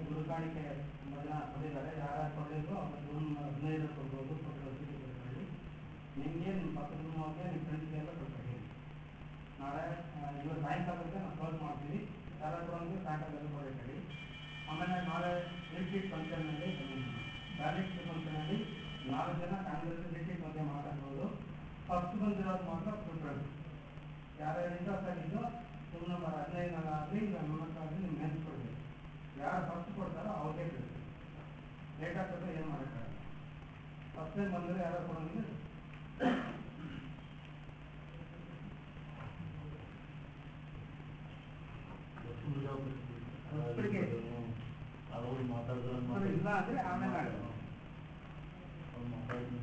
ಗುರುಕಾಣಿಕೆ ತುಂಬ ಜನ ಕೊಟ್ಟಿದ್ದಾರೆ ಯಾರ್ಯಾರು ಕೊಡಲಿದ್ರು ಅವ್ರು ಜೂನ್ ಹದಿನೈದು ಕೊಡ್ಬೋದು ಕೊಟ್ಟಿರೋ ಚೀಟಿ ಕೊಟ್ಕೊಳ್ಳಿ ನಿಮಗೆ ನಿಮ್ಮ ಪಕ್ಕದ ರೂಮವ್ರಿಗೆ ನಿಮ್ಮ ಫ್ರೆಂಡ್ಸ್ಗೆ ಎಲ್ಲ ಕೊಟ್ಕೊಳ್ಳಿ ನಾಳೆ ಆ, ಇವತ್ತು ಸಾಯಂಕಾಲಕ್ಕೆ ನಾವು ಕ್ಲೋಸ್ ಮಾಡ್ತೀವಿ ಯಾರು ಕೊಡೋಂಗೆ ಸಾಯಂಕಾಲದಲ್ಲಿ ಕೊಡಿಕೊಳ್ಳಿ ಆಮೇಲೆ ನಾಳೆ ರಿಟ್ರೀಟ್ ಫಂಕ್ಷನ್ನಲ್ಲಿ ಬ್ಯಾಲೆಟ್ ಫಂಕ್ಷನಲ್ಲಿ ನಾಲ್ಕು ಜನ ಕಾಂಗ್ರೆಸ್ ರಿಟ್ರೀಟ್ ಬಗ್ಗೆ ಮಾತಾಡ್ಬೋದು ಫಸ್ಟ್ ಬಂದಿರೋದು ಮಾತ್ರ ಕೊಟ್ಟರು ಯಾರ್ಯಾರು ಇಂಟ್ರೆಸ್ಟ್ ಆಗಿದ್ದೋ ರೂಮ್ ನಂಬರ್ ಹದಿನೈದರಾಗಲಿ ಇಲ್ಲ ಮೂವತ್ತಾಗಲಿ ನಿಮ್ಗೆ ನೆನ್ಸ್ಕೊಳ್ಬೇಕು ಯಾರು ಫಸ್ಟ್ ಕೊಡ್ತಾರೋ ಅವ್ರಿಗೆ ಬೇಕು ಲೇಟ್ ಆಗ್ತದೆ ಏನು ಮಾಡೋಕ್ಕಾಗಲ್ಲ ಫಸ್ಟ್ ಟೈಮ್ ಬಂದರೆ ಯಾರು ಕೊಡೋಂಗಿಲ್ಲ ಹೊಸ್ಪಡಿಗೆ. ಅವ್ರು ಮಾತಾಡಿದ್ರೆ ಅವ್ರು ಇಲ್ಲ ಅಂದರೆ ಆಮೇಲೆ ಆಗೋದು ಅವ್ರು ಮಾತಾಡಿದ್ರೆ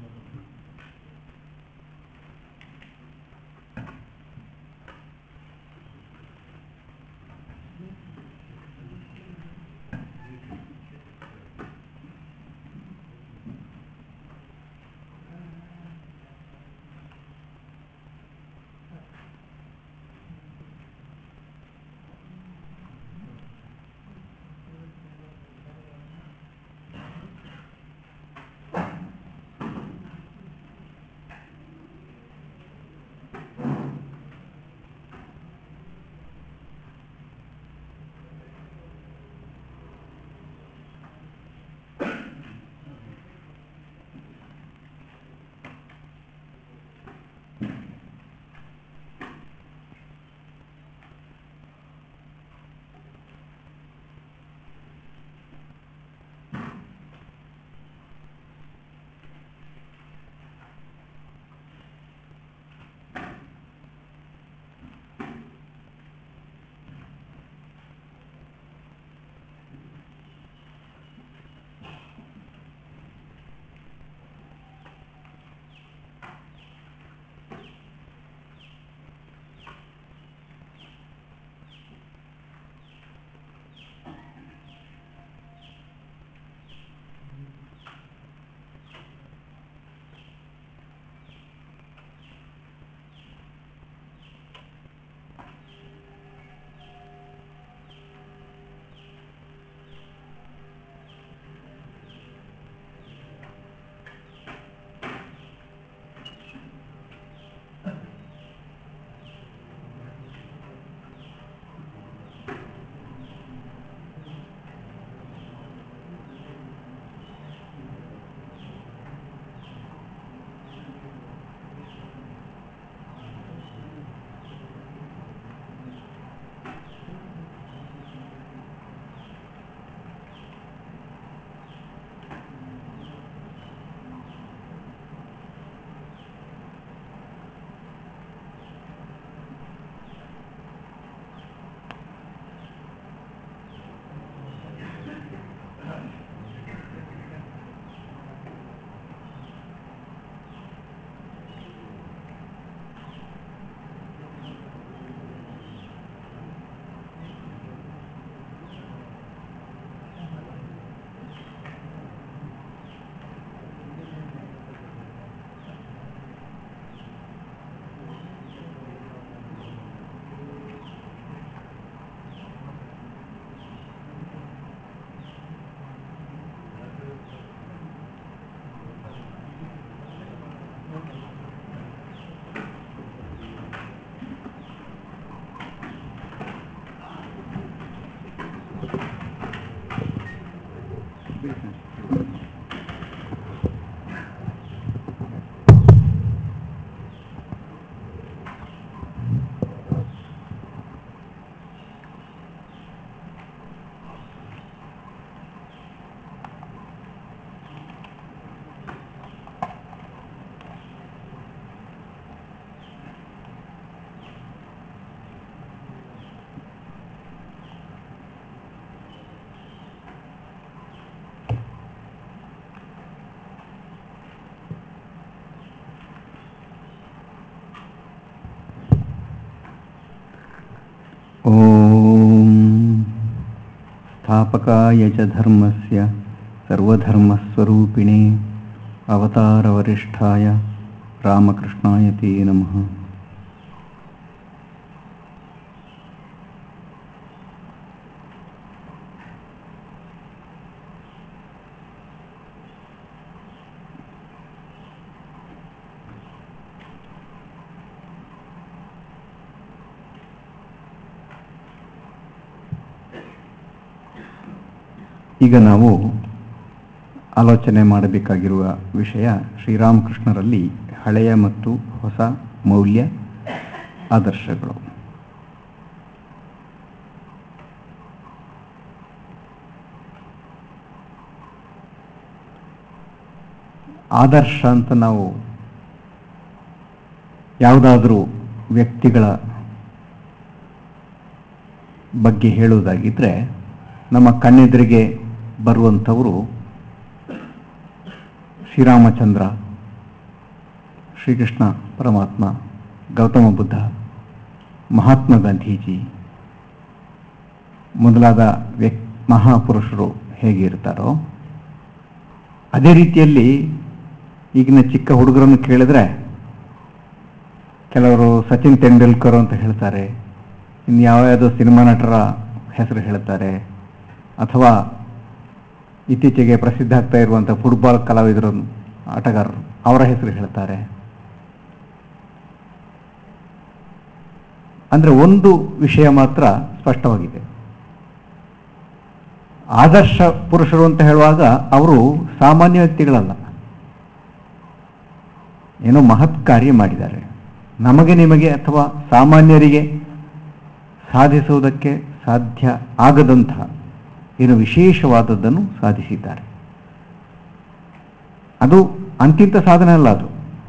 ॐ स्थापकाय च धर्मस्य सर्वधर्मस्वरूपिणे अवतारवरिष्ठाय रामकृष्णाय ते नमः ಈಗ ನಾವು ಆಲೋಚನೆ ಮಾಡಬೇಕಾಗಿರುವ ವಿಷಯ ಶ್ರೀರಾಮಕೃಷ್ಣರಲ್ಲಿ ಹಳೆಯ ಮತ್ತು ಹೊಸ ಮೌಲ್ಯ ಆದರ್ಶಗಳು ಆದರ್ಶ ಅಂತ ನಾವು ಯಾವುದಾದ್ರೂ ವ್ಯಕ್ತಿಗಳ ಬಗ್ಗೆ ಹೇಳುವುದಾಗಿದ್ದರೆ ನಮ್ಮ ಕಣ್ಣೆದುರಿಗೆ ಬರುವಂಥವರು ಶ್ರೀರಾಮಚಂದ್ರ ಶ್ರೀಕೃಷ್ಣ ಪರಮಾತ್ಮ ಗೌತಮ ಬುದ್ಧ ಮಹಾತ್ಮ ಗಾಂಧೀಜಿ ಮೊದಲಾದ ವ್ಯಕ್ ಮಹಾಪುರುಷರು ಹೇಗಿರ್ತಾರೋ ಅದೇ ರೀತಿಯಲ್ಲಿ ಈಗಿನ ಚಿಕ್ಕ ಹುಡುಗರನ್ನು ಕೇಳಿದ್ರೆ ಕೆಲವರು ಸಚಿನ್ ತೆಂಡೂಲ್ಕರ್ ಅಂತ ಹೇಳ್ತಾರೆ ಇನ್ನು ಯಾವ ಯಾವುದೋ ಸಿನಿಮಾ ನಟರ ಹೆಸರು ಹೇಳ್ತಾರೆ ಅಥವಾ ಇತ್ತೀಚೆಗೆ ಪ್ರಸಿದ್ಧ ಆಗ್ತಾ ಇರುವಂಥ ಫುಟ್ಬಾಲ್ ಕಲಾವಿದರು ಆಟಗಾರರು ಅವರ ಹೆಸರು ಹೇಳ್ತಾರೆ ಅಂದರೆ ಒಂದು ವಿಷಯ ಮಾತ್ರ ಸ್ಪಷ್ಟವಾಗಿದೆ ಆದರ್ಶ ಪುರುಷರು ಅಂತ ಹೇಳುವಾಗ ಅವರು ಸಾಮಾನ್ಯ ವ್ಯಕ್ತಿಗಳಲ್ಲ ಏನೋ ಮಹತ್ ಕಾರ್ಯ ಮಾಡಿದ್ದಾರೆ ನಮಗೆ ನಿಮಗೆ ಅಥವಾ ಸಾಮಾನ್ಯರಿಗೆ ಸಾಧಿಸುವುದಕ್ಕೆ ಸಾಧ್ಯ ಆಗದಂತಹ ಏನು ವಿಶೇಷವಾದದ್ದನ್ನು ಸಾಧಿಸಿದ್ದಾರೆ ಅದು ಅಂತಿಂತ ಸಾಧನೆ ಅಲ್ಲ ಅದು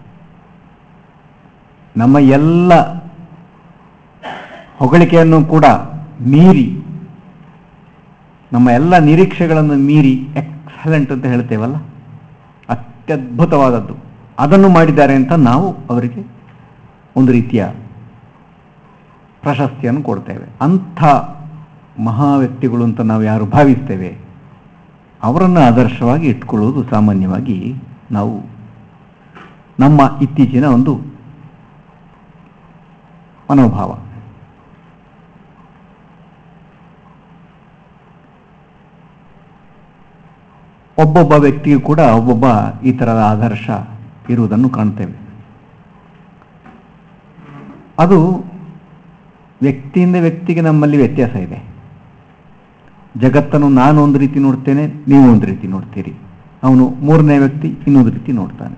ನಮ್ಮ ಎಲ್ಲ ಹೊಗಳಿಕೆಯನ್ನು ಕೂಡ ಮೀರಿ ನಮ್ಮ ಎಲ್ಲ ನಿರೀಕ್ಷೆಗಳನ್ನು ಮೀರಿ ಎಕ್ಸಲೆಂಟ್ ಅಂತ ಹೇಳ್ತೇವಲ್ಲ ಅತ್ಯದ್ಭುತವಾದದ್ದು ಅದನ್ನು ಮಾಡಿದ್ದಾರೆ ಅಂತ ನಾವು ಅವರಿಗೆ ಒಂದು ರೀತಿಯ ಪ್ರಶಸ್ತಿಯನ್ನು ಕೊಡ್ತೇವೆ ಅಂಥ ಮಹಾ ವ್ಯಕ್ತಿಗಳು ಅಂತ ನಾವು ಯಾರು ಭಾವಿಸ್ತೇವೆ ಅವರನ್ನು ಆದರ್ಶವಾಗಿ ಇಟ್ಕೊಳ್ಳುವುದು ಸಾಮಾನ್ಯವಾಗಿ ನಾವು ನಮ್ಮ ಇತ್ತೀಚಿನ ಒಂದು ಮನೋಭಾವ ಒಬ್ಬೊಬ್ಬ ವ್ಯಕ್ತಿಗೂ ಕೂಡ ಒಬ್ಬೊಬ್ಬ ಈ ಥರದ ಆದರ್ಶ ಇರುವುದನ್ನು ಕಾಣ್ತೇವೆ ಅದು ವ್ಯಕ್ತಿಯಿಂದ ವ್ಯಕ್ತಿಗೆ ನಮ್ಮಲ್ಲಿ ವ್ಯತ್ಯಾಸ ಇದೆ ಜಗತ್ತನ್ನು ನಾನು ಒಂದು ರೀತಿ ನೋಡ್ತೇನೆ ನೀವು ಒಂದು ರೀತಿ ನೋಡ್ತೀರಿ ಅವನು ಮೂರನೇ ವ್ಯಕ್ತಿ ಇನ್ನೊಂದು ರೀತಿ ನೋಡ್ತಾನೆ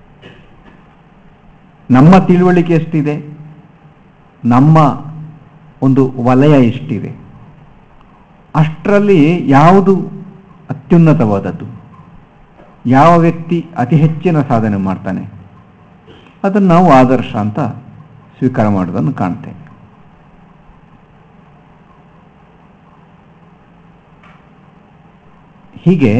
ನಮ್ಮ ತಿಳುವಳಿಕೆ ಎಷ್ಟಿದೆ ನಮ್ಮ ಒಂದು ವಲಯ ಎಷ್ಟಿದೆ ಅಷ್ಟರಲ್ಲಿ ಯಾವುದು ಅತ್ಯುನ್ನತವಾದದ್ದು ಯಾವ ವ್ಯಕ್ತಿ ಅತಿ ಹೆಚ್ಚಿನ ಸಾಧನೆ ಮಾಡ್ತಾನೆ ಅದನ್ನು ನಾವು ಆದರ್ಶ ಅಂತ ಸ್ವೀಕಾರ ಮಾಡೋದನ್ನು ಕಾಣ್ತೇವೆ ಹೀಗೆ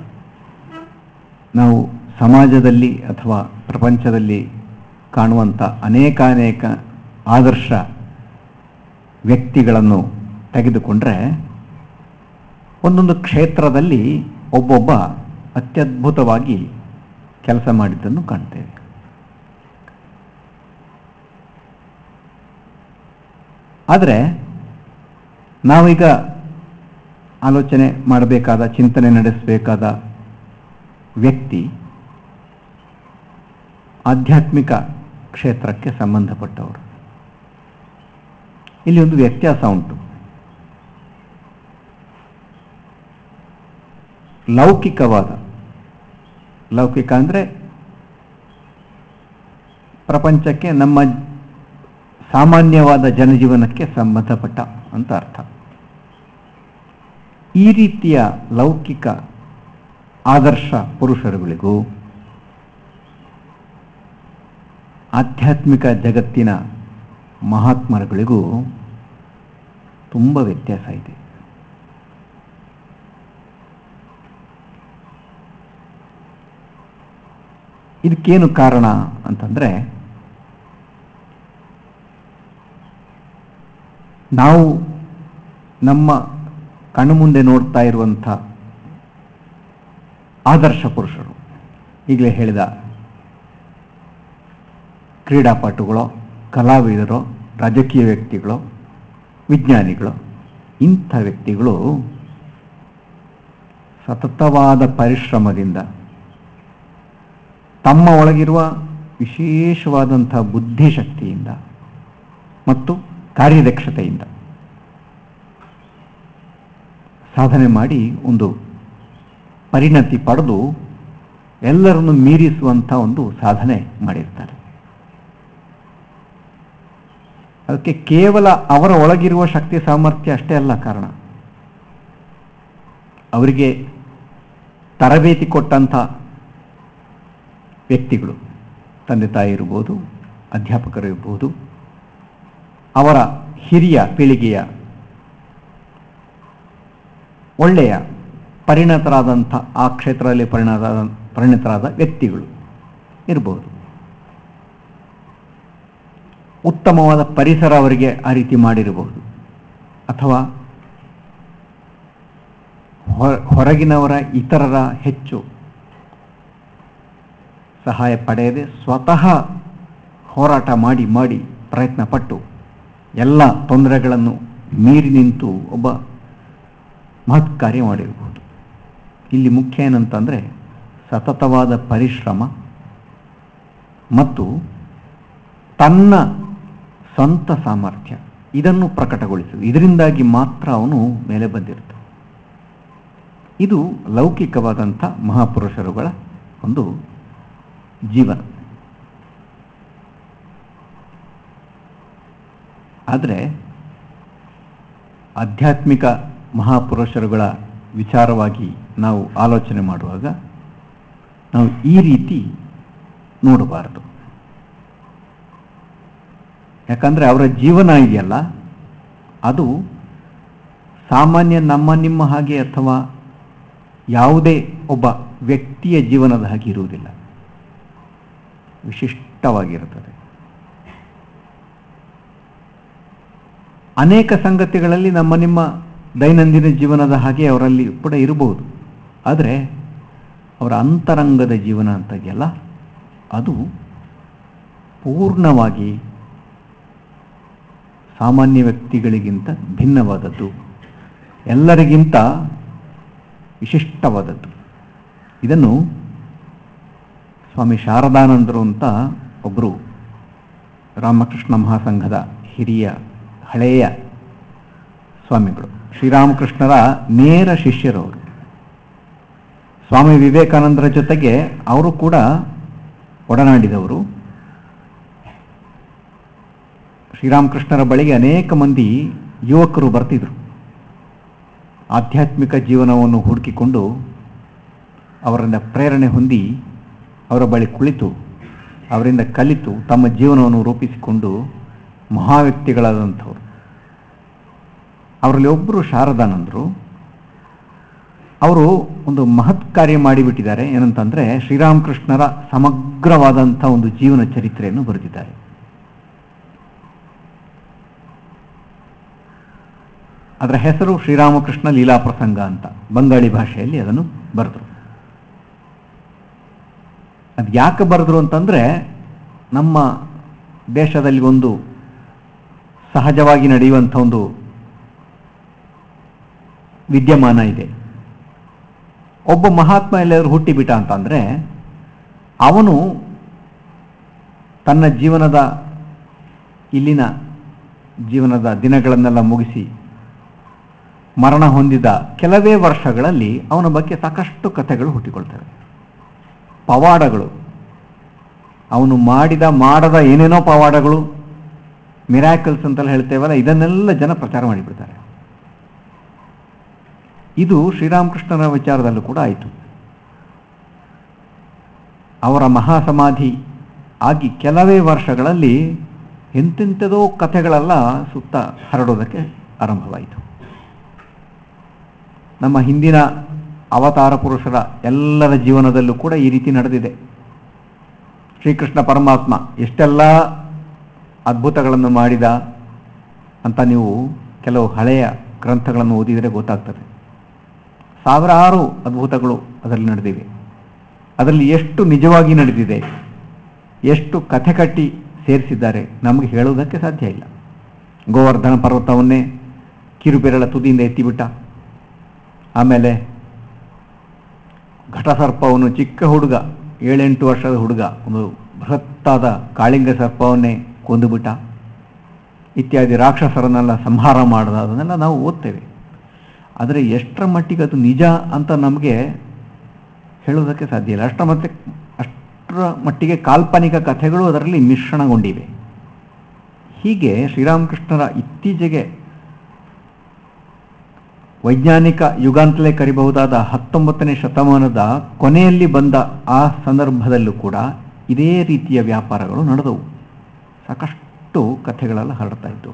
ನಾವು ಸಮಾಜದಲ್ಲಿ ಅಥವಾ ಪ್ರಪಂಚದಲ್ಲಿ ಕಾಣುವಂಥ ಅನೇಕಾನೇಕ ಆದರ್ಶ ವ್ಯಕ್ತಿಗಳನ್ನು ತೆಗೆದುಕೊಂಡ್ರೆ ಒಂದೊಂದು ಕ್ಷೇತ್ರದಲ್ಲಿ ಒಬ್ಬೊಬ್ಬ ಅತ್ಯದ್ಭುತವಾಗಿ ಕೆಲಸ ಮಾಡಿದ್ದನ್ನು ಕಾಣ್ತೇವೆ ಆದರೆ ನಾವೀಗ ಆಲೋಚನೆ ಮಾಡಬೇಕಾದ ಚಿಂತನೆ ನಡೆಸಬೇಕಾದ ವ್ಯಕ್ತಿ ಆಧ್ಯಾತ್ಮಿಕ ಕ್ಷೇತ್ರಕ್ಕೆ ಸಂಬಂಧಪಟ್ಟವರು ಇಲ್ಲಿ ಒಂದು ವ್ಯತ್ಯಾಸ ಉಂಟು ಲೌಕಿಕವಾದ ಲೌಕಿಕ ಅಂದರೆ ಪ್ರಪಂಚಕ್ಕೆ ನಮ್ಮ ಸಾಮಾನ್ಯವಾದ ಜನಜೀವನಕ್ಕೆ ಸಂಬಂಧಪಟ್ಟ ಅಂತ ಅರ್ಥ ಈ ರೀತಿಯ ಲೌಕಿಕ ಆದರ್ಶ ಪುರುಷರುಗಳಿಗೂ ಆಧ್ಯಾತ್ಮಿಕ ಜಗತ್ತಿನ ಮಹಾತ್ಮರುಗಳಿಗೂ ತುಂಬ ವ್ಯತ್ಯಾಸ ಇದೆ ಇದಕ್ಕೇನು ಕಾರಣ ಅಂತಂದ್ರೆ ನಾವು ನಮ್ಮ ಕಣ್ಣು ಮುಂದೆ ನೋಡ್ತಾ ಇರುವಂಥ ಆದರ್ಶ ಪುರುಷರು ಈಗಲೇ ಹೇಳಿದ ಕ್ರೀಡಾಪಟುಗಳೋ ಕಲಾವಿದರೋ ರಾಜಕೀಯ ವ್ಯಕ್ತಿಗಳು ವಿಜ್ಞಾನಿಗಳು ಇಂಥ ವ್ಯಕ್ತಿಗಳು ಸತತವಾದ ಪರಿಶ್ರಮದಿಂದ ತಮ್ಮ ಒಳಗಿರುವ ವಿಶೇಷವಾದಂಥ ಬುದ್ಧಿಶಕ್ತಿಯಿಂದ ಮತ್ತು ಕಾರ್ಯದಕ್ಷತೆಯಿಂದ ಸಾಧನೆ ಮಾಡಿ ಒಂದು ಪರಿಣತಿ ಪಡೆದು ಎಲ್ಲರನ್ನು ಮೀರಿಸುವಂಥ ಒಂದು ಸಾಧನೆ ಮಾಡಿರ್ತಾರೆ ಅದಕ್ಕೆ ಕೇವಲ ಅವರ ಒಳಗಿರುವ ಶಕ್ತಿ ಸಾಮರ್ಥ್ಯ ಅಷ್ಟೇ ಅಲ್ಲ ಕಾರಣ ಅವರಿಗೆ ತರಬೇತಿ ಕೊಟ್ಟಂಥ ವ್ಯಕ್ತಿಗಳು ತಂದೆ ತಾಯಿ ಇರ್ಬೋದು ಅಧ್ಯಾಪಕರು ಇರ್ಬೋದು ಅವರ ಹಿರಿಯ ಪೀಳಿಗೆಯ ಒಳ್ಳೆಯ ಪರಿಣತರಾದಂಥ ಆ ಕ್ಷೇತ್ರದಲ್ಲಿ ಪರಿಣತ ಪರಿಣಿತರಾದ ವ್ಯಕ್ತಿಗಳು ಇರ್ಬೋದು ಉತ್ತಮವಾದ ಪರಿಸರ ಅವರಿಗೆ ಆ ರೀತಿ ಮಾಡಿರಬಹುದು ಅಥವಾ ಹೊ- ಹೊರಗಿನವರ ಇತರರ ಹೆಚ್ಚು ಸಹಾಯ ಪಡೆಯದೆ ಸ್ವತಃ ಹೋರಾಟ ಮಾಡಿ ಮಾಡಿ ಪ್ರಯತ್ನ ಪಟ್ಟು ಎಲ್ಲ ತೊಂದರೆಗಳನ್ನು ಮೀರಿ ನಿಂತು ಒಬ್ಬ ಮಹತ್ ಕಾರ್ಯ ಮಾಡಿರಬಹುದು ಇಲ್ಲಿ ಮುಖ್ಯ ಏನಂತಂದರೆ ಸತತವಾದ ಪರಿಶ್ರಮ ಮತ್ತು ತನ್ನ ಸ್ವಂತ ಸಾಮರ್ಥ್ಯ ಇದನ್ನು ಪ್ರಕಟಗೊಳಿಸುವುದು ಇದರಿಂದಾಗಿ ಮಾತ್ರ ಅವನು ಮೇಲೆ ಬಂದಿರ್ತಾನೆ ಇದು ಲೌಕಿಕವಾದಂಥ ಮಹಾಪುರುಷರುಗಳ ಒಂದು ಜೀವನ ಆದರೆ ಆಧ್ಯಾತ್ಮಿಕ ಮಹಾಪುರುಷರುಗಳ ವಿಚಾರವಾಗಿ ನಾವು ಆಲೋಚನೆ ಮಾಡುವಾಗ ನಾವು ಈ ರೀತಿ ನೋಡಬಾರದು ಯಾಕಂದರೆ ಅವರ ಜೀವನ ಇದೆಯಲ್ಲ ಅದು ಸಾಮಾನ್ಯ ನಮ್ಮ ನಿಮ್ಮ ಹಾಗೆ ಅಥವಾ ಯಾವುದೇ ಒಬ್ಬ ವ್ಯಕ್ತಿಯ ಜೀವನದ ಹಾಗೆ ಇರುವುದಿಲ್ಲ ವಿಶಿಷ್ಟವಾಗಿರುತ್ತದೆ ಅನೇಕ ಸಂಗತಿಗಳಲ್ಲಿ ನಮ್ಮ ನಿಮ್ಮ ದೈನಂದಿನ ಜೀವನದ ಹಾಗೆ ಅವರಲ್ಲಿ ಕೂಡ ಇರಬಹುದು ಆದರೆ ಅವರ ಅಂತರಂಗದ ಜೀವನ ಅಂತ ಇದೆಯಲ್ಲ ಅದು ಪೂರ್ಣವಾಗಿ ಸಾಮಾನ್ಯ ವ್ಯಕ್ತಿಗಳಿಗಿಂತ ಭಿನ್ನವಾದದ್ದು ಎಲ್ಲರಿಗಿಂತ ವಿಶಿಷ್ಟವಾದದ್ದು ಇದನ್ನು ಸ್ವಾಮಿ ಶಾರದಾನಂದರು ಅಂತ ಒಬ್ಬರು ರಾಮಕೃಷ್ಣ ಮಹಾಸಂಘದ ಹಿರಿಯ ಹಳೆಯ ಸ್ವಾಮಿಗಳು ಶ್ರೀರಾಮಕೃಷ್ಣರ ನೇರ ಶಿಷ್ಯರವರು ಸ್ವಾಮಿ ವಿವೇಕಾನಂದರ ಜೊತೆಗೆ ಅವರು ಕೂಡ ಒಡನಾಡಿದವರು ಶ್ರೀರಾಮಕೃಷ್ಣರ ಬಳಿಗೆ ಅನೇಕ ಮಂದಿ ಯುವಕರು ಬರ್ತಿದ್ರು ಆಧ್ಯಾತ್ಮಿಕ ಜೀವನವನ್ನು ಹುಡುಕಿಕೊಂಡು ಅವರಿಂದ ಪ್ರೇರಣೆ ಹೊಂದಿ ಅವರ ಬಳಿ ಕುಳಿತು ಅವರಿಂದ ಕಲಿತು ತಮ್ಮ ಜೀವನವನ್ನು ರೂಪಿಸಿಕೊಂಡು ಮಹಾವ್ಯಕ್ತಿಗಳಾದಂಥವ್ರು ಅವರಲ್ಲಿ ಒಬ್ಬರು ಶಾರದಾನಂದರು ಅವರು ಒಂದು ಮಹತ್ ಕಾರ್ಯ ಮಾಡಿಬಿಟ್ಟಿದ್ದಾರೆ ಏನಂತಂದ್ರೆ ಶ್ರೀರಾಮಕೃಷ್ಣರ ಸಮಗ್ರವಾದಂಥ ಒಂದು ಜೀವನ ಚರಿತ್ರೆಯನ್ನು ಬರೆದಿದ್ದಾರೆ ಅದರ ಹೆಸರು ಶ್ರೀರಾಮಕೃಷ್ಣ ಲೀಲಾ ಪ್ರಸಂಗ ಅಂತ ಬಂಗಾಳಿ ಭಾಷೆಯಲ್ಲಿ ಅದನ್ನು ಬರೆದರು ಅದು ಯಾಕೆ ಬರೆದ್ರು ಅಂತಂದ್ರೆ ನಮ್ಮ ದೇಶದಲ್ಲಿ ಒಂದು ಸಹಜವಾಗಿ ನಡೆಯುವಂಥ ಒಂದು ವಿದ್ಯಮಾನ ಇದೆ ಒಬ್ಬ ಮಹಾತ್ಮ ಎಲ್ಲಾದರೂ ಹುಟ್ಟಿಬಿಟ್ಟ ಅಂತಂದ್ರೆ ಅವನು ತನ್ನ ಜೀವನದ ಇಲ್ಲಿನ ಜೀವನದ ದಿನಗಳನ್ನೆಲ್ಲ ಮುಗಿಸಿ ಮರಣ ಹೊಂದಿದ ಕೆಲವೇ ವರ್ಷಗಳಲ್ಲಿ ಅವನ ಬಗ್ಗೆ ಸಾಕಷ್ಟು ಕಥೆಗಳು ಹುಟ್ಟಿಕೊಳ್ತವೆ ಪವಾಡಗಳು ಅವನು ಮಾಡಿದ ಮಾಡದ ಏನೇನೋ ಪವಾಡಗಳು ಮಿರಾಕಲ್ಸ್ ಅಂತೆಲ್ಲ ಹೇಳ್ತೇವಲ್ಲ ಇದನ್ನೆಲ್ಲ ಜನ ಪ್ರಚಾರ ಮಾಡಿಬಿಡ್ತಾರೆ ಇದು ಶ್ರೀರಾಮಕೃಷ್ಣನ ವಿಚಾರದಲ್ಲೂ ಕೂಡ ಆಯಿತು ಅವರ ಮಹಾಸಮಾಧಿ ಆಗಿ ಕೆಲವೇ ವರ್ಷಗಳಲ್ಲಿ ಎಂತೆಂಥದೋ ಕಥೆಗಳೆಲ್ಲ ಸುತ್ತ ಹರಡೋದಕ್ಕೆ ಆರಂಭವಾಯಿತು ನಮ್ಮ ಹಿಂದಿನ ಅವತಾರ ಪುರುಷರ ಎಲ್ಲರ ಜೀವನದಲ್ಲೂ ಕೂಡ ಈ ರೀತಿ ನಡೆದಿದೆ ಶ್ರೀಕೃಷ್ಣ ಪರಮಾತ್ಮ ಎಷ್ಟೆಲ್ಲ ಅದ್ಭುತಗಳನ್ನು ಮಾಡಿದ ಅಂತ ನೀವು ಕೆಲವು ಹಳೆಯ ಗ್ರಂಥಗಳನ್ನು ಓದಿದರೆ ಗೊತ್ತಾಗ್ತದೆ ಸಾವಿರಾರು ಅದ್ಭುತಗಳು ಅದರಲ್ಲಿ ನಡೆದಿವೆ ಅದರಲ್ಲಿ ಎಷ್ಟು ನಿಜವಾಗಿ ನಡೆದಿದೆ ಎಷ್ಟು ಕಥೆ ಕಟ್ಟಿ ಸೇರಿಸಿದ್ದಾರೆ ನಮಗೆ ಹೇಳುವುದಕ್ಕೆ ಸಾಧ್ಯ ಇಲ್ಲ ಗೋವರ್ಧನ ಪರ್ವತವನ್ನೇ ಕಿರುಬೆರಳ ತುದಿಯಿಂದ ಎತ್ತಿಬಿಟ್ಟ ಆಮೇಲೆ ಘಟಸರ್ಪವನ್ನು ಚಿಕ್ಕ ಹುಡುಗ ಏಳೆಂಟು ವರ್ಷದ ಹುಡುಗ ಒಂದು ಬೃಹತ್ತಾದ ಕಾಳಿಂಗ ಸರ್ಪವನ್ನೇ ಕೊಂದುಬಿಟ್ಟ ಇತ್ಯಾದಿ ರಾಕ್ಷಸರನ್ನೆಲ್ಲ ಸಂಹಾರ ಮಾಡಿದ ಅದನ್ನೆಲ್ಲ ನಾವು ಓದ್ತೇವೆ ಆದರೆ ಎಷ್ಟರ ಮಟ್ಟಿಗೆ ಅದು ನಿಜ ಅಂತ ನಮಗೆ ಹೇಳುವುದಕ್ಕೆ ಸಾಧ್ಯ ಇಲ್ಲ ಅಷ್ಟರ ಮತ್ತೆ ಅಷ್ಟರ ಮಟ್ಟಿಗೆ ಕಾಲ್ಪನಿಕ ಕಥೆಗಳು ಅದರಲ್ಲಿ ಮಿಶ್ರಣಗೊಂಡಿವೆ ಹೀಗೆ ಶ್ರೀರಾಮಕೃಷ್ಣರ ಇತ್ತೀಚೆಗೆ ವೈಜ್ಞಾನಿಕ ಯುಗ ಅಂತಲೇ ಕರಿಬಹುದಾದ ಹತ್ತೊಂಬತ್ತನೇ ಶತಮಾನದ ಕೊನೆಯಲ್ಲಿ ಬಂದ ಆ ಸಂದರ್ಭದಲ್ಲೂ ಕೂಡ ಇದೇ ರೀತಿಯ ವ್ಯಾಪಾರಗಳು ನಡೆದವು ಸಾಕಷ್ಟು ಕಥೆಗಳೆಲ್ಲ ಹರಡ್ತಾ ಇದ್ದವು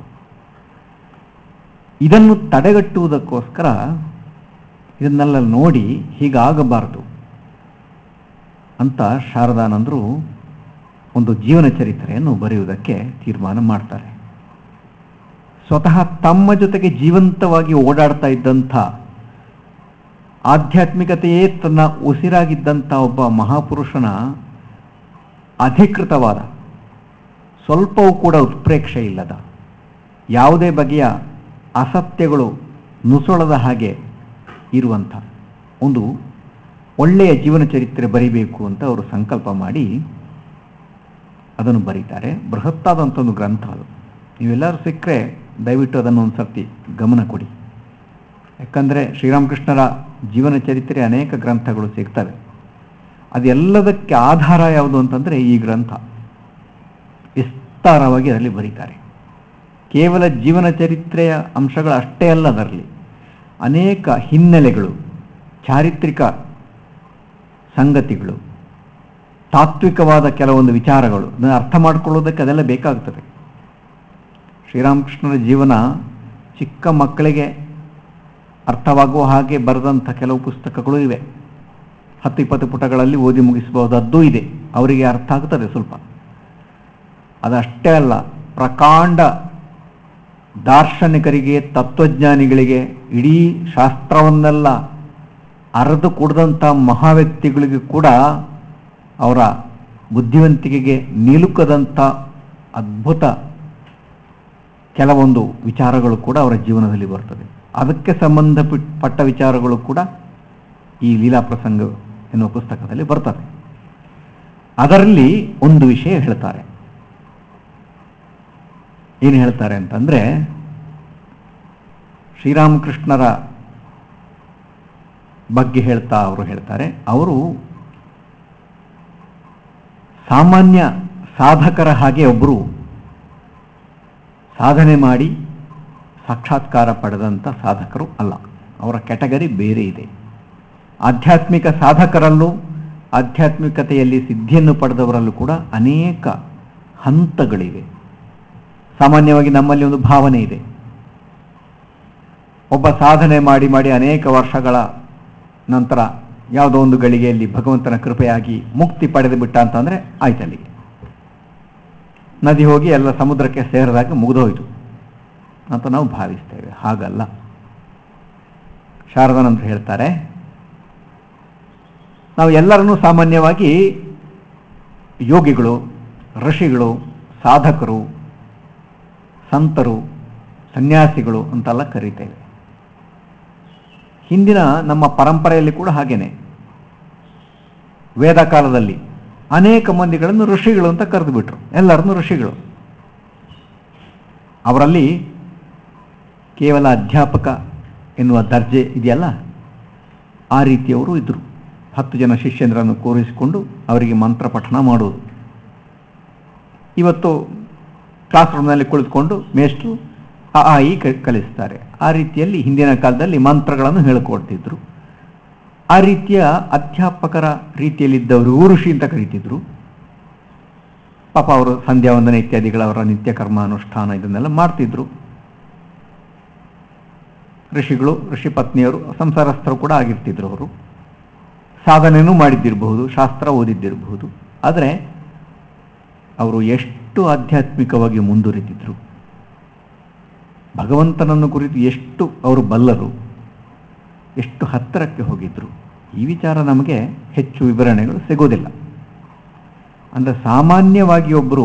ಇದನ್ನು ತಡೆಗಟ್ಟುವುದಕ್ಕೋಸ್ಕರ ಇದನ್ನೆಲ್ಲ ನೋಡಿ ಹೀಗಾಗಬಾರದು ಅಂತ ಶಾರದಾನಂದರು ಒಂದು ಜೀವನ ಚರಿತ್ರೆಯನ್ನು ಬರೆಯುವುದಕ್ಕೆ ತೀರ್ಮಾನ ಮಾಡ್ತಾರೆ ಸ್ವತಃ ತಮ್ಮ ಜೊತೆಗೆ ಜೀವಂತವಾಗಿ ಓಡಾಡ್ತಾ ಇದ್ದಂಥ ಆಧ್ಯಾತ್ಮಿಕತೆಯೇ ತನ್ನ ಉಸಿರಾಗಿದ್ದಂಥ ಒಬ್ಬ ಮಹಾಪುರುಷನ ಅಧಿಕೃತವಾದ ಸ್ವಲ್ಪವೂ ಕೂಡ ಉತ್ಪ್ರೇಕ್ಷೆ ಇಲ್ಲದ ಯಾವುದೇ ಬಗೆಯ ಅಸತ್ಯಗಳು ನುಸುಳದ ಹಾಗೆ ಇರುವಂಥ ಒಂದು ಒಳ್ಳೆಯ ಜೀವನ ಚರಿತ್ರೆ ಬರಿಬೇಕು ಅಂತ ಅವರು ಸಂಕಲ್ಪ ಮಾಡಿ ಅದನ್ನು ಬರೀತಾರೆ ಬೃಹತ್ತಾದಂಥ ಒಂದು ಗ್ರಂಥ ಅದು ನೀವೆಲ್ಲರೂ ಸಿಕ್ಕರೆ ದಯವಿಟ್ಟು ಅದನ್ನು ಒಂದು ಸರ್ತಿ ಗಮನ ಕೊಡಿ ಯಾಕಂದರೆ ಶ್ರೀರಾಮಕೃಷ್ಣರ ಜೀವನ ಚರಿತ್ರೆ ಅನೇಕ ಗ್ರಂಥಗಳು ಸಿಗ್ತವೆ ಅದೆಲ್ಲದಕ್ಕೆ ಆಧಾರ ಯಾವುದು ಅಂತಂದರೆ ಈ ಗ್ರಂಥ ವಿಸ್ತಾರವಾಗಿ ಅದರಲ್ಲಿ ಬರೀತಾರೆ ಕೇವಲ ಜೀವನ ಚರಿತ್ರೆಯ ಅಂಶಗಳು ಅಷ್ಟೇ ಅಲ್ಲ ಅದರಲ್ಲಿ ಅನೇಕ ಹಿನ್ನೆಲೆಗಳು ಚಾರಿತ್ರಿಕ ಸಂಗತಿಗಳು ತಾತ್ವಿಕವಾದ ಕೆಲವೊಂದು ವಿಚಾರಗಳು ಅದನ್ನು ಅರ್ಥ ಮಾಡಿಕೊಳ್ಳೋದಕ್ಕೆ ಅದೆಲ್ಲ ಬೇಕಾಗ್ತದೆ ಶ್ರೀರಾಮಕೃಷ್ಣರ ಜೀವನ ಚಿಕ್ಕ ಮಕ್ಕಳಿಗೆ ಅರ್ಥವಾಗುವ ಹಾಗೆ ಬರೆದಂಥ ಕೆಲವು ಪುಸ್ತಕಗಳು ಇವೆ ಹತ್ತು ಇಪ್ಪತ್ತು ಪುಟಗಳಲ್ಲಿ ಓದಿ ಮುಗಿಸಬಹುದದ್ದು ಇದೆ ಅವರಿಗೆ ಅರ್ಥ ಆಗ್ತದೆ ಸ್ವಲ್ಪ ಅದಷ್ಟೇ ಅಲ್ಲ ಪ್ರಕಾಂಡ ದಾರ್ಶನಿಕರಿಗೆ ತತ್ವಜ್ಞಾನಿಗಳಿಗೆ ಇಡೀ ಶಾಸ್ತ್ರವನ್ನೆಲ್ಲ ಅರೆದು ಕುಡಿದಂಥ ಮಹಾವ್ಯಕ್ತಿಗಳಿಗೆ ಕೂಡ ಅವರ ಬುದ್ಧಿವಂತಿಕೆಗೆ ನಿಲುಕದಂಥ ಅದ್ಭುತ ಕೆಲವೊಂದು ವಿಚಾರಗಳು ಕೂಡ ಅವರ ಜೀವನದಲ್ಲಿ ಬರ್ತದೆ ಅದಕ್ಕೆ ಸಂಬಂಧಪಟ್ಟ ವಿಚಾರಗಳು ಕೂಡ ಈ ಲೀಲಾ ಪ್ರಸಂಗ ಎನ್ನುವ ಪುಸ್ತಕದಲ್ಲಿ ಬರ್ತದೆ ಅದರಲ್ಲಿ ಒಂದು ವಿಷಯ ಹೇಳ್ತಾರೆ ಏನು ಹೇಳ್ತಾರೆ ಅಂತಂದ್ರೆ ಶ್ರೀರಾಮಕೃಷ್ಣರ ಬಗ್ಗೆ ಹೇಳ್ತಾ ಅವರು ಹೇಳ್ತಾರೆ ಅವರು ಸಾಮಾನ್ಯ ಸಾಧಕರ ಹಾಗೆ ಒಬ್ಬರು ಸಾಧನೆ ಮಾಡಿ ಸಾಕ್ಷಾತ್ಕಾರ ಪಡೆದಂಥ ಸಾಧಕರು ಅಲ್ಲ ಅವರ ಕ್ಯಾಟಗರಿ ಬೇರೆ ಇದೆ ಆಧ್ಯಾತ್ಮಿಕ ಸಾಧಕರಲ್ಲೂ ಆಧ್ಯಾತ್ಮಿಕತೆಯಲ್ಲಿ ಸಿದ್ಧಿಯನ್ನು ಪಡೆದವರಲ್ಲೂ ಕೂಡ ಅನೇಕ ಹಂತಗಳಿವೆ ಸಾಮಾನ್ಯವಾಗಿ ನಮ್ಮಲ್ಲಿ ಒಂದು ಭಾವನೆ ಇದೆ ಒಬ್ಬ ಸಾಧನೆ ಮಾಡಿ ಮಾಡಿ ಅನೇಕ ವರ್ಷಗಳ ನಂತರ ಯಾವುದೋ ಒಂದು ಗಳಿಗೆಯಲ್ಲಿ ಭಗವಂತನ ಕೃಪೆಯಾಗಿ ಮುಕ್ತಿ ಪಡೆದು ಬಿಟ್ಟ ಅಂತಂದರೆ ಆಯ್ತು ಅಲ್ಲಿಗೆ ನದಿ ಹೋಗಿ ಎಲ್ಲ ಸಮುದ್ರಕ್ಕೆ ಸೇರಿದಾಗ ಮುಗಿದೋಯ್ತು ಅಂತ ನಾವು ಭಾವಿಸ್ತೇವೆ ಹಾಗಲ್ಲ ಶಾರದಾನಂದರು ಹೇಳ್ತಾರೆ ನಾವು ಎಲ್ಲರನ್ನೂ ಸಾಮಾನ್ಯವಾಗಿ ಯೋಗಿಗಳು ಋಷಿಗಳು ಸಾಧಕರು ಸಂತರು ಸನ್ಯಾಸಿಗಳು ಅಂತೆಲ್ಲ ಕರೀತೇವೆ ಹಿಂದಿನ ನಮ್ಮ ಪರಂಪರೆಯಲ್ಲಿ ಕೂಡ ಹಾಗೇನೆ ವೇದ ಕಾಲದಲ್ಲಿ ಅನೇಕ ಮಂದಿಗಳನ್ನು ಋಷಿಗಳು ಅಂತ ಕರೆದು ಬಿಟ್ರು ಎಲ್ಲರನ್ನು ಋಷಿಗಳು ಅವರಲ್ಲಿ ಕೇವಲ ಅಧ್ಯಾಪಕ ಎನ್ನುವ ದರ್ಜೆ ಇದೆಯಲ್ಲ ಆ ರೀತಿಯವರು ಇದ್ದರು ಹತ್ತು ಜನ ಶಿಷ್ಯಂದ್ರನ್ನು ಕೂರಿಸಿಕೊಂಡು ಅವರಿಗೆ ಮಂತ್ರ ಪಠಣ ಮಾಡುವುದು ಇವತ್ತು ಕ್ಲಾಸ್ ರೂಮ್ನಲ್ಲಿ ಕುಳಿತುಕೊಂಡು ಮೇಷ್ಟ್ರು ಆ ಆ ಈ ಕ- ಕಲಿಸ್ತಾರೆ ಆ ರೀತಿಯಲ್ಲಿ ಹಿಂದಿನ ಕಾಲದಲ್ಲಿ ಮಂತ್ರಗಳನ್ನು ಹೇಳಿಕೊಡ್ತಿದ್ರು ಆ ರೀತಿಯ ಅಧ್ಯಾಪಕರ ರೀತಿಯಲ್ಲಿದ್ದವರು ಋಷಿ ಅಂತ ಕರೀತಿದ್ರು ಪಾಪ ಅವರು ಸಂಧ್ಯಾ ವಂದನೆ ಇತ್ಯಾದಿಗಳ ಅವರ ನಿತ್ಯ ಕರ್ಮ ಅನುಷ್ಠಾನ ಇದನ್ನೆಲ್ಲ ಮಾಡ್ತಿದ್ರು ಋಷಿಗಳು ಋಷಿ ಪತ್ನಿಯರು ಸಂಸಾರಸ್ಥರು ಕೂಡ ಆಗಿರ್ತಿದ್ರು ಅವರು ಸಾಧನೆಯೂ ಮಾಡಿದ್ದಿರಬಹುದು ಶಾಸ್ತ್ರ ಓದಿದ್ದಿರಬಹುದು ಆದರೆ ಅವರು ಎಷ್ಟು ಆಧ್ಯಾತ್ಮಿಕವಾಗಿ ಮುಂದುವರಿತಿದ್ರು ಭಗವಂತನನ್ನು ಕುರಿತು ಎಷ್ಟು ಅವರು ಬಲ್ಲರು ಎಷ್ಟು ಹತ್ತಿರಕ್ಕೆ ಹೋಗಿದ್ರು ಈ ವಿಚಾರ ನಮಗೆ ಹೆಚ್ಚು ವಿವರಣೆಗಳು ಸಿಗೋದಿಲ್ಲ ಅಂದರೆ ಸಾಮಾನ್ಯವಾಗಿ ಒಬ್ಬರು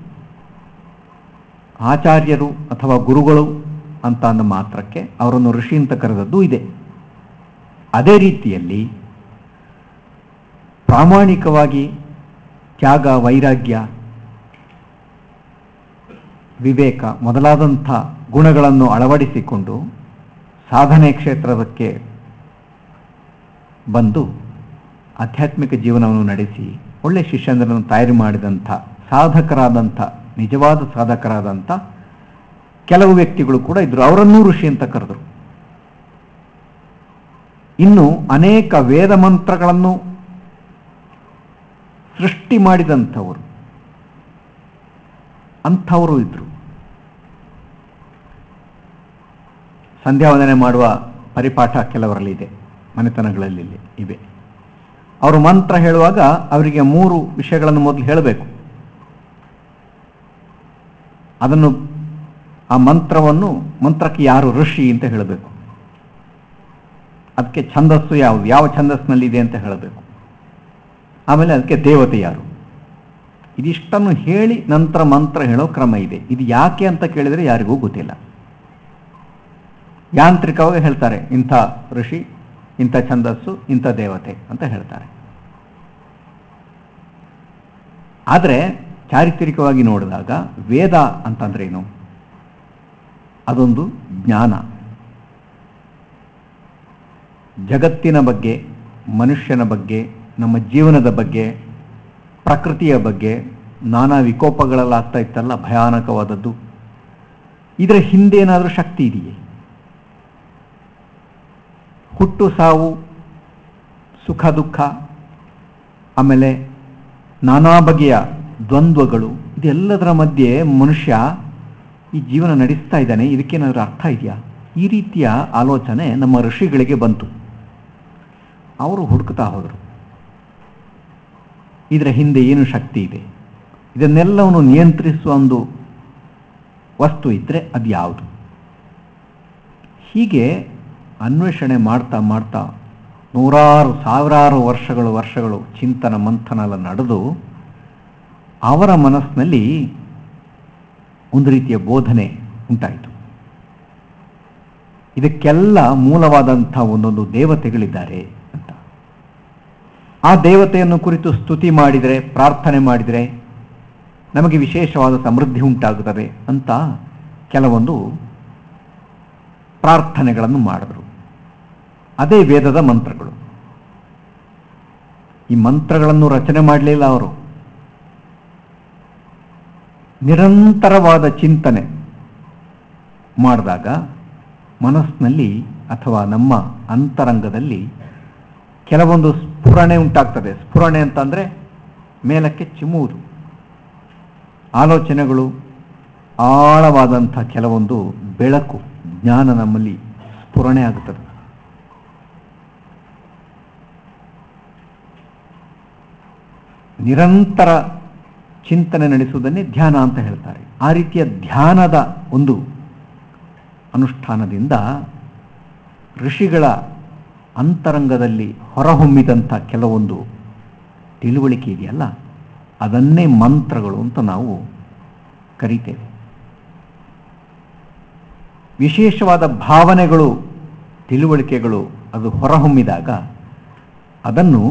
ಆಚಾರ್ಯರು ಅಥವಾ ಗುರುಗಳು ಅಂತ ಅಂದ ಮಾತ್ರಕ್ಕೆ ಅವರನ್ನು ಋಷಿ ಅಂತ ಕರೆದದ್ದು ಇದೆ ಅದೇ ರೀತಿಯಲ್ಲಿ ಪ್ರಾಮಾಣಿಕವಾಗಿ ತ್ಯಾಗ ವೈರಾಗ್ಯ ವಿವೇಕ ಮೊದಲಾದಂಥ ಗುಣಗಳನ್ನು ಅಳವಡಿಸಿಕೊಂಡು ಸಾಧನೆ ಕ್ಷೇತ್ರದಕ್ಕೆ ಬಂದು ಆಧ್ಯಾತ್ಮಿಕ ಜೀವನವನ್ನು ನಡೆಸಿ ಒಳ್ಳೆ ಶಿಷ್ಯಂದ್ರನ್ನು ತಯಾರು ಮಾಡಿದಂಥ ಸಾಧಕರಾದಂಥ ನಿಜವಾದ ಸಾಧಕರಾದಂಥ ಕೆಲವು ವ್ಯಕ್ತಿಗಳು ಕೂಡ ಇದ್ರು ಅವರನ್ನೂ ಋಷಿ ಅಂತ ಕರೆದರು ಇನ್ನು ಅನೇಕ ವೇದ ಮಂತ್ರಗಳನ್ನು ಸೃಷ್ಟಿ ಮಾಡಿದಂಥವರು ಅಂಥವರು ಇದ್ರು ಸಂಧ್ಯಾವಂದನೆ ಮಾಡುವ ಪರಿಪಾಠ ಕೆಲವರಲ್ಲಿ ಇದೆ ಮನೆತನಗಳಲ್ಲಿ ಇಲ್ಲಿ ಇವೆ ಅವರು ಮಂತ್ರ ಹೇಳುವಾಗ ಅವರಿಗೆ ಮೂರು ವಿಷಯಗಳನ್ನು ಮೊದಲು ಹೇಳಬೇಕು ಅದನ್ನು ಆ ಮಂತ್ರವನ್ನು ಮಂತ್ರಕ್ಕೆ ಯಾರು ಋಷಿ ಅಂತ ಹೇಳಬೇಕು ಅದಕ್ಕೆ ಛಂದಸ್ಸು ಯಾವುದು ಯಾವ ಛಂದಸ್ಸಿನಲ್ಲಿದೆ ಅಂತ ಹೇಳಬೇಕು ಆಮೇಲೆ ಅದಕ್ಕೆ ದೇವತೆ ಯಾರು ಇದಿಷ್ಟನ್ನು ಹೇಳಿ ನಂತರ ಮಂತ್ರ ಹೇಳೋ ಕ್ರಮ ಇದೆ ಇದು ಯಾಕೆ ಅಂತ ಕೇಳಿದರೆ ಯಾರಿಗೂ ಗೊತ್ತಿಲ್ಲ ಯಾಂತ್ರಿಕವಾಗಿ ಹೇಳ್ತಾರೆ ಇಂಥ ಋಷಿ ಇಂಥ ಛಂದಸ್ಸು ಇಂಥ ದೇವತೆ ಅಂತ ಹೇಳ್ತಾರೆ ಆದರೆ ಚಾರಿತ್ರಿಕವಾಗಿ ನೋಡಿದಾಗ ವೇದ ಅಂತಂದ್ರೆ ಏನು ಅದೊಂದು ಜ್ಞಾನ ಜಗತ್ತಿನ ಬಗ್ಗೆ ಮನುಷ್ಯನ ಬಗ್ಗೆ ನಮ್ಮ ಜೀವನದ ಬಗ್ಗೆ ಪ್ರಕೃತಿಯ ಬಗ್ಗೆ ನಾನಾ ವಿಕೋಪಗಳಲ್ಲಾಗ್ತಾ ಇತ್ತಲ್ಲ ಭಯಾನಕವಾದದ್ದು ಇದರ ಹಿಂದೆ ಏನಾದರೂ ಶಕ್ತಿ ಇದೆಯೇ ಹುಟ್ಟು ಸಾವು ಸುಖ ದುಃಖ ಆಮೇಲೆ ನಾನಾ ಬಗೆಯ ದ್ವಂದ್ವಗಳು ಇದೆಲ್ಲದರ ಮಧ್ಯೆ ಮನುಷ್ಯ ಈ ಜೀವನ ನಡೆಸ್ತಾ ಇದ್ದಾನೆ ಇದಕ್ಕೇನಾದರೂ ಅರ್ಥ ಇದೆಯಾ ಈ ರೀತಿಯ ಆಲೋಚನೆ ನಮ್ಮ ಋಷಿಗಳಿಗೆ ಬಂತು ಅವರು ಹುಡುಕ್ತಾ ಹೋದರು ಇದರ ಹಿಂದೆ ಏನು ಶಕ್ತಿ ಇದೆ ಇದನ್ನೆಲ್ಲವನ್ನು ನಿಯಂತ್ರಿಸುವ ಒಂದು ವಸ್ತು ಇದ್ದರೆ ಅದು ಯಾವುದು ಹೀಗೆ ಅನ್ವೇಷಣೆ ಮಾಡ್ತಾ ಮಾಡ್ತಾ ನೂರಾರು ಸಾವಿರಾರು ವರ್ಷಗಳು ವರ್ಷಗಳು ಚಿಂತನ ಮಂಥನ ಎಲ್ಲ ನಡೆದು ಅವರ ಮನಸ್ಸಿನಲ್ಲಿ ಒಂದು ರೀತಿಯ ಬೋಧನೆ ಉಂಟಾಯಿತು ಇದಕ್ಕೆಲ್ಲ ಮೂಲವಾದಂಥ ಒಂದೊಂದು ದೇವತೆಗಳಿದ್ದಾರೆ ಅಂತ ಆ ದೇವತೆಯನ್ನು ಕುರಿತು ಸ್ತುತಿ ಮಾಡಿದರೆ ಪ್ರಾರ್ಥನೆ ಮಾಡಿದರೆ ನಮಗೆ ವಿಶೇಷವಾದ ಸಮೃದ್ಧಿ ಉಂಟಾಗುತ್ತದೆ ಅಂತ ಕೆಲವೊಂದು ಪ್ರಾರ್ಥನೆಗಳನ್ನು ಮಾಡಿದ್ರು ಅದೇ ವೇದದ ಮಂತ್ರಗಳು ಈ ಮಂತ್ರಗಳನ್ನು ರಚನೆ ಮಾಡಲಿಲ್ಲ ಅವರು ನಿರಂತರವಾದ ಚಿಂತನೆ ಮಾಡಿದಾಗ ಮನಸ್ಸಿನಲ್ಲಿ ಅಥವಾ ನಮ್ಮ ಅಂತರಂಗದಲ್ಲಿ ಕೆಲವೊಂದು ಸ್ಫುರಣೆ ಉಂಟಾಗ್ತದೆ ಸ್ಫುರಣೆ ಅಂತಂದರೆ ಮೇಲಕ್ಕೆ ಚಿಮ್ಮುವುದು ಆಲೋಚನೆಗಳು ಆಳವಾದಂಥ ಕೆಲವೊಂದು ಬೆಳಕು ಜ್ಞಾನ ನಮ್ಮಲ್ಲಿ ಸ್ಫುರಣೆ ಆಗುತ್ತದೆ ನಿರಂತರ ಚಿಂತನೆ ನಡೆಸುವುದನ್ನೇ ಧ್ಯಾನ ಅಂತ ಹೇಳ್ತಾರೆ ಆ ರೀತಿಯ ಧ್ಯಾನದ ಒಂದು ಅನುಷ್ಠಾನದಿಂದ ಋಷಿಗಳ ಅಂತರಂಗದಲ್ಲಿ ಹೊರಹೊಮ್ಮಿದಂಥ ಕೆಲವೊಂದು ತಿಳುವಳಿಕೆ ಇದೆಯಲ್ಲ ಅದನ್ನೇ ಮಂತ್ರಗಳು ಅಂತ ನಾವು ಕರಿತೇವೆ ವಿಶೇಷವಾದ ಭಾವನೆಗಳು ತಿಳುವಳಿಕೆಗಳು ಅದು ಹೊರಹೊಮ್ಮಿದಾಗ ಅದನ್ನು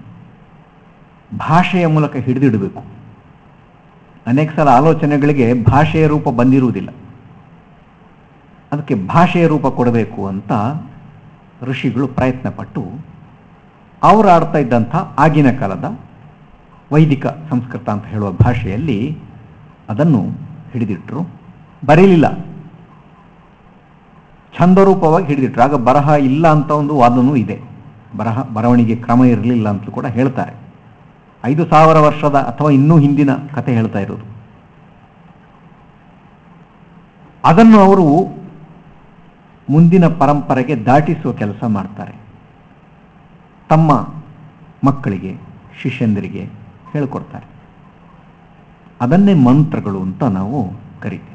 ಭಾಷೆಯ ಮೂಲಕ ಹಿಡಿದಿಡಬೇಕು ಅನೇಕ ಸಲ ಆಲೋಚನೆಗಳಿಗೆ ಭಾಷೆಯ ರೂಪ ಬಂದಿರುವುದಿಲ್ಲ ಅದಕ್ಕೆ ಭಾಷೆಯ ರೂಪ ಕೊಡಬೇಕು ಅಂತ ಋಷಿಗಳು ಪ್ರಯತ್ನ ಪಟ್ಟು ಅವರು ಆಡ್ತಾ ಇದ್ದಂಥ ಆಗಿನ ಕಾಲದ ವೈದಿಕ ಸಂಸ್ಕೃತ ಅಂತ ಹೇಳುವ ಭಾಷೆಯಲ್ಲಿ ಅದನ್ನು ಹಿಡಿದಿಟ್ರು ಬರೀಲಿಲ್ಲ ಛಂದರೂಪವಾಗಿ ಹಿಡಿದಿಟ್ರು ಆಗ ಬರಹ ಇಲ್ಲ ಅಂತ ಒಂದು ವಾದನೂ ಇದೆ ಬರಹ ಬರವಣಿಗೆ ಕ್ರಮ ಇರಲಿಲ್ಲ ಅಂತಲೂ ಕೂಡ ಹೇಳ್ತಾರೆ ಐದು ಸಾವಿರ ವರ್ಷದ ಅಥವಾ ಇನ್ನೂ ಹಿಂದಿನ ಕತೆ ಹೇಳ್ತಾ ಇರೋದು ಅದನ್ನು ಅವರು ಮುಂದಿನ ಪರಂಪರೆಗೆ ದಾಟಿಸುವ ಕೆಲಸ ಮಾಡ್ತಾರೆ ತಮ್ಮ ಮಕ್ಕಳಿಗೆ ಶಿಷ್ಯಂದರಿಗೆ ಹೇಳಿಕೊಡ್ತಾರೆ ಅದನ್ನೇ ಮಂತ್ರಗಳು ಅಂತ ನಾವು ಕರಿತೇವೆ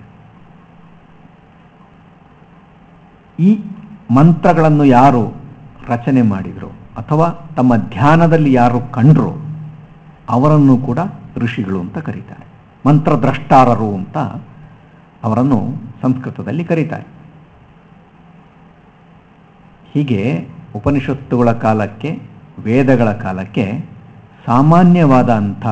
ಈ ಮಂತ್ರಗಳನ್ನು ಯಾರು ರಚನೆ ಮಾಡಿದ್ರು ಅಥವಾ ತಮ್ಮ ಧ್ಯಾನದಲ್ಲಿ ಯಾರು ಕಂಡ್ರೋ ಅವರನ್ನು ಕೂಡ ಋಷಿಗಳು ಅಂತ ಕರೀತಾರೆ ಮಂತ್ರದ್ರಷ್ಟಾರರು ಅಂತ ಅವರನ್ನು ಸಂಸ್ಕೃತದಲ್ಲಿ ಕರೀತಾರೆ ಹೀಗೆ ಉಪನಿಷತ್ತುಗಳ ಕಾಲಕ್ಕೆ ವೇದಗಳ ಕಾಲಕ್ಕೆ ಸಾಮಾನ್ಯವಾದ ಅಂಥ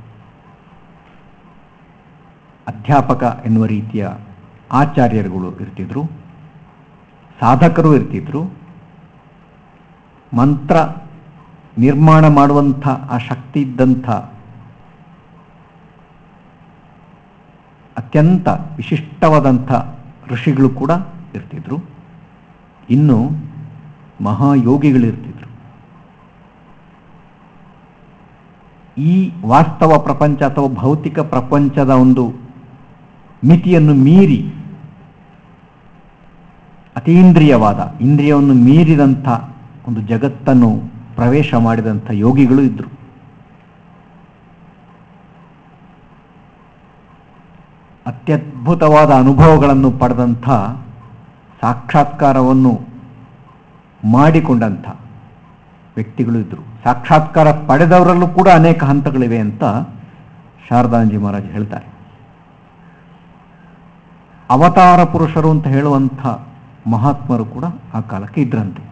ಅಧ್ಯಾಪಕ ಎನ್ನುವ ರೀತಿಯ ಆಚಾರ್ಯರುಗಳು ಇರ್ತಿದ್ರು ಸಾಧಕರು ಇರ್ತಿದ್ರು ಮಂತ್ರ ನಿರ್ಮಾಣ ಮಾಡುವಂಥ ಆ ಶಕ್ತಿ ಇದ್ದಂಥ ಅತ್ಯಂತ ವಿಶಿಷ್ಟವಾದಂಥ ಋಷಿಗಳು ಕೂಡ ಇರ್ತಿದ್ರು ಇನ್ನು ಮಹಾಯೋಗಿಗಳಿರ್ತಿದ್ರು ಈ ವಾಸ್ತವ ಪ್ರಪಂಚ ಅಥವಾ ಭೌತಿಕ ಪ್ರಪಂಚದ ಒಂದು ಮಿತಿಯನ್ನು ಮೀರಿ ಅತೀಂದ್ರಿಯವಾದ ಇಂದ್ರಿಯವನ್ನು ಮೀರಿದಂಥ ಒಂದು ಜಗತ್ತನ್ನು ಪ್ರವೇಶ ಮಾಡಿದಂಥ ಯೋಗಿಗಳು ಇದ್ದರು ಅತ್ಯದ್ಭುತವಾದ ಅನುಭವಗಳನ್ನು ಪಡೆದಂಥ ಸಾಕ್ಷಾತ್ಕಾರವನ್ನು ಮಾಡಿಕೊಂಡಂಥ ವ್ಯಕ್ತಿಗಳು ಇದ್ದರು ಸಾಕ್ಷಾತ್ಕಾರ ಪಡೆದವರಲ್ಲೂ ಕೂಡ ಅನೇಕ ಹಂತಗಳಿವೆ ಅಂತ ಶಾರದಾಂಜಿ ಮಹಾರಾಜ್ ಹೇಳ್ತಾರೆ ಅವತಾರ ಪುರುಷರು ಅಂತ ಹೇಳುವಂಥ ಮಹಾತ್ಮರು ಕೂಡ ಆ ಕಾಲಕ್ಕೆ ಇದ್ರಂತೆ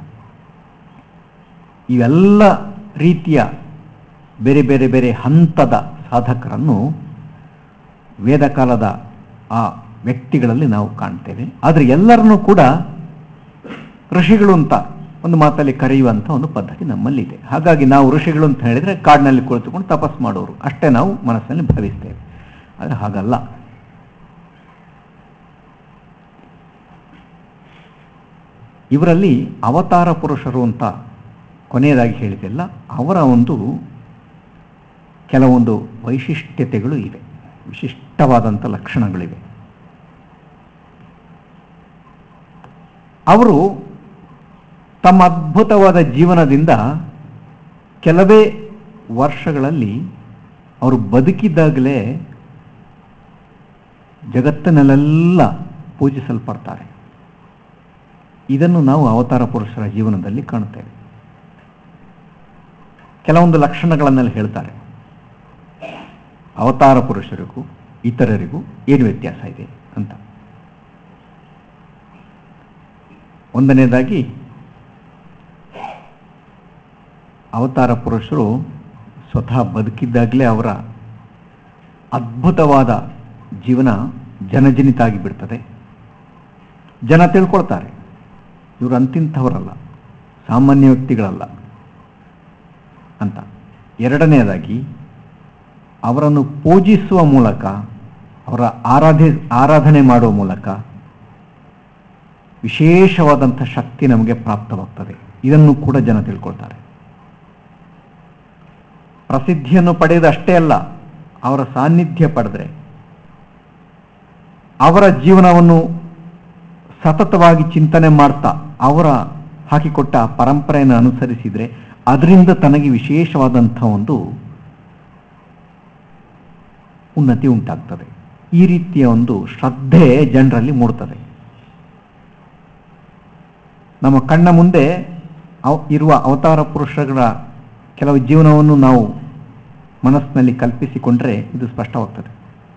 ಇವೆಲ್ಲ ರೀತಿಯ ಬೇರೆ ಬೇರೆ ಬೇರೆ ಹಂತದ ಸಾಧಕರನ್ನು ವೇದಕಾಲದ ಆ ವ್ಯಕ್ತಿಗಳಲ್ಲಿ ನಾವು ಕಾಣ್ತೇವೆ ಆದರೆ ಎಲ್ಲರನ್ನೂ ಕೂಡ ಋಷಿಗಳು ಅಂತ ಒಂದು ಮಾತಲ್ಲಿ ಕರೆಯುವಂಥ ಒಂದು ಪದ್ಧತಿ ನಮ್ಮಲ್ಲಿದೆ ಹಾಗಾಗಿ ನಾವು ಋಷಿಗಳು ಅಂತ ಹೇಳಿದರೆ ಕಾಡಿನಲ್ಲಿ ಕುಳಿತುಕೊಂಡು ತಪಸ್ ಮಾಡೋರು ಅಷ್ಟೇ ನಾವು ಮನಸ್ಸಿನಲ್ಲಿ ಭಾವಿಸ್ತೇವೆ ಆದರೆ ಹಾಗಲ್ಲ ಇವರಲ್ಲಿ ಅವತಾರ ಪುರುಷರು ಅಂತ ಕೊನೆಯದಾಗಿ ಹೇಳಿದೆಲ್ಲ ಅವರ ಒಂದು ಕೆಲವೊಂದು ವೈಶಿಷ್ಟ್ಯತೆಗಳು ಇವೆ ವಿಶಿಷ್ಟವಾದಂಥ ಲಕ್ಷಣಗಳಿವೆ ಅವರು ತಮ್ಮ ಅದ್ಭುತವಾದ ಜೀವನದಿಂದ ಕೆಲವೇ ವರ್ಷಗಳಲ್ಲಿ ಅವರು ಬದುಕಿದ್ದಾಗಲೇ ಜಗತ್ತಿನಲ್ಲೆಲ್ಲ ಪೂಜಿಸಲ್ಪಡ್ತಾರೆ ಇದನ್ನು ನಾವು ಅವತಾರ ಪುರುಷರ ಜೀವನದಲ್ಲಿ ಕಾಣುತ್ತೇವೆ ಕೆಲವೊಂದು ಲಕ್ಷಣಗಳನ್ನೆಲ್ಲ ಹೇಳ್ತಾರೆ ಅವತಾರ ಪುರುಷರಿಗೂ ಇತರರಿಗೂ ಏನು ವ್ಯತ್ಯಾಸ ಇದೆ ಅಂತ ಒಂದನೇದಾಗಿ ಅವತಾರ ಪುರುಷರು ಸ್ವತಃ ಬದುಕಿದ್ದಾಗಲೇ ಅವರ ಅದ್ಭುತವಾದ ಜೀವನ ಜನಜನಿತ ಆಗಿಬಿಡ್ತದೆ ಜನ ತಿಳ್ಕೊಳ್ತಾರೆ ಇವರು ಅಂತಿಂಥವರಲ್ಲ ಸಾಮಾನ್ಯ ವ್ಯಕ್ತಿಗಳಲ್ಲ ಅಂತ ಎರಡನೆಯದಾಗಿ ಅವರನ್ನು ಪೂಜಿಸುವ ಮೂಲಕ ಅವರ ಆರಾಧೆ ಆರಾಧನೆ ಮಾಡುವ ಮೂಲಕ ವಿಶೇಷವಾದಂಥ ಶಕ್ತಿ ನಮಗೆ ಪ್ರಾಪ್ತವಾಗ್ತದೆ ಇದನ್ನು ಕೂಡ ಜನ ತಿಳ್ಕೊಳ್ತಾರೆ ಪ್ರಸಿದ್ಧಿಯನ್ನು ಪಡೆಯುವುದು ಅಷ್ಟೇ ಅಲ್ಲ ಅವರ ಸಾನ್ನಿಧ್ಯ ಪಡೆದ್ರೆ ಅವರ ಜೀವನವನ್ನು ಸತತವಾಗಿ ಚಿಂತನೆ ಮಾಡ್ತಾ ಅವರ ಹಾಕಿಕೊಟ್ಟ ಪರಂಪರೆಯನ್ನು ಅನುಸರಿಸಿದರೆ ಅದರಿಂದ ತನಗೆ ವಿಶೇಷವಾದಂಥ ಒಂದು ಉನ್ನತಿ ಉಂಟಾಗ್ತದೆ ಈ ರೀತಿಯ ಒಂದು ಶ್ರದ್ಧೆ ಜನರಲ್ಲಿ ಮೂಡ್ತದೆ ನಮ್ಮ ಕಣ್ಣ ಮುಂದೆ ಅವ್- ಇರುವ ಅವತಾರ ಪುರುಷರ ಕೆಲವು ಜೀವನವನ್ನು ನಾವು ಮನಸ್ಸಿನಲ್ಲಿ ಕಲ್ಪಿಸಿಕೊಂಡ್ರೆ ಇದು ಸ್ಪಷ್ಟವಾಗ್ತದೆ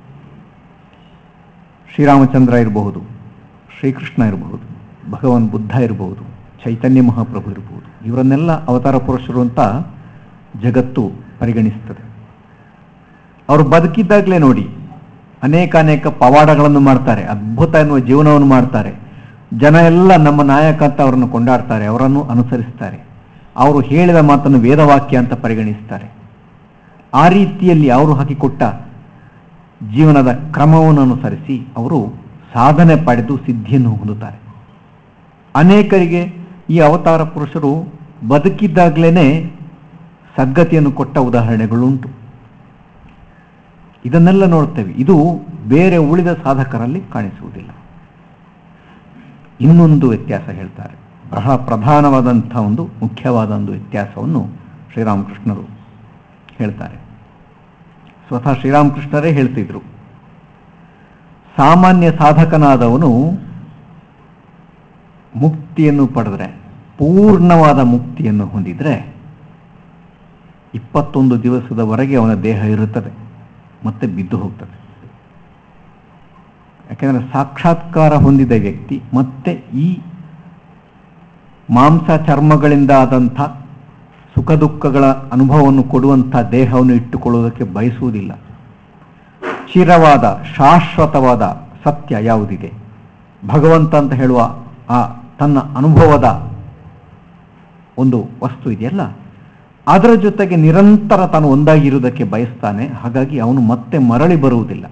ಶ್ರೀರಾಮಚಂದ್ರ ಇರಬಹುದು ಶ್ರೀಕೃಷ್ಣ ಇರಬಹುದು ಭಗವಾನ್ ಬುದ್ಧ ಇರಬಹುದು ಚೈತನ್ಯ ಮಹಾಪ್ರಭು ಇರಬಹುದು ಇವರನ್ನೆಲ್ಲ ಅವತಾರ ಪುರುಷರು ಅಂತ ಜಗತ್ತು ಪರಿಗಣಿಸ್ತದೆ ಅವರು ಬದುಕಿದ್ದಾಗಲೇ ನೋಡಿ ಅನೇಕ ಅನೇಕ ಪವಾಡಗಳನ್ನು ಮಾಡ್ತಾರೆ ಅದ್ಭುತ ಎನ್ನುವ ಜೀವನವನ್ನು ಮಾಡ್ತಾರೆ ಜನ ಎಲ್ಲ ನಮ್ಮ ನಾಯಕ ಅಂತ ಅವರನ್ನು ಕೊಂಡಾಡ್ತಾರೆ ಅವರನ್ನು ಅನುಸರಿಸ್ತಾರೆ ಅವರು ಹೇಳಿದ ಮಾತನ್ನು ವೇದವಾಕ್ಯ ಅಂತ ಪರಿಗಣಿಸ್ತಾರೆ ಆ ರೀತಿಯಲ್ಲಿ ಅವರು ಹಾಕಿಕೊಟ್ಟ ಜೀವನದ ಕ್ರಮವನ್ನು ಅನುಸರಿಸಿ ಅವರು ಸಾಧನೆ ಪಡೆದು ಸಿದ್ಧಿಯನ್ನು ಹೊಂದುತ್ತಾರೆ ಅನೇಕರಿಗೆ ಈ ಅವತಾರ ಪುರುಷರು ಬದುಕಿದ್ದಾಗಲೇ ಸದ್ಗತಿಯನ್ನು ಕೊಟ್ಟ ಉದಾಹರಣೆಗಳುಂಟು ಇದನ್ನೆಲ್ಲ ನೋಡ್ತೇವೆ ಇದು ಬೇರೆ ಉಳಿದ ಸಾಧಕರಲ್ಲಿ ಕಾಣಿಸುವುದಿಲ್ಲ ಇನ್ನೊಂದು ವ್ಯತ್ಯಾಸ ಹೇಳ್ತಾರೆ ಬಹಳ ಪ್ರಧಾನವಾದಂಥ ಒಂದು ಮುಖ್ಯವಾದ ಒಂದು ವ್ಯತ್ಯಾಸವನ್ನು ಶ್ರೀರಾಮಕೃಷ್ಣರು ಹೇಳ್ತಾರೆ ಸ್ವತಃ ಶ್ರೀರಾಮಕೃಷ್ಣರೇ ಹೇಳ್ತಿದ್ರು ಸಾಮಾನ್ಯ ಸಾಧಕನಾದವನು ಮುಕ್ತಿಯನ್ನು ಪಡೆದ್ರೆ ಪೂರ್ಣವಾದ ಮುಕ್ತಿಯನ್ನು ಹೊಂದಿದ್ರೆ ಇಪ್ಪತ್ತೊಂದು ದಿವಸದವರೆಗೆ ಅವನ ದೇಹ ಇರುತ್ತದೆ ಮತ್ತೆ ಬಿದ್ದು ಹೋಗ್ತದೆ ಯಾಕೆಂದರೆ ಸಾಕ್ಷಾತ್ಕಾರ ಹೊಂದಿದ ವ್ಯಕ್ತಿ ಮತ್ತೆ ಈ ಮಾಂಸ ಚರ್ಮಗಳಿಂದ ಆದಂಥ ಸುಖ ದುಃಖಗಳ ಅನುಭವವನ್ನು ಕೊಡುವಂಥ ದೇಹವನ್ನು ಇಟ್ಟುಕೊಳ್ಳುವುದಕ್ಕೆ ಬಯಸುವುದಿಲ್ಲ ಚಿರವಾದ ಶಾಶ್ವತವಾದ ಸತ್ಯ ಯಾವುದಿದೆ ಭಗವಂತ ಅಂತ ಹೇಳುವ ಆ ತನ್ನ ಅನುಭವದ ಒಂದು ವಸ್ತು ಇದೆಯಲ್ಲ ಅದರ ಜೊತೆಗೆ ನಿರಂತರ ತಾನು ಒಂದಾಗಿರುವುದಕ್ಕೆ ಬಯಸ್ತಾನೆ ಹಾಗಾಗಿ ಅವನು ಮತ್ತೆ ಮರಳಿ ಬರುವುದಿಲ್ಲ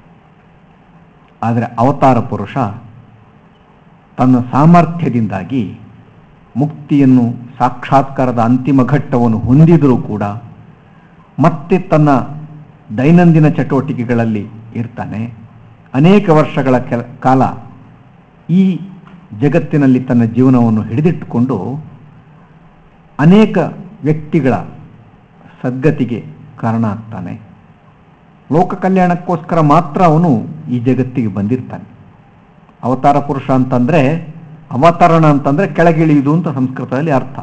ಆದರೆ ಅವತಾರ ಪುರುಷ ತನ್ನ ಸಾಮರ್ಥ್ಯದಿಂದಾಗಿ ಮುಕ್ತಿಯನ್ನು ಸಾಕ್ಷಾತ್ಕಾರದ ಅಂತಿಮ ಘಟ್ಟವನ್ನು ಹೊಂದಿದರೂ ಕೂಡ ಮತ್ತೆ ತನ್ನ ದೈನಂದಿನ ಚಟುವಟಿಕೆಗಳಲ್ಲಿ ಇರ್ತಾನೆ ಅನೇಕ ವರ್ಷಗಳ ಕೆಲ ಕಾಲ ಈ ಜಗತ್ತಿನಲ್ಲಿ ತನ್ನ ಜೀವನವನ್ನು ಹಿಡಿದಿಟ್ಟುಕೊಂಡು ಅನೇಕ ವ್ಯಕ್ತಿಗಳ ಸದ್ಗತಿಗೆ ಕಾರಣ ಆಗ್ತಾನೆ ಲೋಕ ಕಲ್ಯಾಣಕ್ಕೋಸ್ಕರ ಮಾತ್ರ ಅವನು ಈ ಜಗತ್ತಿಗೆ ಬಂದಿರ್ತಾನೆ ಅವತಾರ ಪುರುಷ ಅಂತಂದ್ರೆ ಅವತರಣ ಅಂತಂದ್ರೆ ಕೆಳಗಿಳಿಯುವುದು ಅಂತ ಸಂಸ್ಕೃತದಲ್ಲಿ ಅರ್ಥ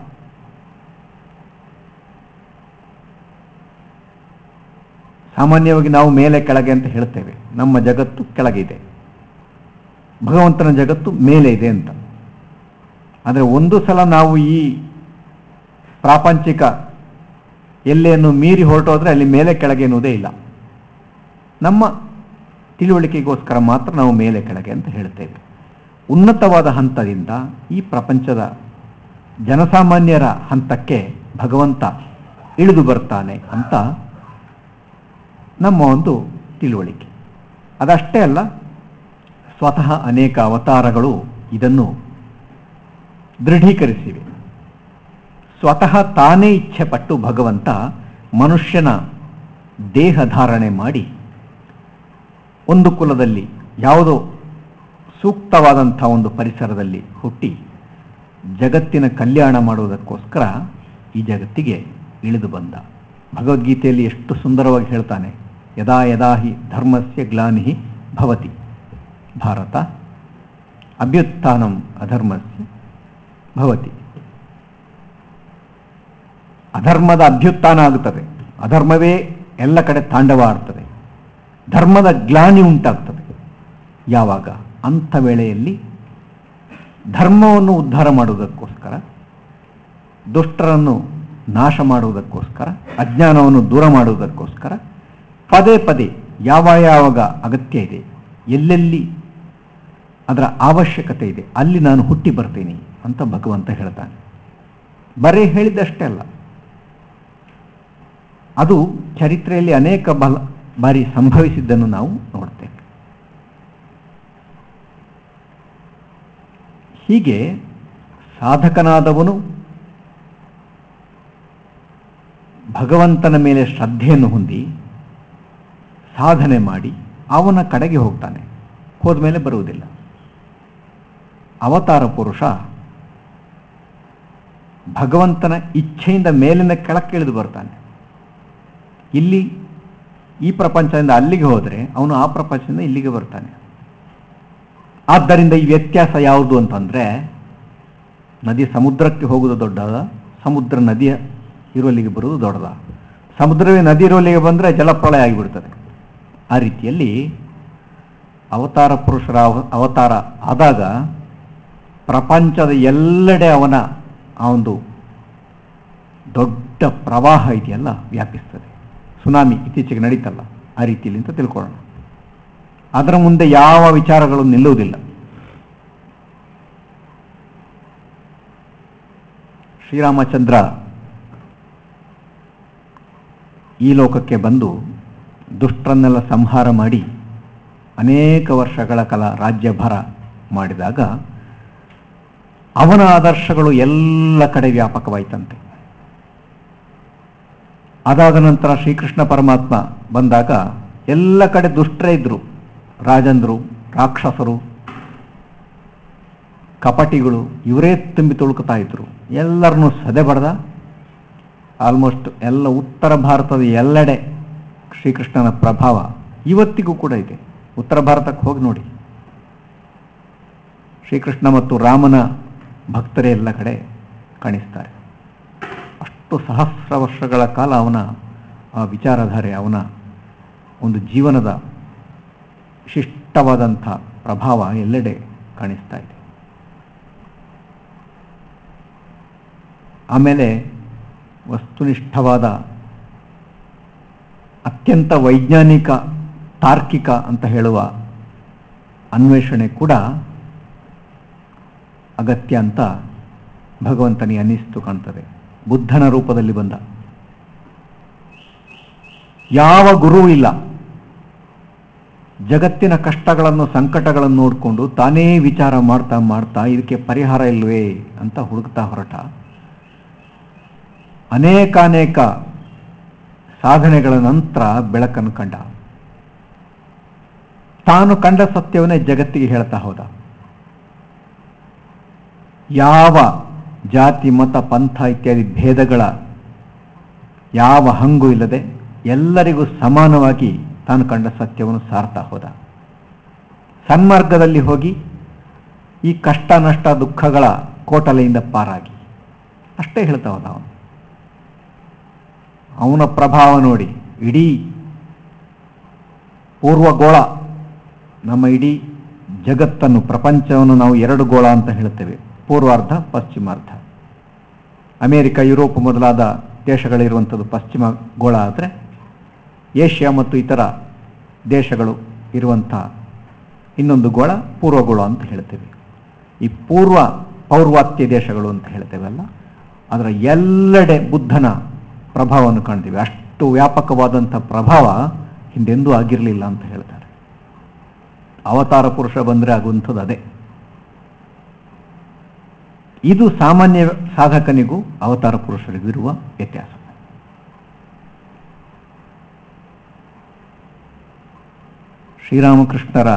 ಸಾಮಾನ್ಯವಾಗಿ ನಾವು ಮೇಲೆ ಕೆಳಗೆ ಅಂತ ಹೇಳ್ತೇವೆ ನಮ್ಮ ಜಗತ್ತು ಕೆಳಗಿದೆ ಭಗವಂತನ ಜಗತ್ತು ಮೇಲೆ ಇದೆ ಅಂತ ಆದರೆ ಒಂದು ಸಲ ನಾವು ಈ ಪ್ರಾಪಂಚಿಕ ಎಲ್ಲೆಯನ್ನು ಮೀರಿ ಹೊರಟೋದ್ರೆ ಅಲ್ಲಿ ಮೇಲೆ ಕೆಳಗೆ ಎನ್ನುವುದೇ ಇಲ್ಲ ನಮ್ಮ ತಿಳುವಳಿಕೆಗೋಸ್ಕರ ಮಾತ್ರ ನಾವು ಮೇಲೆ ಕೆಳಗೆ ಅಂತ ಹೇಳ್ತೇವೆ ಉನ್ನತವಾದ ಹಂತದಿಂದ ಈ ಪ್ರಪಂಚದ ಜನಸಾಮಾನ್ಯರ ಹಂತಕ್ಕೆ ಭಗವಂತ ಇಳಿದು ಬರ್ತಾನೆ ಅಂತ ನಮ್ಮ ಒಂದು ತಿಳುವಳಿಕೆ ಅದಷ್ಟೇ ಅಲ್ಲ ಸ್ವತಃ ಅನೇಕ ಅವತಾರಗಳು ಇದನ್ನು ದೃಢೀಕರಿಸಿವೆ ಸ್ವತಃ ತಾನೇ ಇಚ್ಛೆ ಪಟ್ಟು ಭಗವಂತ ಮನುಷ್ಯನ ದೇಹ ಧಾರಣೆ ಮಾಡಿ ಒಂದು ಕುಲದಲ್ಲಿ ಯಾವುದೋ ಸೂಕ್ತವಾದಂಥ ಒಂದು ಪರಿಸರದಲ್ಲಿ ಹುಟ್ಟಿ ಜಗತ್ತಿನ ಕಲ್ಯಾಣ ಮಾಡುವುದಕ್ಕೋಸ್ಕರ ಈ ಜಗತ್ತಿಗೆ ಇಳಿದು ಬಂದ ಭಗವದ್ಗೀತೆಯಲ್ಲಿ ಎಷ್ಟು ಸುಂದರವಾಗಿ ಹೇಳ್ತಾನೆ ಯದಾ ಯದಾ ಹಿ ಧರ್ಮಸ್ಯ ಗ್ಲಾನಿ ಭವತಿ ಭಾರತ ಅಭ್ಯುತ್ಥಾನಂ ಅಧರ್ಮಸ್ಯ ಭವತಿ ಅಧರ್ಮದ ಅಭ್ಯುತ್ಥಾನ ಆಗುತ್ತದೆ ಅಧರ್ಮವೇ ಎಲ್ಲ ಕಡೆ ತಾಂಡವ ಆಡ್ತದೆ ಧರ್ಮದ ಗ್ಲಾನಿ ಉಂಟಾಗ್ತದೆ ಯಾವಾಗ ಅಂಥ ವೇಳೆಯಲ್ಲಿ ಧರ್ಮವನ್ನು ಉದ್ಧಾರ ಮಾಡುವುದಕ್ಕೋಸ್ಕರ ದುಷ್ಟರನ್ನು ನಾಶ ಮಾಡುವುದಕ್ಕೋಸ್ಕರ ಅಜ್ಞಾನವನ್ನು ದೂರ ಮಾಡುವುದಕ್ಕೋಸ್ಕರ ಪದೇ ಪದೇ ಯಾವ ಯಾವಾಗ ಅಗತ್ಯ ಇದೆ ಎಲ್ಲೆಲ್ಲಿ ಅದರ ಅವಶ್ಯಕತೆ ಇದೆ ಅಲ್ಲಿ ನಾನು ಹುಟ್ಟಿ ಬರ್ತೀನಿ ಅಂತ ಭಗವಂತ ಹೇಳ್ತಾನೆ ಬರೀ ಹೇಳಿದಷ್ಟೇ ಅಲ್ಲ ಅದು ಚರಿತ್ರೆಯಲ್ಲಿ ಅನೇಕ ಬಲ ಬಾರಿ ಸಂಭವಿಸಿದ್ದನ್ನು ನಾವು ನೋಡ್ತೇವೆ ಹೀಗೆ ಸಾಧಕನಾದವನು ಭಗವಂತನ ಮೇಲೆ ಶ್ರದ್ಧೆಯನ್ನು ಹೊಂದಿ ಸಾಧನೆ ಮಾಡಿ ಅವನ ಕಡೆಗೆ ಹೋಗ್ತಾನೆ ಹೋದ್ಮೇಲೆ ಬರುವುದಿಲ್ಲ ಅವತಾರ ಪುರುಷ ಭಗವಂತನ ಇಚ್ಛೆಯಿಂದ ಮೇಲಿನ ಕೆಳಕ್ಕಿಳಿದು ಬರ್ತಾನೆ ಇಲ್ಲಿ ಈ ಪ್ರಪಂಚದಿಂದ ಅಲ್ಲಿಗೆ ಹೋದರೆ ಅವನು ಆ ಪ್ರಪಂಚದಿಂದ ಇಲ್ಲಿಗೆ ಬರ್ತಾನೆ ಆದ್ದರಿಂದ ಈ ವ್ಯತ್ಯಾಸ ಯಾವುದು ಅಂತಂದ್ರೆ ನದಿ ಸಮುದ್ರಕ್ಕೆ ಹೋಗುವುದು ದೊಡ್ಡದ ಸಮುದ್ರ ನದಿಯ ಇರುವಲ್ಲಿಗೆ ಬರುವುದು ದೊಡ್ಡದ ಸಮುದ್ರವೇ ನದಿ ಇರುವಲ್ಲಿಗೆ ಬಂದರೆ ಜಲಪ್ರಳಯ ಆಗಿಬಿಡ್ತದೆ ಆ ರೀತಿಯಲ್ಲಿ ಅವತಾರ ಪುರುಷರ ಅವ- ಅವತಾರ ಆದಾಗ ಪ್ರಪಂಚದ ಎಲ್ಲೆಡೆ ಅವನ ಆ ಒಂದು ದೊಡ್ಡ ಪ್ರವಾಹ ಇದೆಯಲ್ಲ ವ್ಯಾಪಿಸ್ತದೆ ಸುನಾಮಿ ಇತ್ತೀಚೆಗೆ ನಡೀತಲ್ಲ ಆ ರೀತಿಯಲ್ಲಿ ಅಂತ ತಿಳ್ಕೊಳ್ಳೋಣ ಅದರ ಮುಂದೆ ಯಾವ ವಿಚಾರಗಳು ನಿಲ್ಲುವುದಿಲ್ಲ ಶ್ರೀರಾಮಚಂದ್ರ ಈ ಲೋಕಕ್ಕೆ ಬಂದು ದುಷ್ಟರನ್ನೆಲ್ಲ ಸಂಹಾರ ಮಾಡಿ ಅನೇಕ ವರ್ಷಗಳ ಕಾಲ ರಾಜ್ಯಭಾರ ಮಾಡಿದಾಗ ಅವನ ಆದರ್ಶಗಳು ಎಲ್ಲ ಕಡೆ ವ್ಯಾಪಕವಾಯಿತಂತೆ ಅದಾದ ನಂತರ ಶ್ರೀಕೃಷ್ಣ ಪರಮಾತ್ಮ ಬಂದಾಗ ಎಲ್ಲ ಕಡೆ ದುಷ್ಟರೇ ಇದ್ರು ರಾಜಂದ್ರು ರಾಕ್ಷಸರು ಕಪಟಿಗಳು ಇವರೇ ತುಂಬಿ ತುಳುಕ್ತಾ ಇದ್ರು ಎಲ್ಲರನ್ನೂ ಸದೆ ಬಡ್ದ ಆಲ್ಮೋಸ್ಟ್ ಎಲ್ಲ ಉತ್ತರ ಭಾರತದ ಎಲ್ಲೆಡೆ ಶ್ರೀಕೃಷ್ಣನ ಪ್ರಭಾವ ಇವತ್ತಿಗೂ ಕೂಡ ಇದೆ ಉತ್ತರ ಭಾರತಕ್ಕೆ ಹೋಗಿ ನೋಡಿ ಶ್ರೀಕೃಷ್ಣ ಮತ್ತು ರಾಮನ ಭಕ್ತರೇ ಎಲ್ಲ ಕಡೆ ಕಾಣಿಸ್ತಾರೆ ಅಷ್ಟು ಸಹಸ್ರ ವರ್ಷಗಳ ಕಾಲ ಅವನ ಆ ವಿಚಾರಧಾರೆ ಅವನ ಒಂದು ಜೀವನದ ವಿಶಿಷ್ಟವಾದಂಥ ಪ್ರಭಾವ ಎಲ್ಲೆಡೆ ಕಾಣಿಸ್ತಾ ಇದೆ ಆಮೇಲೆ ವಸ್ತುನಿಷ್ಠವಾದ ಅತ್ಯಂತ ವೈಜ್ಞಾನಿಕ ತಾರ್ಕಿಕ ಅಂತ ಹೇಳುವ ಅನ್ವೇಷಣೆ ಕೂಡ ಅಗತ್ಯ ಅಂತ ಭಗವಂತನಿಗೆ ಅನ್ನಿಸ್ತು ಕಾಣ್ತದೆ ಬುದ್ಧನ ರೂಪದಲ್ಲಿ ಬಂದ ಯಾವ ಗುರು ಇಲ್ಲ ಜಗತ್ತಿನ ಕಷ್ಟಗಳನ್ನು ಸಂಕಟಗಳನ್ನು ನೋಡಿಕೊಂಡು ತಾನೇ ವಿಚಾರ ಮಾಡ್ತಾ ಮಾಡ್ತಾ ಇದಕ್ಕೆ ಪರಿಹಾರ ಇಲ್ವೇ ಅಂತ ಹುಡುಕ್ತಾ ಹೊರಟ ಅನೇಕಾನೇಕ ಸಾಧನೆಗಳ ನಂತರ ಬೆಳಕನ್ನು ಕಂಡ ತಾನು ಕಂಡ ಸತ್ಯವನ್ನೇ ಜಗತ್ತಿಗೆ ಹೇಳ್ತಾ ಹೋದ ಯಾವ ಜಾತಿ ಮತ ಪಂಥ ಇತ್ಯಾದಿ ಭೇದಗಳ ಯಾವ ಹಂಗು ಇಲ್ಲದೆ ಎಲ್ಲರಿಗೂ ಸಮಾನವಾಗಿ ತಾನು ಕಂಡ ಸತ್ಯವನ್ನು ಸಾರ್ತಾ ಹೋದ ಸನ್ಮಾರ್ಗದಲ್ಲಿ ಹೋಗಿ ಈ ಕಷ್ಟ ನಷ್ಟ ದುಃಖಗಳ ಕೋಟಲೆಯಿಂದ ಪಾರಾಗಿ ಅಷ್ಟೇ ಹೇಳ್ತಾ ಹೋದ ಅವನು ಅವನ ಪ್ರಭಾವ ನೋಡಿ ಇಡೀ ಪೂರ್ವಗೋಳ ನಮ್ಮ ಇಡೀ ಜಗತ್ತನ್ನು ಪ್ರಪಂಚವನ್ನು ನಾವು ಎರಡು ಗೋಳ ಅಂತ ಹೇಳ್ತೇವೆ ಪೂರ್ವಾರ್ಧ ಪಶ್ಚಿಮಾರ್ಧ ಅಮೇರಿಕ ಯುರೋಪ್ ಮೊದಲಾದ ದೇಶಗಳಿರುವಂಥದ್ದು ಪಶ್ಚಿಮ ಗೋಳ ಆದರೆ ಏಷ್ಯಾ ಮತ್ತು ಇತರ ದೇಶಗಳು ಇರುವಂಥ ಇನ್ನೊಂದು ಗೋಳ ಪೂರ್ವಗೋಳ ಅಂತ ಹೇಳ್ತೇವೆ ಈ ಪೂರ್ವ ಪೌರ್ವಾತ್ಯ ದೇಶಗಳು ಅಂತ ಹೇಳ್ತೇವಲ್ಲ ಅದರ ಎಲ್ಲೆಡೆ ಬುದ್ಧನ ಪ್ರಭಾವವನ್ನು ಕಾಣ್ತೀವಿ ಅಷ್ಟು ವ್ಯಾಪಕವಾದಂಥ ಪ್ರಭಾವ ಹಿಂದೆಂದೂ ಆಗಿರಲಿಲ್ಲ ಅಂತ ಹೇಳ್ತಾರೆ ಅವತಾರ ಪುರುಷ ಬಂದರೆ ಆಗುವಂಥದ್ದು ಅದೇ ಇದು ಸಾಮಾನ್ಯ ಸಾಧಕನಿಗೂ ಅವತಾರ ಪುರುಷರಿಗೂ ಇರುವ ವ್ಯತ್ಯಾಸ ಶ್ರೀರಾಮಕೃಷ್ಣರ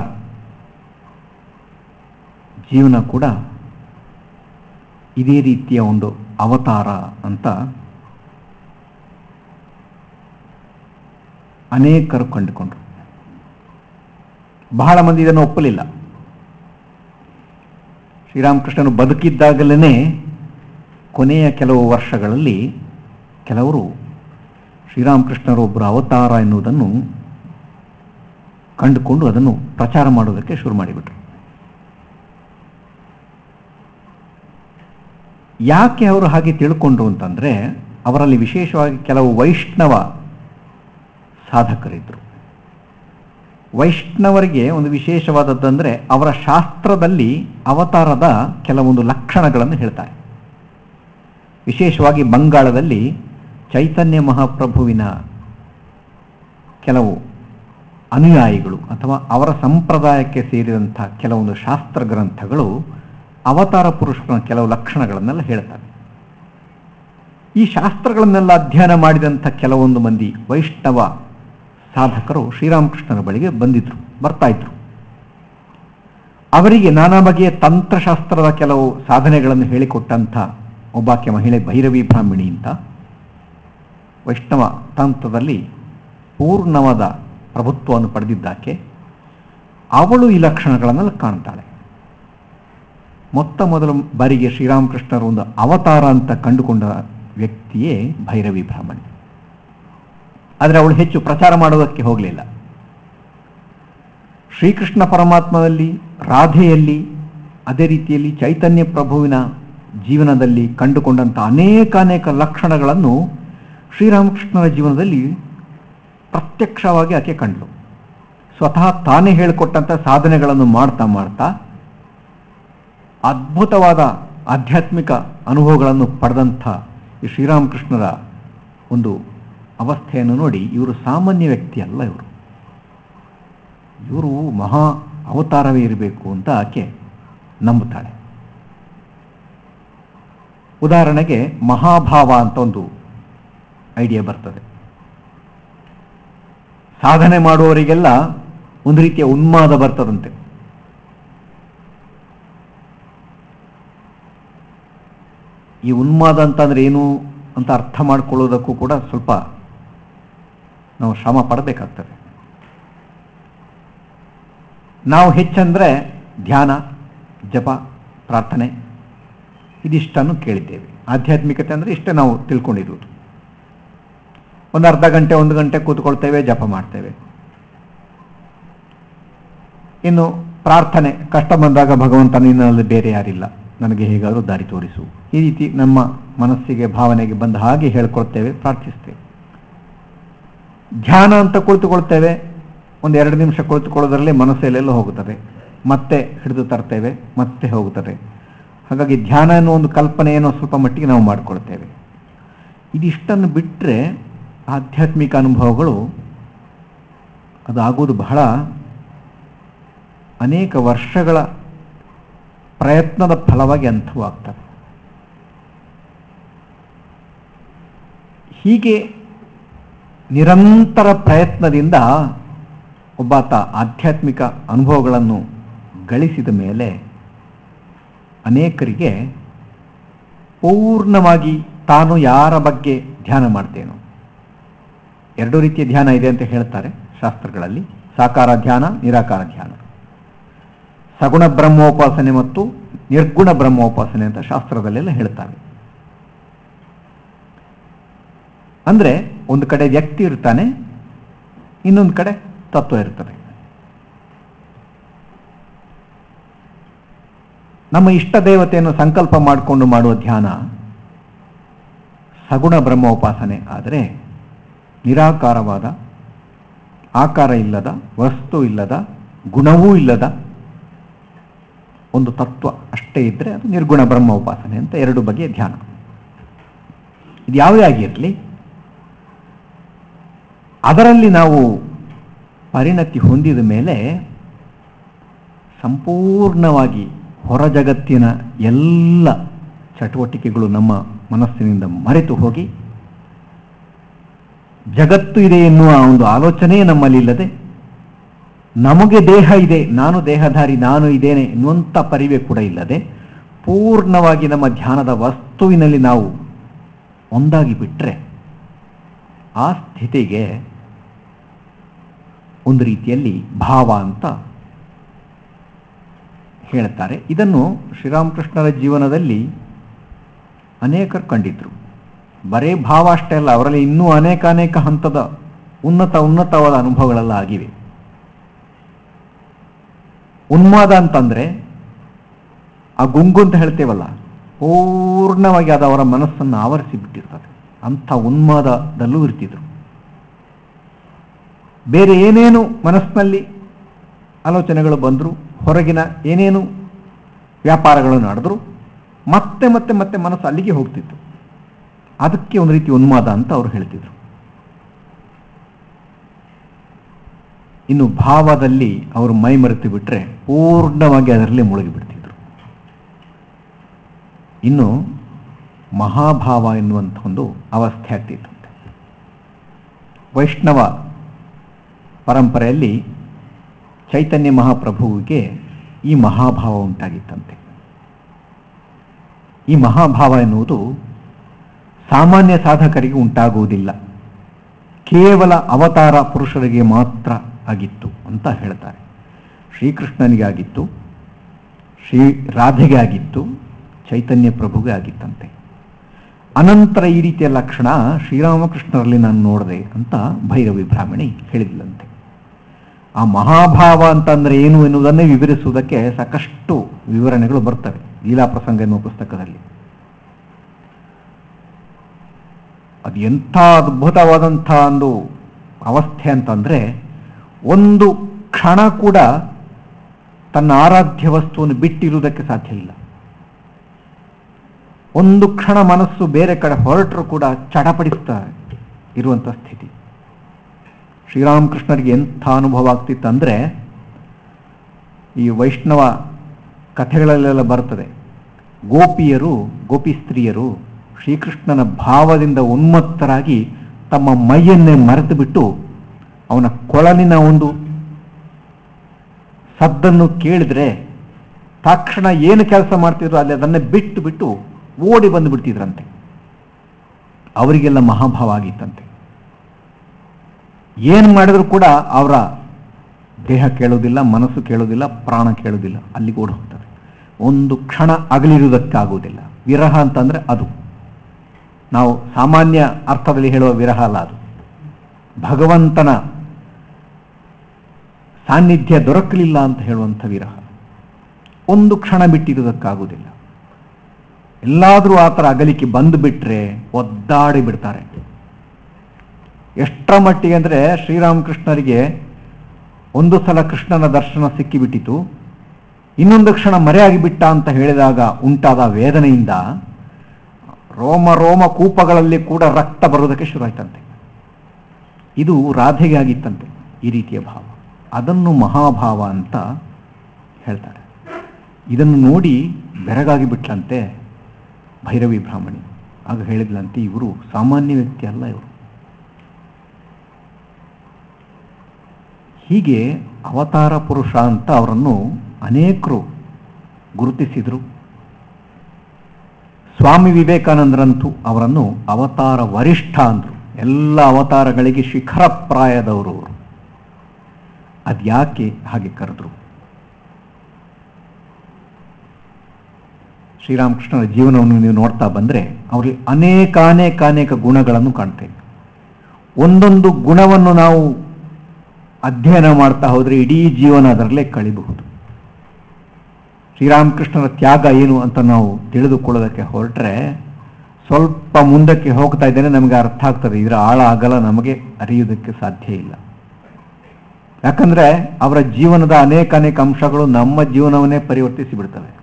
ಜೀವನ ಕೂಡ ಇದೇ ರೀತಿಯ ಒಂದು ಅವತಾರ ಅಂತ ಅನೇಕರು ಕಂಡುಕೊಂಡರು ಬಹಳ ಮಂದಿ ಇದನ್ನು ಒಪ್ಪಲಿಲ್ಲ ಶ್ರೀರಾಮಕೃಷ್ಣನು ಬದುಕಿದ್ದಾಗಲೇ ಕೊನೆಯ ಕೆಲವು ವರ್ಷಗಳಲ್ಲಿ ಕೆಲವರು ಶ್ರೀರಾಮಕೃಷ್ಣರು ಒಬ್ಬರು ಅವತಾರ ಎನ್ನುವುದನ್ನು ಕಂಡುಕೊಂಡು ಅದನ್ನು ಪ್ರಚಾರ ಮಾಡೋದಕ್ಕೆ ಶುರು ಮಾಡಿಬಿಟ್ರು ಯಾಕೆ ಅವರು ಹಾಗೆ ತಿಳ್ಕೊಂಡ್ರು ಅಂತಂದ್ರೆ ಅವರಲ್ಲಿ ವಿಶೇಷವಾಗಿ ಕೆಲವು ವೈಷ್ಣವ ಸಾಧಕರಿದ್ದರು ವೈಷ್ಣವರಿಗೆ ಒಂದು ವಿಶೇಷವಾದದ್ದಂದ್ರೆ ಅವರ ಶಾಸ್ತ್ರದಲ್ಲಿ ಅವತಾರದ ಕೆಲವೊಂದು ಲಕ್ಷಣಗಳನ್ನು ಹೇಳ್ತಾರೆ ವಿಶೇಷವಾಗಿ ಬಂಗಾಳದಲ್ಲಿ ಚೈತನ್ಯ ಮಹಾಪ್ರಭುವಿನ ಕೆಲವು ಅನುಯಾಯಿಗಳು ಅಥವಾ ಅವರ ಸಂಪ್ರದಾಯಕ್ಕೆ ಸೇರಿದಂಥ ಕೆಲವೊಂದು ಶಾಸ್ತ್ರ ಗ್ರಂಥಗಳು ಅವತಾರ ಪುರುಷನ ಕೆಲವು ಲಕ್ಷಣಗಳನ್ನೆಲ್ಲ ಹೇಳ್ತಾರೆ ಈ ಶಾಸ್ತ್ರಗಳನ್ನೆಲ್ಲ ಅಧ್ಯಯನ ಮಾಡಿದಂಥ ಕೆಲವೊಂದು ಮಂದಿ ವೈಷ್ಣವ ಸಾಧಕರು ಶ್ರೀರಾಮಕೃಷ್ಣನ ಬಳಿಗೆ ಬಂದಿದ್ರು ಬರ್ತಾ ಇದ್ರು ಅವರಿಗೆ ನಾನಾ ಬಗೆಯ ತಂತ್ರಶಾಸ್ತ್ರದ ಕೆಲವು ಸಾಧನೆಗಳನ್ನು ಹೇಳಿಕೊಟ್ಟಂಥ ಒಬ್ಬಾಕೆ ಮಹಿಳೆ ಭೈರವಿ ಬ್ರಾಹ್ಮಣಿ ಅಂತ ವೈಷ್ಣವ ತಂತ್ರದಲ್ಲಿ ಪೂರ್ಣವಾದ ಪ್ರಭುತ್ವವನ್ನು ಪಡೆದಿದ್ದಾಕೆ ಅವಳು ಈ ಲಕ್ಷಣಗಳನ್ನೆಲ್ಲ ಕಾಣ್ತಾಳೆ ಮೊತ್ತ ಮೊದಲ ಬಾರಿಗೆ ಶ್ರೀರಾಮಕೃಷ್ಣರ ಒಂದು ಅವತಾರ ಅಂತ ಕಂಡುಕೊಂಡ ವ್ಯಕ್ತಿಯೇ ಭೈರವಿ ಬ್ರಾಹ್ಮಣಿ ಆದರೆ ಅವಳು ಹೆಚ್ಚು ಪ್ರಚಾರ ಮಾಡೋದಕ್ಕೆ ಹೋಗಲಿಲ್ಲ ಶ್ರೀಕೃಷ್ಣ ಪರಮಾತ್ಮನಲ್ಲಿ ರಾಧೆಯಲ್ಲಿ ಅದೇ ರೀತಿಯಲ್ಲಿ ಚೈತನ್ಯ ಪ್ರಭುವಿನ ಜೀವನದಲ್ಲಿ ಕಂಡುಕೊಂಡಂಥ ಅನೇಕ ಅನೇಕ ಲಕ್ಷಣಗಳನ್ನು ಶ್ರೀರಾಮಕೃಷ್ಣರ ಜೀವನದಲ್ಲಿ ಪ್ರತ್ಯಕ್ಷವಾಗಿ ಆಕೆ ಕಂಡಳು ಸ್ವತಃ ತಾನೇ ಹೇಳಿಕೊಟ್ಟಂಥ ಸಾಧನೆಗಳನ್ನು ಮಾಡ್ತಾ ಮಾಡ್ತಾ ಅದ್ಭುತವಾದ ಆಧ್ಯಾತ್ಮಿಕ ಅನುಭವಗಳನ್ನು ಪಡೆದಂಥ ಈ ಶ್ರೀರಾಮಕೃಷ್ಣರ ಒಂದು ಅವಸ್ಥೆಯನ್ನು ನೋಡಿ ಇವರು ಸಾಮಾನ್ಯ ವ್ಯಕ್ತಿ ಅಲ್ಲ ಇವರು ಇವರು ಮಹಾ ಅವತಾರವೇ ಇರಬೇಕು ಅಂತ ಆಕೆ ನಂಬುತ್ತಾಳೆ ಉದಾಹರಣೆಗೆ ಮಹಾಭಾವ ಅಂತ ಒಂದು ಐಡಿಯಾ ಬರ್ತದೆ ಸಾಧನೆ ಮಾಡುವವರಿಗೆಲ್ಲ ಒಂದು ರೀತಿಯ ಉನ್ಮಾದ ಬರ್ತದಂತೆ ಈ ಉನ್ಮಾದ ಅಂತಂದ್ರೆ ಏನು ಅಂತ ಅರ್ಥ ಮಾಡ್ಕೊಳ್ಳೋದಕ್ಕೂ ಕೂಡ ಸ್ವಲ್ಪ ನಾವು ಶ್ರಮ ಪಡಬೇಕಾಗ್ತದೆ ನಾವು ಹೆಚ್ಚಂದ್ರೆ ಧ್ಯಾನ ಜಪ ಪ್ರಾರ್ಥನೆ ಇದಿಷ್ಟನ್ನು ಕೇಳಿದ್ದೇವೆ ಆಧ್ಯಾತ್ಮಿಕತೆ ಅಂದರೆ ಇಷ್ಟೇ ನಾವು ತಿಳ್ಕೊಂಡಿರುವುದು ಒಂದು ಅರ್ಧ ಗಂಟೆ ಒಂದು ಗಂಟೆ ಕೂತ್ಕೊಳ್ತೇವೆ ಜಪ ಮಾಡ್ತೇವೆ ಇನ್ನು ಪ್ರಾರ್ಥನೆ ಕಷ್ಟ ಬಂದಾಗ ಭಗವಂತ ನಿನ್ನಲ್ಲಿ ಬೇರೆ ಯಾರಿಲ್ಲ ನನಗೆ ಹೇಗಾದರೂ ದಾರಿ ತೋರಿಸು ಈ ರೀತಿ ನಮ್ಮ ಮನಸ್ಸಿಗೆ ಭಾವನೆಗೆ ಬಂದ ಹಾಗೆ ಹೇಳ್ಕೊಳ್ತೇವೆ ಪ್ರಾರ್ಥಿಸ್ತೇವೆ ಧ್ಯಾನ ಅಂತ ಕುಳಿತುಕೊಳ್ತೇವೆ ಒಂದು ಎರಡು ನಿಮಿಷ ಕುಳಿತುಕೊಳ್ಳೋದ್ರಲ್ಲಿ ಮನಸ್ಸಲ್ಲೆಲ್ಲ ಹೋಗುತ್ತದೆ ಮತ್ತೆ ಹಿಡಿದು ತರ್ತೇವೆ ಮತ್ತೆ ಹೋಗುತ್ತದೆ ಹಾಗಾಗಿ ಧ್ಯಾನ ಅನ್ನೋ ಒಂದು ಕಲ್ಪನೆಯನ್ನು ಸ್ವಲ್ಪ ಮಟ್ಟಿಗೆ ನಾವು ಮಾಡಿಕೊಳ್ತೇವೆ ಇದಿಷ್ಟನ್ನು ಬಿಟ್ಟರೆ ಆಧ್ಯಾತ್ಮಿಕ ಅನುಭವಗಳು ಅದು ಆಗುವುದು ಬಹಳ ಅನೇಕ ವರ್ಷಗಳ ಪ್ರಯತ್ನದ ಫಲವಾಗಿ ಅಂಥವು ಆಗ್ತವೆ ಹೀಗೆ ನಿರಂತರ ಪ್ರಯತ್ನದಿಂದ ಒಬ್ಬಾತ ಆಧ್ಯಾತ್ಮಿಕ ಅನುಭವಗಳನ್ನು ಗಳಿಸಿದ ಮೇಲೆ ಅನೇಕರಿಗೆ ಪೂರ್ಣವಾಗಿ ತಾನು ಯಾರ ಬಗ್ಗೆ ಧ್ಯಾನ ಮಾಡ್ತೇನೋ ಎರಡು ರೀತಿಯ ಧ್ಯಾನ ಇದೆ ಅಂತ ಹೇಳ್ತಾರೆ ಶಾಸ್ತ್ರಗಳಲ್ಲಿ ಸಾಕಾರ ಧ್ಯಾನ ನಿರಾಕಾರ ಧ್ಯಾನ ಸಗುಣ ಬ್ರಹ್ಮೋಪಾಸನೆ ಮತ್ತು ನಿರ್ಗುಣ ಬ್ರಹ್ಮೋಪಾಸನೆ ಅಂತ ಶಾಸ್ತ್ರದಲ್ಲೆಲ್ಲ ಹೇಳ್ತಾರೆ ಅಂದ್ರೆ ಒಂದು ಕಡೆ ವ್ಯಕ್ತಿ ಇರ್ತಾನೆ ಇನ್ನೊಂದು ಕಡೆ ತತ್ವ ಇರ್ತದೆ ನಮ್ಮ ಇಷ್ಟ ದೇವತೆಯನ್ನು ಸಂಕಲ್ಪ ಮಾಡಿಕೊಂಡು ಮಾಡುವ ಧ್ಯಾನ ಸಗುಣ ಬ್ರಹ್ಮೋಪಾಸನೆ ಆದರೆ ನಿರಾಕಾರವಾದ ಆಕಾರ ಇಲ್ಲದ ವಸ್ತು ಇಲ್ಲದ ಗುಣವೂ ಇಲ್ಲದ ಒಂದು ತತ್ವ ಅಷ್ಟೇ ಇದ್ದರೆ ಅದು ನಿರ್ಗುಣ ಬ್ರಹ್ಮ ಉಪಾಸನೆ ಅಂತ ಎರಡು ಬಗೆಯ ಧ್ಯಾನ ಇದು ಯಾವೇ ಆಗಿರಲಿ ಅದರಲ್ಲಿ ನಾವು ಪರಿಣತಿ ಹೊಂದಿದ ಮೇಲೆ ಸಂಪೂರ್ಣವಾಗಿ ಹೊರ ಜಗತ್ತಿನ ಎಲ್ಲ ಚಟುವಟಿಕೆಗಳು ನಮ್ಮ ಮನಸ್ಸಿನಿಂದ ಮರೆತು ಹೋಗಿ ಜಗತ್ತು ಇದೆ ಎನ್ನುವ ಒಂದು ಆಲೋಚನೆ ನಮ್ಮಲ್ಲಿಲ್ಲದೆ ನಮಗೆ ದೇಹ ಇದೆ ನಾನು ದೇಹಧಾರಿ ನಾನು ಇದ್ದೇನೆ ಎನ್ನುವಂಥ ಪರಿವೆ ಕೂಡ ಇಲ್ಲದೆ ಪೂರ್ಣವಾಗಿ ನಮ್ಮ ಧ್ಯಾನದ ವಸ್ತುವಿನಲ್ಲಿ ನಾವು ಒಂದಾಗಿ ಬಿಟ್ಟರೆ ಆ ಸ್ಥಿತಿಗೆ ಒಂದು ರೀತಿಯಲ್ಲಿ ಭಾವ ಅಂತ ಹೇಳ್ತಾರೆ ಇದನ್ನು ಶ್ರೀರಾಮಕೃಷ್ಣರ ಜೀವನದಲ್ಲಿ ಅನೇಕರು ಕಂಡಿದ್ರು ಬರೇ ಭಾವ ಅಷ್ಟೇ ಅಲ್ಲ ಅವರಲ್ಲಿ ಇನ್ನೂ ಅನೇಕ ಅನೇಕ ಹಂತದ ಉನ್ನತ ಉನ್ನತವಾದ ಅನುಭವಗಳೆಲ್ಲ ಆಗಿವೆ ಉನ್ಮಾದ ಅಂತಂದ್ರೆ ಆ ಗುಂಗು ಅಂತ ಹೇಳ್ತೇವಲ್ಲ ಪೂರ್ಣವಾಗಿ ಅದು ಅವರ ಮನಸ್ಸನ್ನು ಆವರಿಸಿ ಬಿಟ್ಟಿರ್ತದೆ ಅಂಥ ಉನ್ಮಾದದಲ್ಲೂ ಇರ್ತಿದ್ರು ಬೇರೆ ಏನೇನು ಮನಸ್ಸಿನಲ್ಲಿ ಆಲೋಚನೆಗಳು ಬಂದರು ಹೊರಗಿನ ಏನೇನು ವ್ಯಾಪಾರಗಳು ನಡೆದ್ರು ಮತ್ತೆ ಮತ್ತೆ ಮತ್ತೆ ಮನಸ್ಸು ಅಲ್ಲಿಗೆ ಹೋಗ್ತಿತ್ತು ಅದಕ್ಕೆ ಒಂದು ರೀತಿ ಉನ್ಮಾದ ಅಂತ ಅವರು ಹೇಳ್ತಿದ್ರು ಇನ್ನು ಭಾವದಲ್ಲಿ ಅವರು ಮೈ ಮರೆತು ಬಿಟ್ರೆ ಪೂರ್ಣವಾಗಿ ಅದರಲ್ಲಿ ಮುಳುಗಿ ಬಿಡ್ತಿದ್ರು ಇನ್ನು ಮಹಾಭಾವ ಎನ್ನುವಂಥ ಒಂದು ಅವಸ್ಥೆ ಆಗ್ತಿತ್ತಂತೆ ವೈಷ್ಣವ ಪರಂಪರೆಯಲ್ಲಿ ಚೈತನ್ಯ ಮಹಾಪ್ರಭುವಿಗೆ ಈ ಮಹಾಭಾವ ಉಂಟಾಗಿತ್ತಂತೆ ಈ ಮಹಾಭಾವ ಎನ್ನುವುದು ಸಾಮಾನ್ಯ ಸಾಧಕರಿಗೆ ಉಂಟಾಗುವುದಿಲ್ಲ ಕೇವಲ ಅವತಾರ ಪುರುಷರಿಗೆ ಮಾತ್ರ ಆಗಿತ್ತು ಅಂತ ಹೇಳ್ತಾರೆ ಶ್ರೀಕೃಷ್ಣನಿಗೆ ಆಗಿತ್ತು ಶ್ರೀ ರಾಧೆಗೆ ಆಗಿತ್ತು ಚೈತನ್ಯ ಪ್ರಭುಗೆ ಆಗಿತ್ತಂತೆ ಅನಂತರ ಈ ರೀತಿಯ ಲಕ್ಷಣ ಶ್ರೀರಾಮಕೃಷ್ಣರಲ್ಲಿ ನಾನು ನೋಡಿದೆ ಅಂತ ಭೈರವಿ ಬ್ರಾಹ್ಮಣಿ ಹೇಳಿದ್ಲಂತೆ ಆ ಮಹಾಭಾವ ಅಂತಂದ್ರೆ ಏನು ಎನ್ನುವುದನ್ನೇ ವಿವರಿಸುವುದಕ್ಕೆ ಸಾಕಷ್ಟು ವಿವರಣೆಗಳು ಬರ್ತವೆ ಲೀಲಾ ಪ್ರಸಂಗ ಎನ್ನುವ ಪುಸ್ತಕದಲ್ಲಿ ಅದು ಎಂಥ ಅದ್ಭುತವಾದಂಥ ಒಂದು ಅವಸ್ಥೆ ಅಂತಂದ್ರೆ ಒಂದು ಕ್ಷಣ ಕೂಡ ತನ್ನ ಆರಾಧ್ಯ ವಸ್ತುವನ್ನು ಬಿಟ್ಟಿರುವುದಕ್ಕೆ ಸಾಧ್ಯ ಇಲ್ಲ ಒಂದು ಕ್ಷಣ ಮನಸ್ಸು ಬೇರೆ ಕಡೆ ಹೊರಟರು ಕೂಡ ಚಡಪಡಿಸ್ತಾ ಇರುವಂಥ ಸ್ಥಿತಿ ಶ್ರೀರಾಮಕೃಷ್ಣರಿಗೆ ಎಂಥ ಅನುಭವ ಆಗ್ತಿತ್ತಂದ್ರೆ ಈ ವೈಷ್ಣವ ಕಥೆಗಳಲ್ಲೆಲ್ಲ ಬರ್ತದೆ ಗೋಪಿಯರು ಗೋಪಿ ಸ್ತ್ರೀಯರು ಶ್ರೀಕೃಷ್ಣನ ಭಾವದಿಂದ ಉನ್ಮತ್ತರಾಗಿ ತಮ್ಮ ಮೈಯನ್ನೇ ಮರೆತು ಬಿಟ್ಟು ಅವನ ಕೊಳಲಿನ ಒಂದು ಸದ್ದನ್ನು ಕೇಳಿದ್ರೆ ತಕ್ಷಣ ಏನು ಕೆಲಸ ಮಾಡ್ತಿದ್ರು ಅಲ್ಲಿ ಅದನ್ನೇ ಬಿಟ್ಟು ಬಿಟ್ಟು ಓಡಿ ಬಂದು ಬಿಡ್ತಿದ್ರಂತೆ ಅವರಿಗೆಲ್ಲ ಮಹಾಭಾವ ಆಗಿತ್ತಂತೆ ಏನು ಮಾಡಿದ್ರು ಕೂಡ ಅವರ ದೇಹ ಕೇಳೋದಿಲ್ಲ ಮನಸ್ಸು ಕೇಳೋದಿಲ್ಲ ಪ್ರಾಣ ಕೇಳೋದಿಲ್ಲ ಅಲ್ಲಿಗೆ ಓಡಿ ಹೋಗ್ತದೆ ಒಂದು ಕ್ಷಣ ಅಗಲಿರುವುದಕ್ಕಾಗುವುದಿಲ್ಲ ವಿರಹ ಅಂತಂದ್ರೆ ಅದು ನಾವು ಸಾಮಾನ್ಯ ಅರ್ಥದಲ್ಲಿ ಹೇಳುವ ವಿರಹ ಅಲ್ಲ ಅದು ಭಗವಂತನ ಸಾನ್ನಿಧ್ಯ ದೊರಕಲಿಲ್ಲ ಅಂತ ಹೇಳುವಂಥ ವಿರಹ ಒಂದು ಕ್ಷಣ ಬಿಟ್ಟಿರುವುದಕ್ಕಾಗುವುದಿಲ್ಲ ಎಲ್ಲಾದರೂ ಆ ಥರ ಅಗಲಿಕೆ ಬಂದು ಬಿಟ್ರೆ ಒದ್ದಾಡಿ ಬಿಡ್ತಾರೆ ಎಷ್ಟರ ಮಟ್ಟಿಗೆ ಅಂದರೆ ಶ್ರೀರಾಮಕೃಷ್ಣರಿಗೆ ಒಂದು ಸಲ ಕೃಷ್ಣನ ದರ್ಶನ ಸಿಕ್ಕಿಬಿಟ್ಟಿತು ಇನ್ನೊಂದು ಕ್ಷಣ ಮರೆಯಾಗಿ ಬಿಟ್ಟ ಅಂತ ಹೇಳಿದಾಗ ಉಂಟಾದ ವೇದನೆಯಿಂದ ರೋಮ ರೋಮ ಕೂಪಗಳಲ್ಲಿ ಕೂಡ ರಕ್ತ ಬರುವುದಕ್ಕೆ ಶುರುವಾಯ್ತಂತೆ ಇದು ರಾಧೆಗೆ ಆಗಿತ್ತಂತೆ ಈ ರೀತಿಯ ಭಾವ ಅದನ್ನು ಮಹಾಭಾವ ಅಂತ ಹೇಳ್ತಾರೆ ಇದನ್ನು ನೋಡಿ ಬೆರಗಾಗಿ ಬಿಟ್ಲಂತೆ ಭೈರವಿ ಬ್ರಾಹ್ಮಣಿ ಆಗ ಹೇಳಿದ್ಲಂತೆ ಇವರು ಸಾಮಾನ್ಯ ವ್ಯಕ್ತಿ ಅಲ್ಲ ಇವರು ಹೀಗೆ ಅವತಾರ ಪುರುಷ ಅಂತ ಅವರನ್ನು ಅನೇಕರು ಗುರುತಿಸಿದರು ಸ್ವಾಮಿ ವಿವೇಕಾನಂದರಂತೂ ಅವರನ್ನು ಅವತಾರ ವರಿಷ್ಠ ಅಂದರು ಎಲ್ಲ ಅವತಾರಗಳಿಗೆ ಶಿಖರಪ್ರಾಯದವರು ಅವರು ಅದ್ಯಾಕೆ ಹಾಗೆ ಕರೆದ್ರು ಶ್ರೀರಾಮಕೃಷ್ಣನ ಜೀವನವನ್ನು ನೀವು ನೋಡ್ತಾ ಬಂದರೆ ಅವರಲ್ಲಿ ಅನೇಕ ಅನೇಕ ಅನೇಕ ಗುಣಗಳನ್ನು ಕಾಣ್ತೇವೆ ಒಂದೊಂದು ಗುಣವನ್ನು ನಾವು ಅಧ್ಯಯನ ಮಾಡ್ತಾ ಹೋದರೆ ಇಡೀ ಜೀವನ ಅದರಲ್ಲೇ ಕಳಿಬಹುದು ಶ್ರೀರಾಮಕೃಷ್ಣನ ತ್ಯಾಗ ಏನು ಅಂತ ನಾವು ತಿಳಿದುಕೊಳ್ಳೋದಕ್ಕೆ ಹೊರಟ್ರೆ ಸ್ವಲ್ಪ ಮುಂದಕ್ಕೆ ಹೋಗ್ತಾ ಇದ್ದೇನೆ ನಮಗೆ ಅರ್ಥ ಆಗ್ತದೆ ಇದರ ಆಳ ಆಗಲ ನಮಗೆ ಅರಿಯುವುದಕ್ಕೆ ಸಾಧ್ಯ ಇಲ್ಲ ಯಾಕಂದ್ರೆ ಅವರ ಜೀವನದ ಅನೇಕ ಅನೇಕ ಅಂಶಗಳು ನಮ್ಮ ಜೀವನವನ್ನೇ ಪರಿವರ್ತಿಸಿ ಬಿಡ್ತವೆ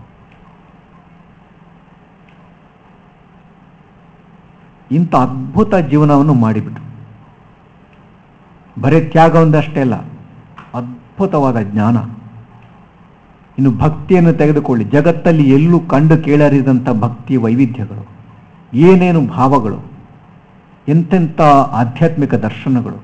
ಇಂಥ ಅದ್ಭುತ ಜೀವನವನ್ನು ಮಾಡಿಬಿಟ್ರು ಬರೀ ತ್ಯಾಗ ಒಂದಷ್ಟೇ ಅಲ್ಲ ಅದ್ಭುತವಾದ ಜ್ಞಾನ ಇನ್ನು ಭಕ್ತಿಯನ್ನು ತೆಗೆದುಕೊಳ್ಳಿ ಜಗತ್ತಲ್ಲಿ ಎಲ್ಲೂ ಕಂಡು ಕೇಳರಿದಂಥ ಭಕ್ತಿಯ ವೈವಿಧ್ಯಗಳು ಏನೇನು ಭಾವಗಳು ಎಂತೆಂಥ ಆಧ್ಯಾತ್ಮಿಕ ದರ್ಶನಗಳು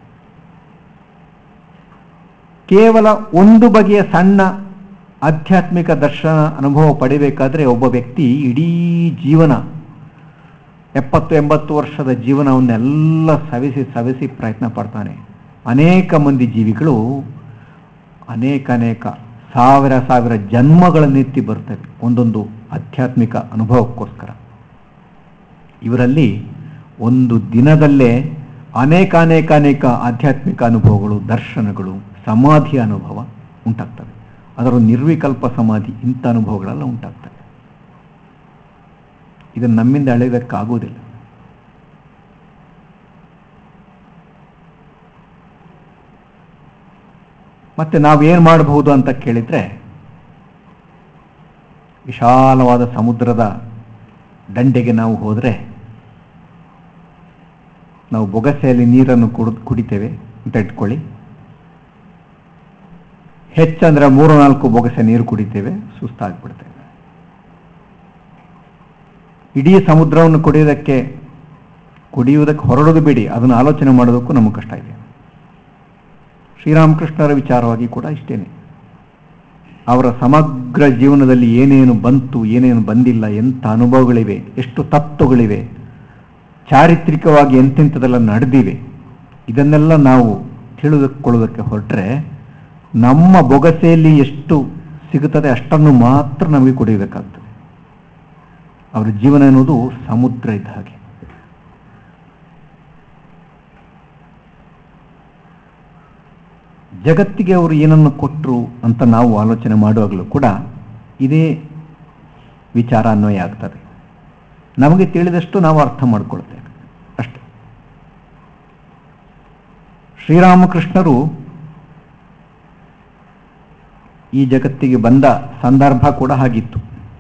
ಕೇವಲ ಒಂದು ಬಗೆಯ ಸಣ್ಣ ಆಧ್ಯಾತ್ಮಿಕ ದರ್ಶನ ಅನುಭವ ಪಡಿಬೇಕಾದ್ರೆ ಒಬ್ಬ ವ್ಯಕ್ತಿ ಇಡೀ ಜೀವನ ಎಪ್ಪತ್ತು ಎಂಬತ್ತು ವರ್ಷದ ಜೀವನವನ್ನೆಲ್ಲ ಸವಿಸಿ ಸವಿಸಿ ಪ್ರಯತ್ನ ಪಡ್ತಾನೆ ಅನೇಕ ಮಂದಿ ಜೀವಿಗಳು ಅನೇಕ ಅನೇಕ ಸಾವಿರ ಸಾವಿರ ಜನ್ಮಗಳನ್ನೆತ್ತಿ ಬರ್ತವೆ ಒಂದೊಂದು ಆಧ್ಯಾತ್ಮಿಕ ಅನುಭವಕ್ಕೋಸ್ಕರ ಇವರಲ್ಲಿ ಒಂದು ದಿನದಲ್ಲೇ ಅನೇಕ ಅನೇಕ ಅನೇಕ ಆಧ್ಯಾತ್ಮಿಕ ಅನುಭವಗಳು ದರ್ಶನಗಳು ಸಮಾಧಿಯ ಅನುಭವ ಉಂಟಾಗ್ತವೆ ಅದರ ನಿರ್ವಿಕಲ್ಪ ಸಮಾಧಿ ಇಂಥ ಅನುಭವಗಳೆಲ್ಲ ಉಂಟಾಗ್ತವೆ ಇದನ್ನು ನಮ್ಮಿಂದ ಅಳೆಯೋದಕ್ಕಾಗುವುದಿಲ್ಲ ಮತ್ತೆ ನಾವೇನು ಮಾಡಬಹುದು ಅಂತ ಕೇಳಿದ್ರೆ ವಿಶಾಲವಾದ ಸಮುದ್ರದ ದಂಡೆಗೆ ನಾವು ಹೋದರೆ ನಾವು ಬೊಗಸೆಯಲ್ಲಿ ನೀರನ್ನು ಕುಡ್ ಕುಡಿತೇವೆ ಅಂತ ಇಟ್ಕೊಳ್ಳಿ ಹೆಚ್ಚಂದ್ರೆ ಮೂರು ನಾಲ್ಕು ಬೊಗಸೆ ನೀರು ಕುಡಿತೇವೆ ಸುಸ್ತಾಗ್ಬಿಡ್ತೇವೆ ಇಡೀ ಸಮುದ್ರವನ್ನು ಕುಡಿಯೋದಕ್ಕೆ ಕುಡಿಯುವುದಕ್ಕೆ ಹೊರಡೋದು ಬಿಡಿ ಅದನ್ನು ಆಲೋಚನೆ ಮಾಡೋದಕ್ಕೂ ನಮಗೆ ಕಷ್ಟ ಇದೆ ಶ್ರೀರಾಮಕೃಷ್ಣರ ವಿಚಾರವಾಗಿ ಕೂಡ ಇಷ್ಟೇನೆ ಅವರ ಸಮಗ್ರ ಜೀವನದಲ್ಲಿ ಏನೇನು ಬಂತು ಏನೇನು ಬಂದಿಲ್ಲ ಎಂಥ ಅನುಭವಗಳಿವೆ ಎಷ್ಟು ತತ್ವಗಳಿವೆ ಚಾರಿತ್ರಿಕವಾಗಿ ಎಂತೆಂಥದೆಲ್ಲ ನಡೆದಿವೆ ಇದನ್ನೆಲ್ಲ ನಾವು ತಿಳಿದುಕೊಳ್ಳೋದಕ್ಕೆ ಹೊರಟ್ರೆ ನಮ್ಮ ಬೊಗಸೆಯಲ್ಲಿ ಎಷ್ಟು ಸಿಗುತ್ತದೆ ಅಷ್ಟನ್ನು ಮಾತ್ರ ನಮಗೆ ಕುಡಿಯಬೇಕಾಗ್ತದೆ ಅವರ ಜೀವನ ಎನ್ನುವುದು ಸಮುದ್ರ ಇದ್ದ ಹಾಗೆ ಜಗತ್ತಿಗೆ ಅವರು ಏನನ್ನು ಕೊಟ್ಟರು ಅಂತ ನಾವು ಆಲೋಚನೆ ಮಾಡುವಾಗಲೂ ಕೂಡ ಇದೇ ವಿಚಾರ ಅನ್ವಯ ಆಗ್ತದೆ ನಮಗೆ ತಿಳಿದಷ್ಟು ನಾವು ಅರ್ಥ ಮಾಡಿಕೊಳ್ತೇವೆ ಅಷ್ಟೆ ಶ್ರೀರಾಮಕೃಷ್ಣರು ಈ ಜಗತ್ತಿಗೆ ಬಂದ ಸಂದರ್ಭ ಕೂಡ ಹಾಗಿತ್ತು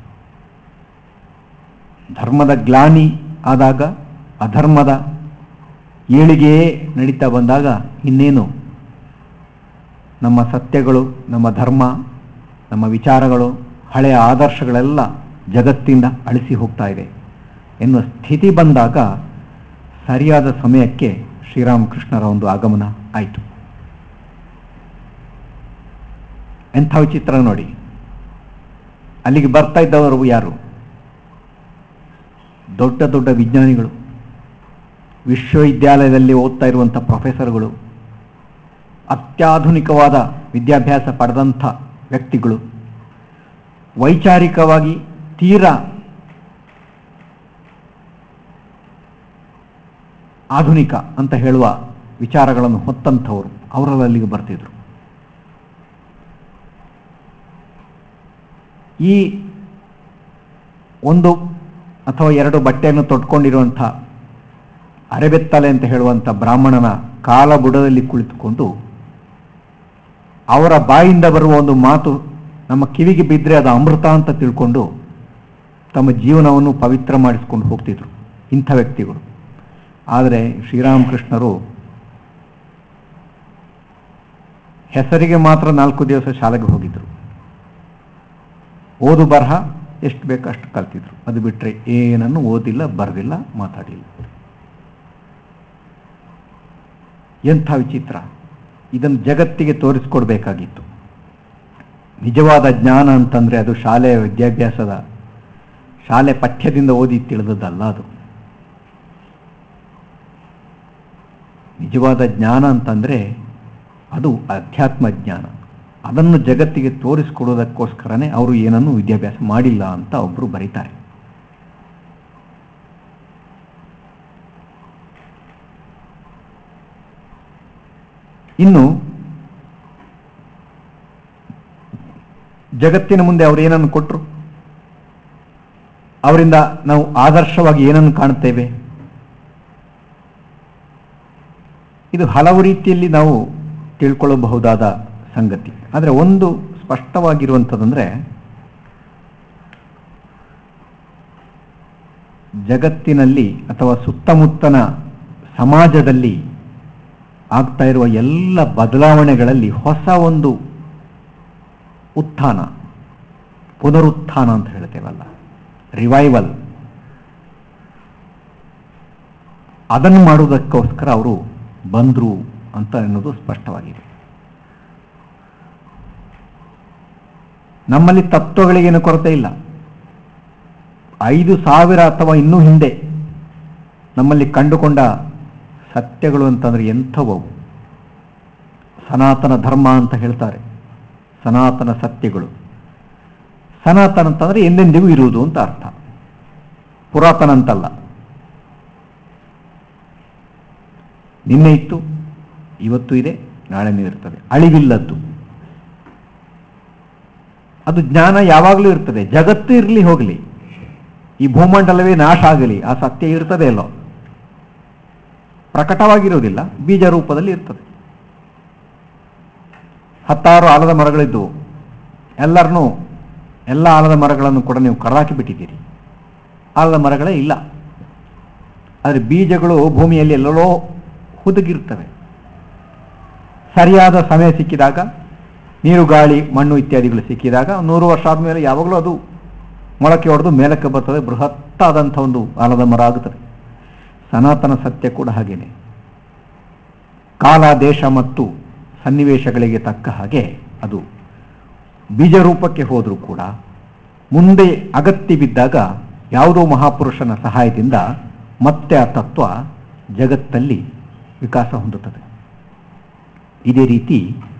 ಧರ್ಮದ ಗ್ಲಾನಿ ಆದಾಗ ಅಧರ್ಮದ ಏಳಿಗೆಯೇ ನಡೀತಾ ಬಂದಾಗ ಇನ್ನೇನು ನಮ್ಮ ಸತ್ಯಗಳು ನಮ್ಮ ಧರ್ಮ ನಮ್ಮ ವಿಚಾರಗಳು ಹಳೆಯ ಆದರ್ಶಗಳೆಲ್ಲ ಜಗತ್ತಿಂದ ಅಳಿಸಿ ಹೋಗ್ತಾ ಇದೆ ಎನ್ನುವ ಸ್ಥಿತಿ ಬಂದಾಗ ಸರಿಯಾದ ಸಮಯಕ್ಕೆ ಶ್ರೀರಾಮಕೃಷ್ಣರ ಒಂದು ಆಗಮನ ಆಯಿತು ಎಂಥ ವಿಚಿತ್ರ ನೋಡಿ ಅಲ್ಲಿಗೆ ಬರ್ತಾ ಇದ್ದವರು ಯಾರು ದೊಡ್ಡ ದೊಡ್ಡ ವಿಜ್ಞಾನಿಗಳು ವಿಶ್ವವಿದ್ಯಾಲಯದಲ್ಲಿ ಓದ್ತಾ ಇರುವಂಥ ಪ್ರೊಫೆಸರ್ಗಳು ಅತ್ಯಾಧುನಿಕವಾದ ವಿದ್ಯಾಭ್ಯಾಸ ಪಡೆದಂಥ ವ್ಯಕ್ತಿಗಳು ವೈಚಾರಿಕವಾಗಿ ತೀರಾ ಆಧುನಿಕ ಅಂತ ಹೇಳುವ ವಿಚಾರಗಳನ್ನು ಹೊತ್ತಂಥವರು ಅವರೆಲ್ಲ ಅಲ್ಲಿಗೆ ಬರ್ತಿದ್ರು ಈ ಒಂದು ಅಥವಾ ಎರಡು ಬಟ್ಟೆಯನ್ನು ತೊಟ್ಕೊಂಡಿರುವಂಥ ಅರೆಬೆತ್ತಲೆ ಅಂತ ಹೇಳುವಂಥ ಬ್ರಾಹ್ಮಣನ ಕಾಲ ಬುಡದಲ್ಲಿ ಕುಳಿತುಕೊಂಡು ಅವರ ಬಾಯಿಂದ ಬರುವ ಒಂದು ಮಾತು ನಮ್ಮ ಕಿವಿಗೆ ಬಿದ್ದರೆ ಅದು ಅಮೃತ ಅಂತ ತಿಳ್ಕೊಂಡು ತಮ್ಮ ಜೀವನವನ್ನು ಪವಿತ್ರ ಮಾಡಿಸ್ಕೊಂಡು ಹೋಗ್ತಿದ್ರು ಇಂಥ ವ್ಯಕ್ತಿಗಳು ಆದರೆ ಶ್ರೀರಾಮಕೃಷ್ಣರು ಹೆಸರಿಗೆ ಮಾತ್ರ ನಾಲ್ಕು ದಿವಸ ಶಾಲೆಗೆ ಹೋಗಿದ್ರು ಓದು ಬರಹ ಎಷ್ಟು ಬೇಕೋ ಅಷ್ಟು ಕಲ್ತಿದ್ರು ಅದು ಬಿಟ್ಟರೆ ಏನನ್ನು ಓದಿಲ್ಲ ಬರೆದಿಲ್ಲ ಮಾತಾಡಿಲ್ಲ ಎಂಥ ವಿಚಿತ್ರ ಇದನ್ನು ಜಗತ್ತಿಗೆ ತೋರಿಸ್ಕೊಡ್ಬೇಕಾಗಿತ್ತು ನಿಜವಾದ ಜ್ಞಾನ ಅಂತಂದರೆ ಅದು ಶಾಲೆಯ ವಿದ್ಯಾಭ್ಯಾಸದ ಶಾಲೆ ಪಠ್ಯದಿಂದ ಓದಿ ತಿಳಿದದ್ದಲ್ಲ ಅದು ನಿಜವಾದ ಜ್ಞಾನ ಅಂತಂದರೆ ಅದು ಅಧ್ಯಾತ್ಮ ಜ್ಞಾನ ಅದನ್ನು ಜಗತ್ತಿಗೆ ತೋರಿಸ್ಕೊಡೋದಕ್ಕೋಸ್ಕರನೇ ಅವರು ಏನನ್ನು ವಿದ್ಯಾಭ್ಯಾಸ ಮಾಡಿಲ್ಲ ಅಂತ ಒಬ್ಬರು ಬರೀತಾರೆ ಇನ್ನು ಜಗತ್ತಿನ ಮುಂದೆ ಅವರು ಏನನ್ನು ಕೊಟ್ಟರು ಅವರಿಂದ ನಾವು ಆದರ್ಶವಾಗಿ ಏನನ್ನು ಕಾಣುತ್ತೇವೆ ಇದು ಹಲವು ರೀತಿಯಲ್ಲಿ ನಾವು ತಿಳ್ಕೊಳ್ಳಬಹುದಾದ ಸಂಗತಿ ಆದರೆ ಒಂದು ಸ್ಪಷ್ಟವಾಗಿರುವಂಥದ್ದಂದರೆ ಜಗತ್ತಿನಲ್ಲಿ ಅಥವಾ ಸುತ್ತಮುತ್ತನ ಸಮಾಜದಲ್ಲಿ ಆಗ್ತಾ ಇರುವ ಎಲ್ಲ ಬದಲಾವಣೆಗಳಲ್ಲಿ ಹೊಸ ಒಂದು ಉತ್ಥಾನ ಪುನರುತ್ಥಾನ ಅಂತ ಹೇಳ್ತೇವಲ್ಲ ರಿವೈವಲ್ ಅದನ್ನು ಮಾಡುವುದಕ್ಕೋಸ್ಕರ ಅವರು ಬಂದರು ಅಂತ ಅನ್ನೋದು ಸ್ಪಷ್ಟವಾಗಿದೆ ನಮ್ಮಲ್ಲಿ ತತ್ವಗಳಿಗೇನು ಕೊರತೆ ಇಲ್ಲ ಐದು ಸಾವಿರ ಅಥವಾ ಇನ್ನೂ ಹಿಂದೆ ನಮ್ಮಲ್ಲಿ ಕಂಡುಕೊಂಡ ಸತ್ಯಗಳು ಅಂತಂದ್ರೆ ಎಂಥವು ಸನಾತನ ಧರ್ಮ ಅಂತ ಹೇಳ್ತಾರೆ ಸನಾತನ ಸತ್ಯಗಳು ಸನಾತನ ಅಂತಂದ್ರೆ ಎಂದೆಂದಿಗೂ ಇರುವುದು ಅಂತ ಅರ್ಥ ಪುರಾತನ ಅಂತಲ್ಲ ನಿನ್ನೆ ಇತ್ತು ಇವತ್ತು ಇದೆ ನಾಳೆನೂ ಇರ್ತದೆ ಅಳಿವಿಲ್ಲದ್ದು ಅದು ಜ್ಞಾನ ಯಾವಾಗಲೂ ಇರ್ತದೆ ಜಗತ್ತು ಇರಲಿ ಹೋಗಲಿ ಈ ಭೂಮಂಡಲವೇ ನಾಶ ಆಗಲಿ ಆ ಸತ್ಯ ಇರ್ತದೆ ಅಲ್ಲೋ ಪ್ರಕಟವಾಗಿರುವುದಿಲ್ಲ ಬೀಜ ರೂಪದಲ್ಲಿ ಇರ್ತದೆ ಹತ್ತಾರು ಆಲದ ಮರಗಳಿದ್ದವು ಎಲ್ಲರನ್ನೂ ಎಲ್ಲ ಆಲದ ಮರಗಳನ್ನು ಕೂಡ ನೀವು ಕಡದಾಕಿ ಬಿಟ್ಟಿದ್ದೀರಿ ಆಲದ ಮರಗಳೇ ಇಲ್ಲ ಆದರೆ ಬೀಜಗಳು ಭೂಮಿಯಲ್ಲಿ ಎಲ್ಲೆಲ್ಲೋ ಹುದುಗಿರ್ತವೆ ಸರಿಯಾದ ಸಮಯ ಸಿಕ್ಕಿದಾಗ ನೀರು ಗಾಳಿ ಮಣ್ಣು ಇತ್ಯಾದಿಗಳು ಸಿಕ್ಕಿದಾಗ ನೂರು ವರ್ಷ ಆದಮೇಲೆ ಯಾವಾಗಲೂ ಅದು ಮೊಳಕೆ ಹೊಡೆದು ಮೇಲಕ್ಕೆ ಬರ್ತದೆ ಬೃಹತ್ತಾದಂಥ ಒಂದು ಆಲದ ಮರ ಆಗುತ್ತದೆ ಸನಾತನ ಸತ್ಯ ಕೂಡ ಹಾಗೇನೆ ಕಾಲ ದೇಶ ಮತ್ತು ಸನ್ನಿವೇಶಗಳಿಗೆ ತಕ್ಕ ಹಾಗೆ ಅದು ಬೀಜ ರೂಪಕ್ಕೆ ಹೋದರೂ ಕೂಡ ಮುಂದೆ ಅಗತ್ಯ ಬಿದ್ದಾಗ ಯಾವುದೋ ಮಹಾಪುರುಷನ ಸಹಾಯದಿಂದ ಮತ್ತೆ ಆ ತತ್ವ ಜಗತ್ತಲ್ಲಿ ವಿಕಾಸ ಹೊಂದುತ್ತದೆ ಇದೇ ರೀತಿ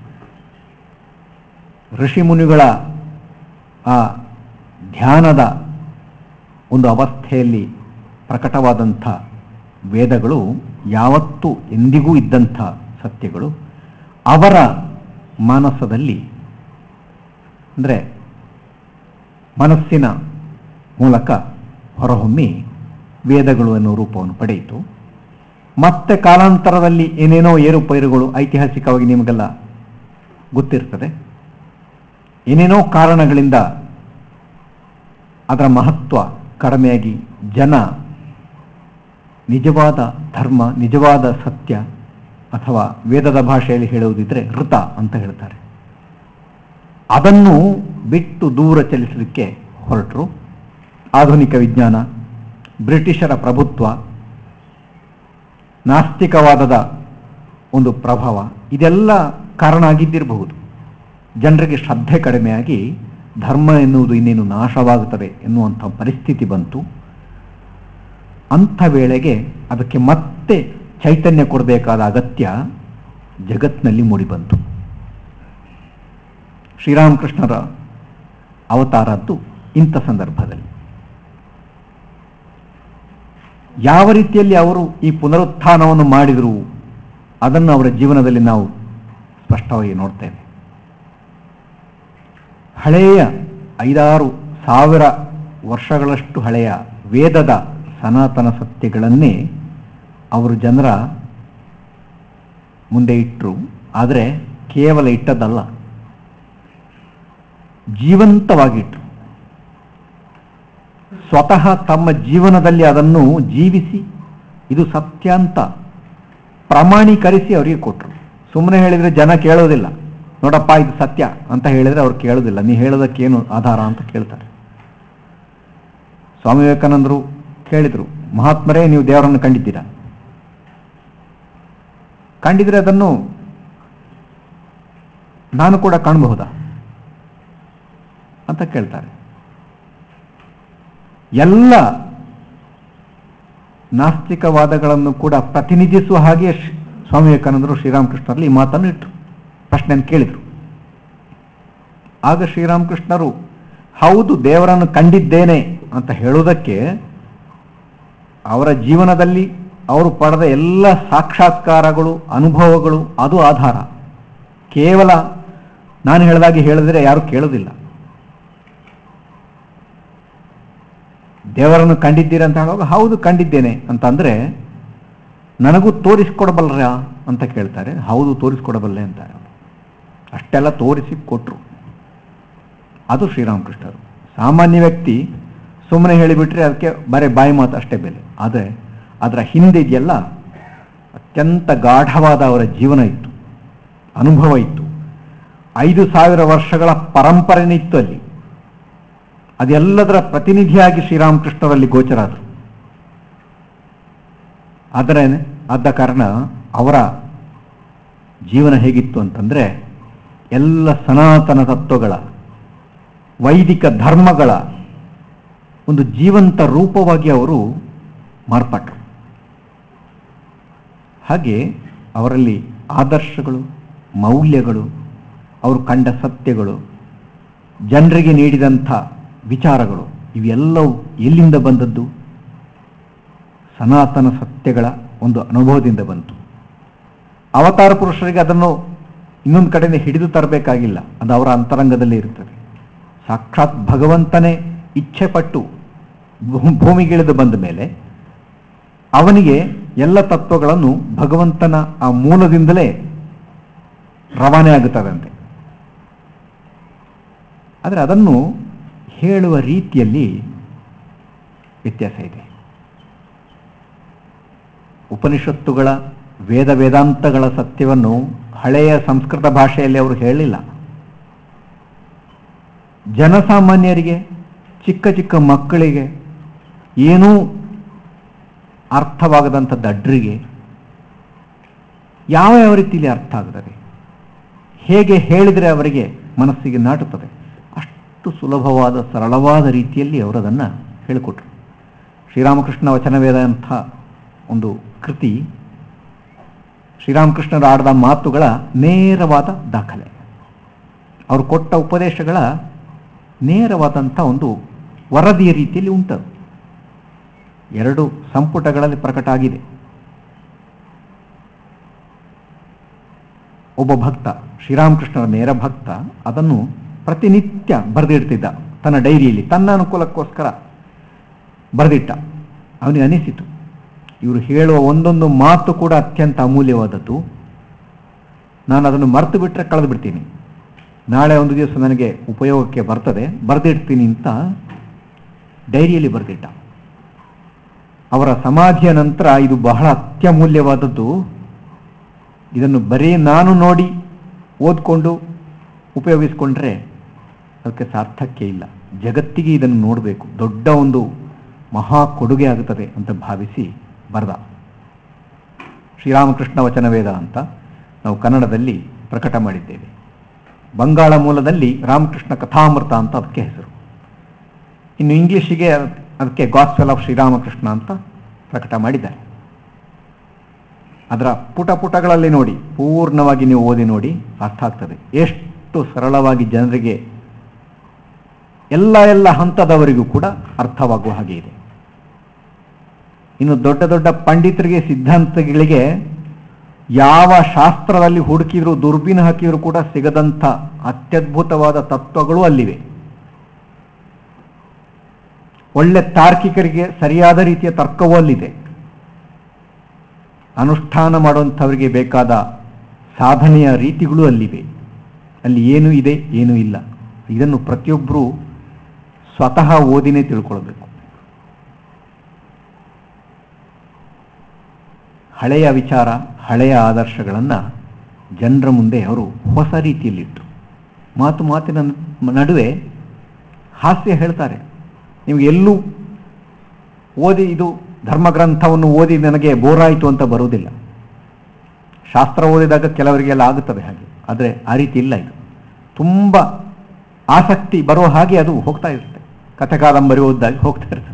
ಋಷಿಮುನಿಗಳ ಆ ಧ್ಯಾನದ ಒಂದು ಅವಸ್ಥೆಯಲ್ಲಿ ಪ್ರಕಟವಾದಂಥ ವೇದಗಳು ಯಾವತ್ತೂ ಎಂದಿಗೂ ಇದ್ದಂಥ ಸತ್ಯಗಳು ಅವರ ಮಾನಸದಲ್ಲಿ ಅಂದರೆ ಮನಸ್ಸಿನ ಮೂಲಕ ಹೊರಹೊಮ್ಮಿ ವೇದಗಳು ಅನ್ನೋ ರೂಪವನ್ನು ಪಡೆಯಿತು ಮತ್ತೆ ಕಾಲಾಂತರದಲ್ಲಿ ಏನೇನೋ ಏರುಪೈರುಗಳು ಐತಿಹಾಸಿಕವಾಗಿ ನಿಮಗೆಲ್ಲ ಗೊತ್ತಿರ್ತದೆ ಏನೇನೋ ಕಾರಣಗಳಿಂದ ಅದರ ಮಹತ್ವ ಕಡಿಮೆಯಾಗಿ ಜನ ನಿಜವಾದ ಧರ್ಮ ನಿಜವಾದ ಸತ್ಯ ಅಥವಾ ವೇದದ ಭಾಷೆಯಲ್ಲಿ ಹೇಳುವುದಿದ್ರೆ ಋತ ಅಂತ ಹೇಳ್ತಾರೆ ಅದನ್ನು ಬಿಟ್ಟು ದೂರ ಚಲಿಸಲಿಕ್ಕೆ ಹೊರಟರು ಆಧುನಿಕ ವಿಜ್ಞಾನ ಬ್ರಿಟಿಷರ ಪ್ರಭುತ್ವ ನಾಸ್ತಿಕವಾದದ ಒಂದು ಪ್ರಭಾವ ಇದೆಲ್ಲ ಕಾರಣ ಆಗಿದ್ದಿರಬಹುದು ಜನರಿಗೆ ಶ್ರದ್ಧೆ ಕಡಿಮೆಯಾಗಿ ಧರ್ಮ ಎನ್ನುವುದು ಇನ್ನೇನು ನಾಶವಾಗುತ್ತದೆ ಎನ್ನುವಂಥ ಪರಿಸ್ಥಿತಿ ಬಂತು ಅಂಥ ವೇಳೆಗೆ ಅದಕ್ಕೆ ಮತ್ತೆ ಚೈತನ್ಯ ಕೊಡಬೇಕಾದ ಅಗತ್ಯ ಜಗತ್ತಿನಲ್ಲಿ ಮೂಡಿಬಂತು ಶ್ರೀರಾಮಕೃಷ್ಣರ ಅವತಾರದ್ದು ಇಂಥ ಸಂದರ್ಭದಲ್ಲಿ ಯಾವ ರೀತಿಯಲ್ಲಿ ಅವರು ಈ ಪುನರುತ್ಥಾನವನ್ನು ಮಾಡಿದರು ಅದನ್ನು ಅವರ ಜೀವನದಲ್ಲಿ ನಾವು ಸ್ಪಷ್ಟವಾಗಿ ನೋಡ್ತೇವೆ ಹಳೆಯ ಐದಾರು ಸಾವಿರ ವರ್ಷಗಳಷ್ಟು ಹಳೆಯ ವೇದದ ಸನಾತನ ಸತ್ಯಗಳನ್ನೇ ಅವರು ಜನರ ಮುಂದೆ ಇಟ್ಟರು ಆದರೆ ಕೇವಲ ಇಟ್ಟದ್ದಲ್ಲ ಜೀವಂತವಾಗಿಟ್ಟರು ಸ್ವತಃ ತಮ್ಮ ಜೀವನದಲ್ಲಿ ಅದನ್ನು ಜೀವಿಸಿ ಇದು ಸತ್ಯ ಅಂತ ಪ್ರಮಾಣೀಕರಿಸಿ ಅವರಿಗೆ ಕೊಟ್ಟರು ಸುಮ್ಮನೆ ಹೇಳಿದರೆ ಜನ ಕೇಳೋದಿಲ್ಲ ನೋಡಪ್ಪ ಇದು ಸತ್ಯ ಅಂತ ಹೇಳಿದರೆ ಅವ್ರು ಕೇಳೋದಿಲ್ಲ ನೀ ಹೇಳೋದಕ್ಕೇನು ಆಧಾರ ಅಂತ ಕೇಳ್ತಾರೆ ಸ್ವಾಮಿ ವಿವೇಕಾನಂದರು ಕೇಳಿದರು ಮಹಾತ್ಮರೇ ನೀವು ದೇವರನ್ನು ಕಂಡಿದ್ದೀರಾ ಕಂಡಿದ್ರೆ ಅದನ್ನು ನಾನು ಕೂಡ ಕಾಣಬಹುದಾ ಅಂತ ಕೇಳ್ತಾರೆ ಎಲ್ಲ ನಾಸ್ತಿಕವಾದಗಳನ್ನು ಕೂಡ ಪ್ರತಿನಿಧಿಸುವ ಹಾಗೆ ಶ್ರೀ- ಸ್ವಾಮಿ ವಿವೇಕಾನಂದರು ಶ್ರೀರಾಮಕೃಷ್ಣರಲ್ಲಿ ಈ ಮಾತನ್ನು ಇಟ್ಟರು ಪ್ರಶ್ನೆಯನ್ನು ಕೇಳಿದರು ಆಗ ಶ್ರೀರಾಮಕೃಷ್ಣರು ಹೌದು ದೇವರನ್ನು ಕಂಡಿದ್ದೇನೆ ಅಂತ ಹೇಳುವುದಕ್ಕೆ ಅವರ ಜೀವನದಲ್ಲಿ ಅವರು ಪಡೆದ ಎಲ್ಲ ಸಾಕ್ಷಾತ್ಕಾರಗಳು ಅನುಭವಗಳು ಅದು ಆಧಾರ ಕೇವಲ ನಾನು ಹೇಳಿದಾಗೆ ಹೇಳಿದರೆ ಯಾರು ಕೇಳೋದಿಲ್ಲ ದೇವರನ್ನು ಕಂಡಿದ್ದೀರಾ ಅಂತ ಹೇಳುವಾಗ ಹೌದು ಕಂಡಿದ್ದೇನೆ ಅಂತಂದರೆ ನನಗೂ ತೋರಿಸಿಕೊಡಬಲ್ಲರ ಅಂತ ಕೇಳ್ತಾರೆ ಹೌದು ತೋರಿಸಿಕೊಡಬಲ್ಲೆ ಅಂತಾರೆ ಅವರು. ಅಷ್ಟೆಲ್ಲ ತೋರಿಸಿ ಕೊಟ್ಟರು ಅದು ಶ್ರೀರಾಮಕೃಷ್ಣರು ಸಾಮಾನ್ಯ ವ್ಯಕ್ತಿ ಸುಮ್ಮನೆ ಹೇಳಿಬಿಟ್ರೆ ಅದಕ್ಕೆ ಬರೀ ಬಾಯಿ ಮಾತು ಅಷ್ಟೇ ಬೆಲೆ ಆದರೆ ಅದರ ಹಿಂದೆ ಇದೆಯಲ್ಲ ಅತ್ಯಂತ ಗಾಢವಾದ ಅವರ ಜೀವನ ಇತ್ತು ಅನುಭವ ಇತ್ತು ಐದು ಸಾವಿರ ವರ್ಷಗಳ ಪರಂಪರೆನೇ ಇತ್ತು ಅಲ್ಲಿ ಅದೆಲ್ಲದರ ಪ್ರತಿನಿಧಿಯಾಗಿ ಶ್ರೀರಾಮಕೃಷ್ಣರಲ್ಲಿ ಗೋಚರಾದರು ಆದರೆ ಆದ ಕಾರಣ ಅವರ ಜೀವನ ಹೇಗಿತ್ತು ಅಂತಂದರೆ ಎಲ್ಲ ಸನಾತನ ತತ್ವಗಳ ವೈದಿಕ ಧರ್ಮಗಳ ಒಂದು ಜೀವಂತ ರೂಪವಾಗಿ ಅವರು ಮಾರ್ಪಟ್ಟರು ಹಾಗೆ ಅವರಲ್ಲಿ ಆದರ್ಶಗಳು ಮೌಲ್ಯಗಳು ಅವರು ಕಂಡ ಸತ್ಯಗಳು ಜನರಿಗೆ ನೀಡಿದಂಥ ವಿಚಾರಗಳು ಇವೆಲ್ಲವೂ ಎಲ್ಲಿಂದ ಬಂದದ್ದು ಸನಾತನ ಸತ್ಯಗಳ ಒಂದು ಅನುಭವದಿಂದ ಬಂತು ಅವತಾರ ಪುರುಷರಿಗೆ ಅದನ್ನು ಇನ್ನೊಂದು ಕಡೆಯಿಂದ ಹಿಡಿದು ತರಬೇಕಾಗಿಲ್ಲ ಅದು ಅವರ ಅಂತರಂಗದಲ್ಲೇ ಇರುತ್ತದೆ ಸಾಕ್ಷಾತ್ ಭಗವಂತನೇ ಇಚ್ಛೆ ಪಟ್ಟು ಭೂ- ಭೂಮಿಗಿಳಿದು ಬಂದ ಮೇಲೆ ಅವನಿಗೆ ಎಲ್ಲ ತತ್ವಗಳನ್ನು ಭಗವಂತನ ಆ ಮೂಲದಿಂದಲೇ ರವಾನೆ ಆಗುತ್ತದಂತೆ ಆದರೆ ಅದನ್ನು ಹೇಳುವ ರೀತಿಯಲ್ಲಿ ವ್ಯತ್ಯಾಸ ಇದೆ ಉಪನಿಷತ್ತುಗಳ ವೇದ ವೇದಾಂತಗಳ ಸತ್ಯವನ್ನು ಹಳೆಯ ಸಂಸ್ಕೃತ ಭಾಷೆಯಲ್ಲಿ ಅವರು ಹೇಳಲಿಲ್ಲ ಜನಸಾಮಾನ್ಯರಿಗೆ ಚಿಕ್ಕ ಚಿಕ್ಕ ಮಕ್ಕಳಿಗೆ ಏನೂ ಅರ್ಥವಾಗದಂಥ ದಡ್ರಿಗೆ ಯಾವ ಯಾವ ರೀತಿಯಲ್ಲಿ ಅರ್ಥ ಆಗ್ತದೆ ಹೇಗೆ ಹೇಳಿದರೆ ಅವರಿಗೆ ಮನಸ್ಸಿಗೆ ನಾಟುತ್ತದೆ ಅಷ್ಟು ಸುಲಭವಾದ ಸರಳವಾದ ರೀತಿಯಲ್ಲಿ ಅವರು ಅದನ್ನು ಹೇಳಿಕೊಟ್ರು ಶ್ರೀರಾಮಕೃಷ್ಣ ವಚನವೇದ ಅಂತ ಒಂದು ಕೃತಿ ಶ್ರೀರಾಮಕೃಷ್ಣರು ಆಡಿದ ಮಾತುಗಳ ನೇರವಾದ ದಾಖಲೆ ಅವರು ಕೊಟ್ಟ ಉಪದೇಶಗಳ ನೇರವಾದಂಥ ಒಂದು ವರದಿಯ ರೀತಿಯಲ್ಲಿ ಉಂಟದು ಎರಡು ಸಂಪುಟಗಳಲ್ಲಿ ಪ್ರಕಟ ಆಗಿದೆ ಒಬ್ಬ ಭಕ್ತ ಶ್ರೀರಾಮಕೃಷ್ಣರ ನೇರ ಭಕ್ತ ಅದನ್ನು ಪ್ರತಿನಿತ್ಯ ಬರೆದಿಡ್ತಿದ್ದ ತನ್ನ ಡೈರಿಯಲ್ಲಿ ತನ್ನ ಅನುಕೂಲಕ್ಕೋಸ್ಕರ ಬರೆದಿಟ್ಟ ಅವನಿಗೆ ಅನಿಸಿತು ಇವರು ಹೇಳುವ ಒಂದೊಂದು ಮಾತು ಕೂಡ ಅತ್ಯಂತ ಅಮೂಲ್ಯವಾದದ್ದು ನಾನು ಅದನ್ನು ಮರೆತು ಬಿಟ್ಟರೆ ಕಳೆದು ಬಿಡ್ತೀನಿ ನಾಳೆ ಒಂದು ದಿವಸ ನನಗೆ ಉಪಯೋಗಕ್ಕೆ ಬರ್ತದೆ ಬರೆದಿಡ್ತೀನಿ ಅಂತ ಡೈರಿಯಲ್ಲಿ ಬರೆದಿಟ್ಟ ಅವರ ಸಮಾಧಿಯ ನಂತರ ಇದು ಬಹಳ ಅತ್ಯಮೂಲ್ಯವಾದದ್ದು ಇದನ್ನು ಬರೀ ನಾನು ನೋಡಿ ಓದ್ಕೊಂಡು ಉಪಯೋಗಿಸ್ಕೊಂಡ್ರೆ ಅದಕ್ಕೆ ಸಾರ್ಥಕ್ಯ ಇಲ್ಲ ಜಗತ್ತಿಗೆ ಇದನ್ನು ನೋಡಬೇಕು ದೊಡ್ಡ ಒಂದು ಮಹಾ ಕೊಡುಗೆ ಆಗುತ್ತದೆ ಅಂತ ಭಾವಿಸಿ ಬರೆದ ಶ್ರೀರಾಮಕೃಷ್ಣ ವಚನವೇದ ಅಂತ ನಾವು ಕನ್ನಡದಲ್ಲಿ ಪ್ರಕಟ ಮಾಡಿದ್ದೇವೆ ಬಂಗಾಳ ಮೂಲದಲ್ಲಿ ರಾಮಕೃಷ್ಣ ಕಥಾಮೃತ ಅಂತ ಅದಕ್ಕೆ ಹೆಸರು ಇನ್ನು ಇಂಗ್ಲಿಷಿಗೆ ಅದಕ್ಕೆ ಗಾಸ್ಪೆಲ್ ಆಫ್ ಶ್ರೀರಾಮಕೃಷ್ಣ ಅಂತ ಪ್ರಕಟ ಮಾಡಿದ್ದಾರೆ ಅದರ ಪುಟ ಪುಟಗಳಲ್ಲಿ ನೋಡಿ ಪೂರ್ಣವಾಗಿ ನೀವು ಓದಿ ನೋಡಿ ಅರ್ಥ ಆಗ್ತದೆ ಎಷ್ಟು ಸರಳವಾಗಿ ಜನರಿಗೆ ಎಲ್ಲ ಎಲ್ಲ ಹಂತದವರಿಗೂ ಕೂಡ ಅರ್ಥವಾಗುವ ಹಾಗೆ ಇದೆ ಇನ್ನು ದೊಡ್ಡ ದೊಡ್ಡ ಪಂಡಿತರಿಗೆ ಸಿದ್ಧಾಂತಗಳಿಗೆ ಯಾವ ಶಾಸ್ತ್ರದಲ್ಲಿ ಹುಡುಕಿದ್ರು ದುರ್ಬಿನ ಹಾಕಿದ್ರು ಕೂಡ ಸಿಗದಂಥ ಅತ್ಯದ್ಭುತವಾದ ತತ್ವಗಳು ಅಲ್ಲಿವೆ ಒಳ್ಳೆ ತಾರ್ಕಿಕರಿಗೆ ಸರಿಯಾದ ರೀತಿಯ ತರ್ಕವೂ ಅಲ್ಲಿದೆ ಅನುಷ್ಠಾನ ಮಾಡುವಂಥವರಿಗೆ ಬೇಕಾದ ಸಾಧನೆಯ ರೀತಿಗಳು ಅಲ್ಲಿವೆ ಅಲ್ಲಿ ಏನು ಇದೆ ಏನು ಇಲ್ಲ ಇದನ್ನು ಪ್ರತಿಯೊಬ್ಬರೂ ಸ್ವತಃ ಓದಿನೇ ತಿಳ್ಕೊಳ್ಬೇಕು ಹಳೆಯ ವಿಚಾರ ಹಳೆಯ ಆದರ್ಶಗಳನ್ನು ಜನರ ಮುಂದೆ ಅವರು ಹೊಸ ರೀತಿಯಲ್ಲಿಟ್ಟರು ಮಾತು ಮಾತಿನ ನಡುವೆ ಹಾಸ್ಯ ಹೇಳ್ತಾರೆ ನಿಮಗೆ ಎಲ್ಲೂ ಓದಿ ಇದು ಧರ್ಮಗ್ರಂಥವನ್ನು ಓದಿ ನನಗೆ ಬೋರಾಯಿತು ಅಂತ ಬರುವುದಿಲ್ಲ ಶಾಸ್ತ್ರ ಓದಿದಾಗ ಕೆಲವರಿಗೆಲ್ಲ ಆಗುತ್ತದೆ ಹಾಗೆ ಆದರೆ ಆ ರೀತಿ ಇಲ್ಲ ಇದು ತುಂಬ ಆಸಕ್ತಿ ಬರೋ ಹಾಗೆ ಅದು ಹೋಗ್ತಾ ಇರುತ್ತೆ ಕಥೆ ಕಾದಂಬರಿ ಓದಿದಾಗ ಹೋಗ್ತಾ ಇರ್ತದೆ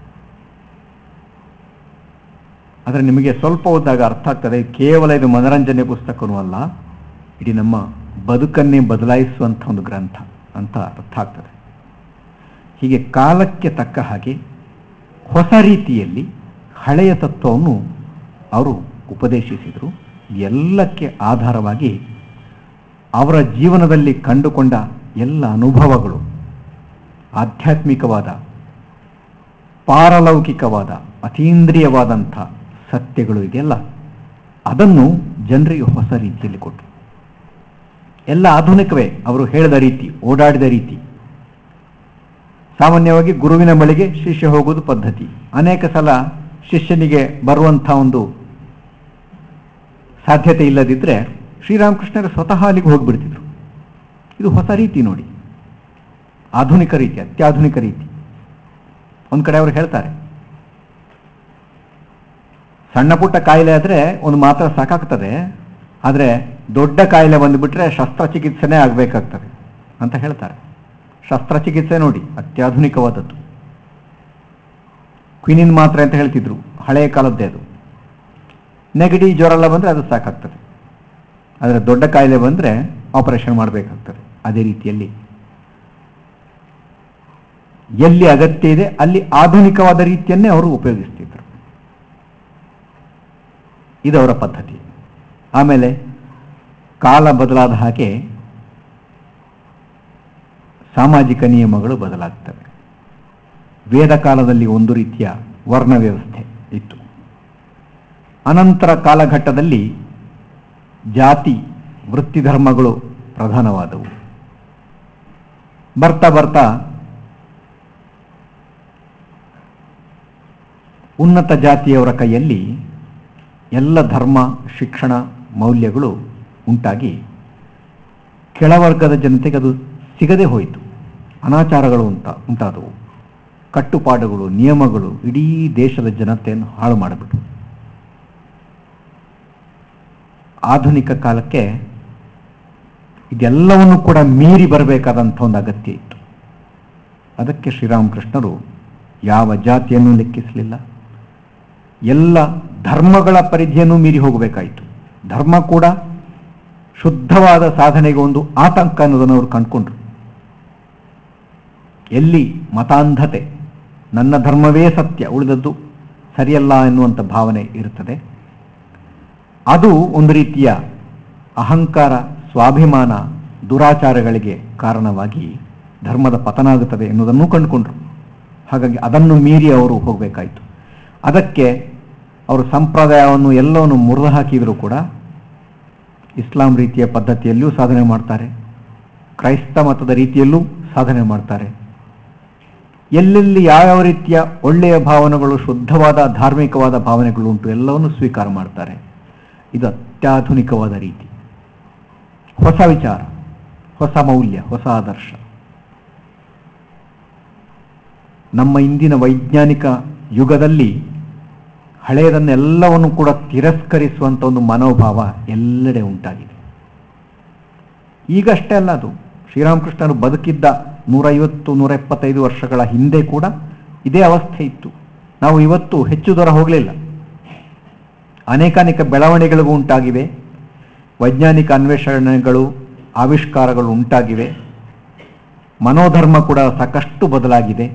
ಆದರೆ ನಿಮಗೆ ಸ್ವಲ್ಪ ಓದಿದಾಗ ಅರ್ಥ ಆಗ್ತದೆ ಕೇವಲ ಇದು ಮನರಂಜನೆ ಪುಸ್ತಕನೂ ಅಲ್ಲ ಇಡೀ ನಮ್ಮ ಬದುಕನ್ನೇ ಬದಲಾಯಿಸುವಂಥ ಒಂದು ಗ್ರಂಥ ಅಂತ ಅರ್ಥ ಆಗ್ತದೆ ಹೀಗೆ ಕಾಲಕ್ಕೆ ತಕ್ಕ ಹಾಗೆ ಹೊಸ ರೀತಿಯಲ್ಲಿ ಹಳೆಯ ತತ್ವವನ್ನು ಅವರು ಉಪದೇಶಿಸಿದರು ಎಲ್ಲಕ್ಕೆ ಆಧಾರವಾಗಿ ಅವರ ಜೀವನದಲ್ಲಿ ಕಂಡುಕೊಂಡ ಎಲ್ಲ ಅನುಭವಗಳು ಆಧ್ಯಾತ್ಮಿಕವಾದ ಪಾರಲೌಕಿಕವಾದ ಅತೀಂದ್ರಿಯವಾದಂಥ ಸತ್ಯಗಳು ಇದೆಯಲ್ಲ ಅದನ್ನು ಜನರಿಗೆ ಹೊಸ ರೀತಿಯಲ್ಲಿ ಕೊಟ್ಟರು ಎಲ್ಲ ಆಧುನಿಕವೇ ಅವರು ಹೇಳಿದ ರೀತಿ ಓಡಾಡಿದ ರೀತಿ ಸಾಮಾನ್ಯವಾಗಿ ಗುರುವಿನ ಬಳಿಗೆ ಶಿಷ್ಯ ಹೋಗುವುದು ಪದ್ಧತಿ ಅನೇಕ ಸಲ ಶಿಷ್ಯನಿಗೆ ಬರುವಂಥ ಒಂದು ಸಾಧ್ಯತೆ ಇಲ್ಲದಿದ್ದರೆ ಶ್ರೀರಾಮಕೃಷ್ಣರು ಸ್ವತಃ ಅಲ್ಲಿಗೆ ಹೋಗಿಬಿಡ್ತಿದ್ರು ಇದು ಹೊಸ ರೀತಿ ನೋಡಿ ಆಧುನಿಕ ರೀತಿ ಅತ್ಯಾಧುನಿಕ ರೀತಿ ಒಂದು ಕಡೆ ಅವರು ಹೇಳ್ತಾರೆ ಸಣ್ಣ ಪುಟ್ಟ ಕಾಯಿಲೆ ಆದರೆ ಒಂದು ಮಾತ್ರ ಸಾಕಾಗ್ತದೆ ಆದರೆ ದೊಡ್ಡ ಕಾಯಿಲೆ ಬಂದುಬಿಟ್ರೆ ಶಸ್ತ್ರಚಿಕಿತ್ಸೆನೇ ಆಗಬೇಕಾಗ್ತದೆ ಅಂತ ಹೇಳ್ತಾರೆ ಶಸ್ತ್ರಚಿಕಿತ್ಸೆ ನೋಡಿ ಅತ್ಯಾಧುನಿಕವಾದದ್ದು ಕ್ವಿನಿನ್ ಮಾತ್ರೆ ಅಂತ ಹೇಳ್ತಿದ್ರು ಹಳೆಯ ಕಾಲದ್ದೇ ಅದು ನೆಗಡಿ ಜ್ವರ ಎಲ್ಲ ಬಂದರೆ ಅದು ಸಾಕಾಗ್ತದೆ ಆದರೆ ದೊಡ್ಡ ಕಾಯಿಲೆ ಬಂದರೆ ಆಪರೇಷನ್ ಮಾಡಬೇಕಾಗ್ತದೆ ಅದೇ ರೀತಿಯಲ್ಲಿ ಎಲ್ಲಿ ಅಗತ್ಯ ಇದೆ ಅಲ್ಲಿ ಆಧುನಿಕವಾದ ರೀತಿಯನ್ನೇ ಅವರು ಉಪಯೋಗಿಸ್ತಿದ್ರು ಇದು ಅವರ ಪದ್ಧತಿ ಆಮೇಲೆ ಕಾಲ ಬದಲಾದ ಹಾಗೆ ಸಾಮಾಜಿಕ ನಿಯಮಗಳು ಬದಲಾಗ್ತವೆ ವೇದ ಕಾಲದಲ್ಲಿ ಒಂದು ರೀತಿಯ ವರ್ಣ ವ್ಯವಸ್ಥೆ ಇತ್ತು ಅನಂತರ ಕಾಲಘಟ್ಟದಲ್ಲಿ ಜಾತಿ ವೃತ್ತಿ ಧರ್ಮಗಳು ಪ್ರಧಾನವಾದವು ಬರ್ತಾ ಬರ್ತಾ ಉನ್ನತ ಜಾತಿಯವರ ಕೈಯಲ್ಲಿ ಎಲ್ಲ ಧರ್ಮ ಶಿಕ್ಷಣ ಮೌಲ್ಯಗಳು ಉಂಟಾಗಿ ಕೆಳವರ್ಗದ ಜನತೆಗೆ ಅದು ಸಿಗದೆ ಹೋಯಿತು ಅನಾಚಾರಗಳು ಉಂಟ ಉಂಟಾದವು ಕಟ್ಟುಪಾಡುಗಳು ನಿಯಮಗಳು ಇಡೀ ದೇಶದ ಜನತೆಯನ್ನು ಹಾಳು ಮಾಡಿಬಿಟ್ಟು ಆಧುನಿಕ ಕಾಲಕ್ಕೆ ಇದೆಲ್ಲವನ್ನು ಕೂಡ ಮೀರಿ ಬರಬೇಕಾದಂಥ ಒಂದು ಅಗತ್ಯ ಇತ್ತು ಅದಕ್ಕೆ ಶ್ರೀರಾಮಕೃಷ್ಣರು ಯಾವ ಜಾತಿಯನ್ನು ಲೆಕ್ಕಿಸಲಿಲ್ಲ ಎಲ್ಲ ಧರ್ಮಗಳ ಪರಿಧಿಯನ್ನು ಮೀರಿ ಹೋಗಬೇಕಾಯಿತು ಧರ್ಮ ಕೂಡ ಶುದ್ಧವಾದ ಸಾಧನೆಗೆ ಒಂದು ಆತಂಕ ಅನ್ನೋದನ್ನು ಅವರು ಕಂಡುಕೊಂಡ್ರು ಎಲ್ಲಿ ಮತಾಂಧತೆ ನನ್ನ ಧರ್ಮವೇ ಸತ್ಯ ಉಳಿದದ್ದು ಸರಿಯಲ್ಲ ಎನ್ನುವಂಥ ಭಾವನೆ ಇರುತ್ತದೆ ಅದು ಒಂದು ರೀತಿಯ ಅಹಂಕಾರ ಸ್ವಾಭಿಮಾನ ದುರಾಚಾರಗಳಿಗೆ ಕಾರಣವಾಗಿ ಧರ್ಮದ ಪತನ ಆಗುತ್ತದೆ ಎನ್ನುವುದನ್ನು ಕಂಡುಕೊಂಡ್ರು ಹಾಗಾಗಿ ಅದನ್ನು ಮೀರಿ ಅವರು ಹೋಗಬೇಕಾಯಿತು ಅದಕ್ಕೆ ಅವರು ಸಂಪ್ರದಾಯವನ್ನು ಎಲ್ಲವನ್ನು ಮುರಿದು ಹಾಕಿದರೂ ಕೂಡ ಇಸ್ಲಾಂ ರೀತಿಯ ಪದ್ಧತಿಯಲ್ಲಿಯೂ ಸಾಧನೆ ಮಾಡ್ತಾರೆ ಕ್ರೈಸ್ತ ಮತದ ರೀತಿಯಲ್ಲೂ ಸಾಧನೆ ಮಾಡ್ತಾರೆ ಎಲ್ಲೆಲ್ಲಿ ಯಾವ್ಯಾವ ರೀತಿಯ ಒಳ್ಳೆಯ ಭಾವನೆಗಳು ಶುದ್ಧವಾದ ಧಾರ್ಮಿಕವಾದ ಭಾವನೆಗಳು ಉಂಟು ಎಲ್ಲವನ್ನು ಸ್ವೀಕಾರ ಮಾಡ್ತಾರೆ ಇದು ಅತ್ಯಾಧುನಿಕವಾದ ರೀತಿ ಹೊಸ ವಿಚಾರ ಹೊಸ ಮೌಲ್ಯ ಹೊಸ ಆದರ್ಶ ನಮ್ಮ ಇಂದಿನ ವೈಜ್ಞಾನಿಕ ಯುಗದಲ್ಲಿ ಹಳೆಯದನ್ನೆಲ್ಲವನ್ನು ಕೂಡ ತಿರಸ್ಕರಿಸುವಂಥ ಒಂದು ಮನೋಭಾವ ಎಲ್ಲೆಡೆ ಉಂಟಾಗಿದೆ ಈಗಷ್ಟೇ ಅಲ್ಲ ಅದು ಶ್ರೀರಾಮಕೃಷ್ಣರು ಬದುಕಿದ್ದ ನೂರೈವತ್ತು ನೂರ ಎಪ್ಪತ್ತೈದು ವರ್ಷಗಳ ಹಿಂದೆ ಕೂಡ ಇದೇ ಅವಸ್ಥೆ ಇತ್ತು ನಾವು ಇವತ್ತು ಹೆಚ್ಚು ದೂರ ಹೋಗಲಿಲ್ಲ ಅನೇಕಾನೇಕ ಬೆಳವಣಿಗೆಗಳು ಉಂಟಾಗಿವೆ ವೈಜ್ಞಾನಿಕ ಅನ್ವೇಷಣೆಗಳು ಆವಿಷ್ಕಾರಗಳು ಉಂಟಾಗಿವೆ ಮನೋಧರ್ಮ ಕೂಡ ಸಾಕಷ್ಟು ಬದಲಾಗಿದೆ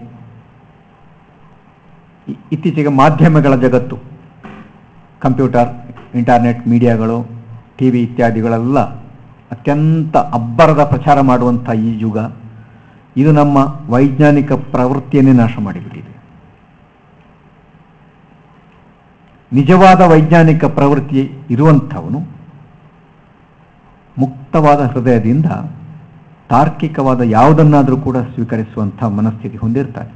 ಇ- ಇತ್ತೀಚೆಗೆ ಮಾಧ್ಯಮಗಳ ಜಗತ್ತು ಕಂಪ್ಯೂಟರ್ ಇಂಟರ್ನೆಟ್ ಮೀಡಿಯಾಗಳು ಟಿ ವಿ ಇತ್ಯಾದಿಗಳೆಲ್ಲ ಅತ್ಯಂತ ಅಬ್ಬರದ ಪ್ರಚಾರ ಮಾಡುವಂಥ ಈ ಯುಗ ಇದು ನಮ್ಮ ವೈಜ್ಞಾನಿಕ ಪ್ರವೃತ್ತಿಯನ್ನೇ ನಾಶ ಮಾಡಿಬಿಟ್ಟಿದೆ ನಿಜವಾದ ವೈಜ್ಞಾನಿಕ ಪ್ರವೃತ್ತಿ ಇರುವಂಥವನು ಮುಕ್ತವಾದ ಹೃದಯದಿಂದ ತಾರ್ಕಿಕವಾದ ಯಾವುದನ್ನಾದರೂ ಕೂಡ ಸ್ವೀಕರಿಸುವಂಥ ಮನಸ್ಥಿತಿ ಹೊಂದಿರ್ತಾನೆ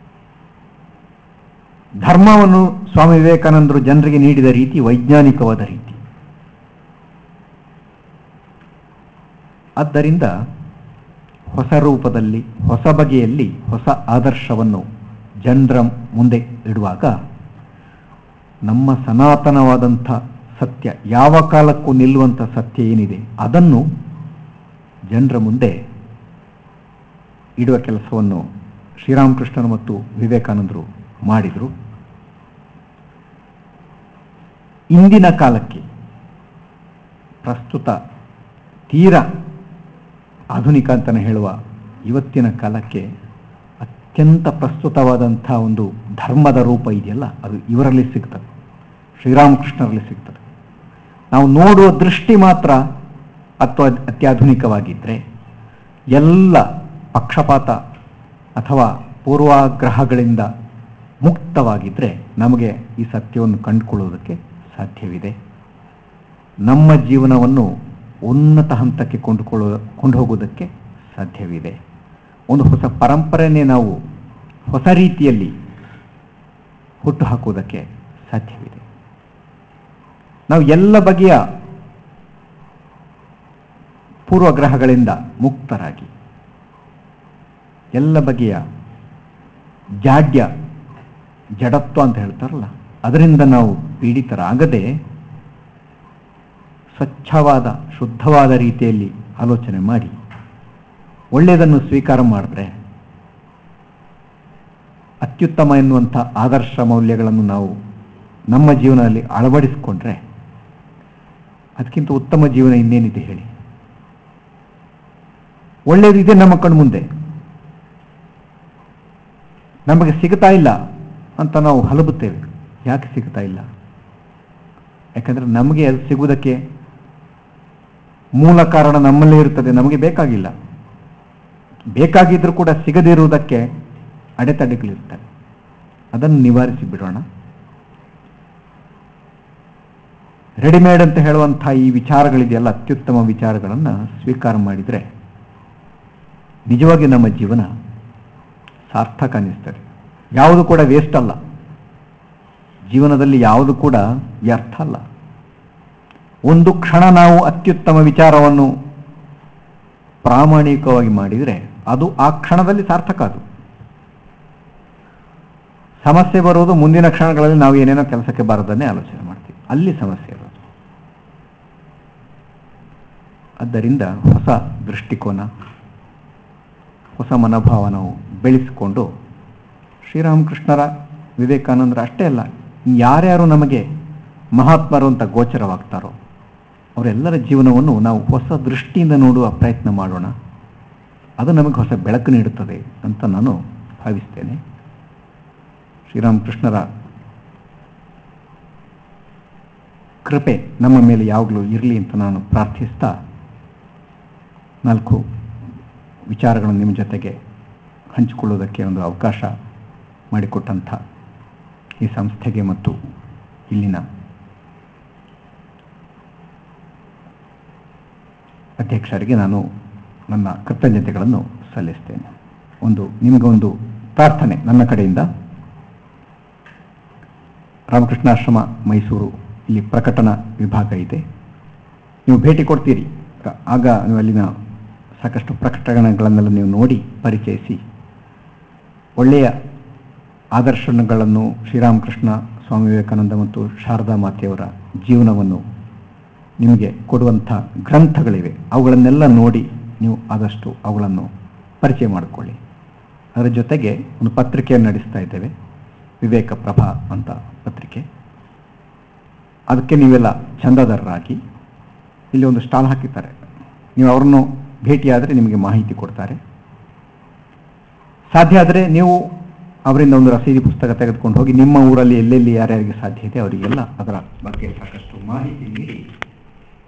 ಧರ್ಮವನ್ನು ಸ್ವಾಮಿ ವಿವೇಕಾನಂದರು ಜನರಿಗೆ ನೀಡಿದ ರೀತಿ ವೈಜ್ಞಾನಿಕವಾದ ರೀತಿ ಆದ್ದರಿಂದ ಹೊಸ ರೂಪದಲ್ಲಿ ಹೊಸ ಬಗೆಯಲ್ಲಿ ಹೊಸ ಆದರ್ಶವನ್ನು ಜನರ ಮುಂದೆ ಇಡುವಾಗ ನಮ್ಮ ಸನಾತನವಾದಂಥ ಸತ್ಯ ಯಾವ ಕಾಲಕ್ಕೂ ನಿಲ್ಲುವಂಥ ಸತ್ಯ ಏನಿದೆ ಅದನ್ನು ಜನರ ಮುಂದೆ ಇಡುವ ಕೆಲಸವನ್ನು ಶ್ರೀರಾಮಕೃಷ್ಣರು ಮತ್ತು ವಿವೇಕಾನಂದರು ಮಾಡಿದರು ಇಂದಿನ ಕಾಲಕ್ಕೆ ಪ್ರಸ್ತುತ ತೀರ ಆಧುನಿಕ ಅಂತಲೇ ಹೇಳುವ ಇವತ್ತಿನ ಕಾಲಕ್ಕೆ ಅತ್ಯಂತ ಪ್ರಸ್ತುತವಾದಂಥ ಒಂದು ಧರ್ಮದ ರೂಪ ಇದೆಯಲ್ಲ ಅದು ಇವರಲ್ಲಿ ಸಿಗ್ತದೆ ಶ್ರೀರಾಮಕೃಷ್ಣರಲ್ಲಿ ಸಿಗ್ತದೆ ನಾವು ನೋಡುವ ದೃಷ್ಟಿ ಮಾತ್ರ ಅಥವಾ ಅತ್ಯಾಧುನಿಕವಾಗಿದ್ದರೆ ಎಲ್ಲ ಪಕ್ಷಪಾತ ಅಥವಾ ಪೂರ್ವಾಗ್ರಹಗಳಿಂದ ಮುಕ್ತವಾಗಿದ್ದರೆ ನಮಗೆ ಈ ಸತ್ಯವನ್ನು ಕಂಡುಕೊಳ್ಳುವುದಕ್ಕೆ ಸಾಧ್ಯವಿದೆ ನಮ್ಮ ಜೀವನವನ್ನು ಉನ್ನತ ಹಂತಕ್ಕೆ ಕೊಂಡುಕೊಳ್ಳುವ ಕೊಂಡು ಹೋಗುವುದಕ್ಕೆ ಸಾಧ್ಯವಿದೆ ಒಂದು ಹೊಸ ಪರಂಪರೆಯನ್ನೇ ನಾವು ಹೊಸ ರೀತಿಯಲ್ಲಿ ಹುಟ್ಟು ಹಾಕುವುದಕ್ಕೆ ಸಾಧ್ಯವಿದೆ ನಾವು ಎಲ್ಲ ಬಗೆಯ ಪೂರ್ವಗ್ರಹಗಳಿಂದ ಮುಕ್ತರಾಗಿ ಎಲ್ಲ ಬಗೆಯ ಜಾಡ್ಯ ಜಡತ್ವ ಅಂತ ಹೇಳ್ತಾರಲ್ಲ ಅದರಿಂದ ನಾವು ಪೀಡಿತರಾಗದೆ ಸ್ವಚ್ಛವಾದ ಶುದ್ಧವಾದ ರೀತಿಯಲ್ಲಿ ಆಲೋಚನೆ ಮಾಡಿ ಒಳ್ಳೆಯದನ್ನು ಸ್ವೀಕಾರ ಮಾಡಿದ್ರೆ ಅತ್ಯುತ್ತಮ ಎನ್ನುವಂಥ ಆದರ್ಶ ಮೌಲ್ಯಗಳನ್ನು ನಾವು ನಮ್ಮ ಜೀವನದಲ್ಲಿ ಅಳವಡಿಸಿಕೊಂಡ್ರೆ ಅದಕ್ಕಿಂತ ಉತ್ತಮ ಜೀವನ ಇನ್ನೇನಿದೆ ಹೇಳಿ ಒಳ್ಳೆಯದಿದೆ ನಮ್ಮ ಕಣ್ಮುಂದೆ ನಮಗೆ ಸಿಗ್ತಾ ಇಲ್ಲ ಅಂತ ನಾವು ಹಲಬುತ್ತೇವೆ ಯಾಕೆ ಸಿಗ್ತಾ ಇಲ್ಲ ಯಾಕಂದ್ರೆ ನಮಗೆ ಅದು ಸಿಗುವುದಕ್ಕೆ ಮೂಲ ಕಾರಣ ನಮ್ಮಲ್ಲೇ ಇರುತ್ತದೆ ನಮಗೆ ಬೇಕಾಗಿಲ್ಲ ಬೇಕಾಗಿದ್ರೂ ಕೂಡ ಸಿಗದೇ ಇರುವುದಕ್ಕೆ ಅಡೆತಡೆಗಳಿರ್ತವೆ ಅದನ್ನು ನಿವಾರಿಸಿ ಬಿಡೋಣ ರೆಡಿಮೇಡ್ ಅಂತ ಹೇಳುವಂಥ ಈ ವಿಚಾರಗಳಿದೆಯಲ್ಲ ಅತ್ಯುತ್ತಮ ವಿಚಾರಗಳನ್ನು ಸ್ವೀಕಾರ ಮಾಡಿದರೆ ನಿಜವಾಗಿ ನಮ್ಮ ಜೀವನ ಸಾರ್ಥಕ ಅನ್ನಿಸ್ತದೆ ಯಾವುದು ಕೂಡ ವೇಸ್ಟ್ ಅಲ್ಲ ಜೀವನದಲ್ಲಿ ಯಾವುದು ಕೂಡ ವ್ಯರ್ಥ ಅಲ್ಲ ಒಂದು ಕ್ಷಣ ನಾವು ಅತ್ಯುತ್ತಮ ವಿಚಾರವನ್ನು ಪ್ರಾಮಾಣಿಕವಾಗಿ ಮಾಡಿದರೆ ಅದು ಆ ಕ್ಷಣದಲ್ಲಿ ಸಾರ್ಥಕ ಅದು ಸಮಸ್ಯೆ ಬರುವುದು ಮುಂದಿನ ಕ್ಷಣಗಳಲ್ಲಿ ನಾವು ಏನೇನೋ ಕೆಲಸಕ್ಕೆ ಬಾರದನ್ನೇ ಆಲೋಚನೆ ಮಾಡ್ತೀವಿ ಅಲ್ಲಿ ಸಮಸ್ಯೆ ಇರೋದು ಆದ್ದರಿಂದ ಹೊಸ ದೃಷ್ಟಿಕೋನ ಹೊಸ ಮನೋಭಾವ ನಾವು ಬೆಳೆಸಿಕೊಂಡು ಶ್ರೀರಾಮಕೃಷ್ಣರ ವಿವೇಕಾನಂದರ ಅಷ್ಟೇ ಅಲ್ಲ ಯಾರ್ಯಾರು ನಮಗೆ ಮಹಾತ್ಮರು ಅಂತ ಗೋಚರವಾಗ್ತಾರೋ ಅವರೆಲ್ಲರ ಜೀವನವನ್ನು ನಾವು ಹೊಸ ದೃಷ್ಟಿಯಿಂದ ನೋಡುವ ಪ್ರಯತ್ನ ಮಾಡೋಣ ಅದು ನಮಗೆ ಹೊಸ ಬೆಳಕು ನೀಡುತ್ತದೆ ಅಂತ ನಾನು ಭಾವಿಸ್ತೇನೆ ಶ್ರೀರಾಮಕೃಷ್ಣರ ಕೃಪೆ ನಮ್ಮ ಮೇಲೆ ಯಾವಾಗಲೂ ಇರಲಿ ಅಂತ ನಾನು ಪ್ರಾರ್ಥಿಸ್ತಾ ನಾಲ್ಕು ವಿಚಾರಗಳನ್ನು ನಿಮ್ಮ ಜೊತೆಗೆ ಹಂಚಿಕೊಳ್ಳುವುದಕ್ಕೆ ಒಂದು ಅವಕಾಶ ಮಾಡಿಕೊಟ್ಟಂಥ ಈ ಸಂಸ್ಥೆಗೆ ಮತ್ತು ಇಲ್ಲಿನ ಅಧ್ಯಕ್ಷರಿಗೆ ನಾನು ನನ್ನ ಕೃತಜ್ಞತೆಗಳನ್ನು ಸಲ್ಲಿಸ್ತೇನೆ ಒಂದು ನಿಮಗೊಂದು ಪ್ರಾರ್ಥನೆ ನನ್ನ ಕಡೆಯಿಂದ ರಾಮಕೃಷ್ಣಾಶ್ರಮ ಮೈಸೂರು ಇಲ್ಲಿ ಪ್ರಕಟಣಾ ವಿಭಾಗ ಇದೆ ನೀವು ಭೇಟಿ ಕೊಡ್ತೀರಿ ಆಗ ನೀವು ಅಲ್ಲಿನ ಸಾಕಷ್ಟು ಪ್ರಕಟಣೆಗಳನ್ನೆಲ್ಲ ನೀವು ನೋಡಿ ಪರಿಚಯಿಸಿ ಒಳ್ಳೆಯ ಆದರ್ಶಗಳನ್ನು ಶ್ರೀರಾಮಕೃಷ್ಣ ಸ್ವಾಮಿ ವಿವೇಕಾನಂದ ಮತ್ತು ಶಾರದಾ ಮಾತೆಯವರ ಜೀವನವನ್ನು ನಿಮಗೆ ಕೊಡುವಂಥ ಗ್ರಂಥಗಳಿವೆ ಅವುಗಳನ್ನೆಲ್ಲ ನೋಡಿ ನೀವು ಆದಷ್ಟು ಅವುಗಳನ್ನು ಪರಿಚಯ ಮಾಡಿಕೊಳ್ಳಿ ಅದರ ಜೊತೆಗೆ ಒಂದು ಪತ್ರಿಕೆಯನ್ನು ನಡೆಸ್ತಾ ಇದ್ದೇವೆ ವಿವೇಕ ಪ್ರಭಾ ಅಂತ ಪತ್ರಿಕೆ ಅದಕ್ಕೆ ನೀವೆಲ್ಲ ಚಂದಾದಾರರಾಗಿ ಇಲ್ಲಿ ಒಂದು ಸ್ಟಾಲ್ ಹಾಕಿದ್ದಾರೆ ನೀವು ಅವ್ರನ್ನು ಭೇಟಿಯಾದರೆ ನಿಮಗೆ ಮಾಹಿತಿ ಕೊಡ್ತಾರೆ ಸಾಧ್ಯ ಆದರೆ ನೀವು ಅವರಿಂದ ಒಂದು ರಸೀದಿ ಪುಸ್ತಕ ತೆಗೆದುಕೊಂಡು ಹೋಗಿ ನಿಮ್ಮ ಊರಲ್ಲಿ ಎಲ್ಲೆಲ್ಲಿ ಯಾರ್ಯಾರಿಗೆ ಸಾಧ್ಯ ಇದೆ ಅವರಿಗೆಲ್ಲ ಅದರ ಬಗ್ಗೆ ಸಾಕಷ್ಟು ಮಾಹಿತಿ ನೀಡಿ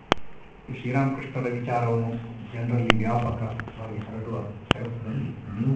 ಈ ಶ್ರೀರಾಮಕೃಷ್ಣರ ವಿಚಾರವನ್ನು ಜನರಲ್ಲಿ ವ್ಯಾಪಕವಾಗಿ ಹರಡುವ ಕೆಲಸದಲ್ಲಿ ನೀವು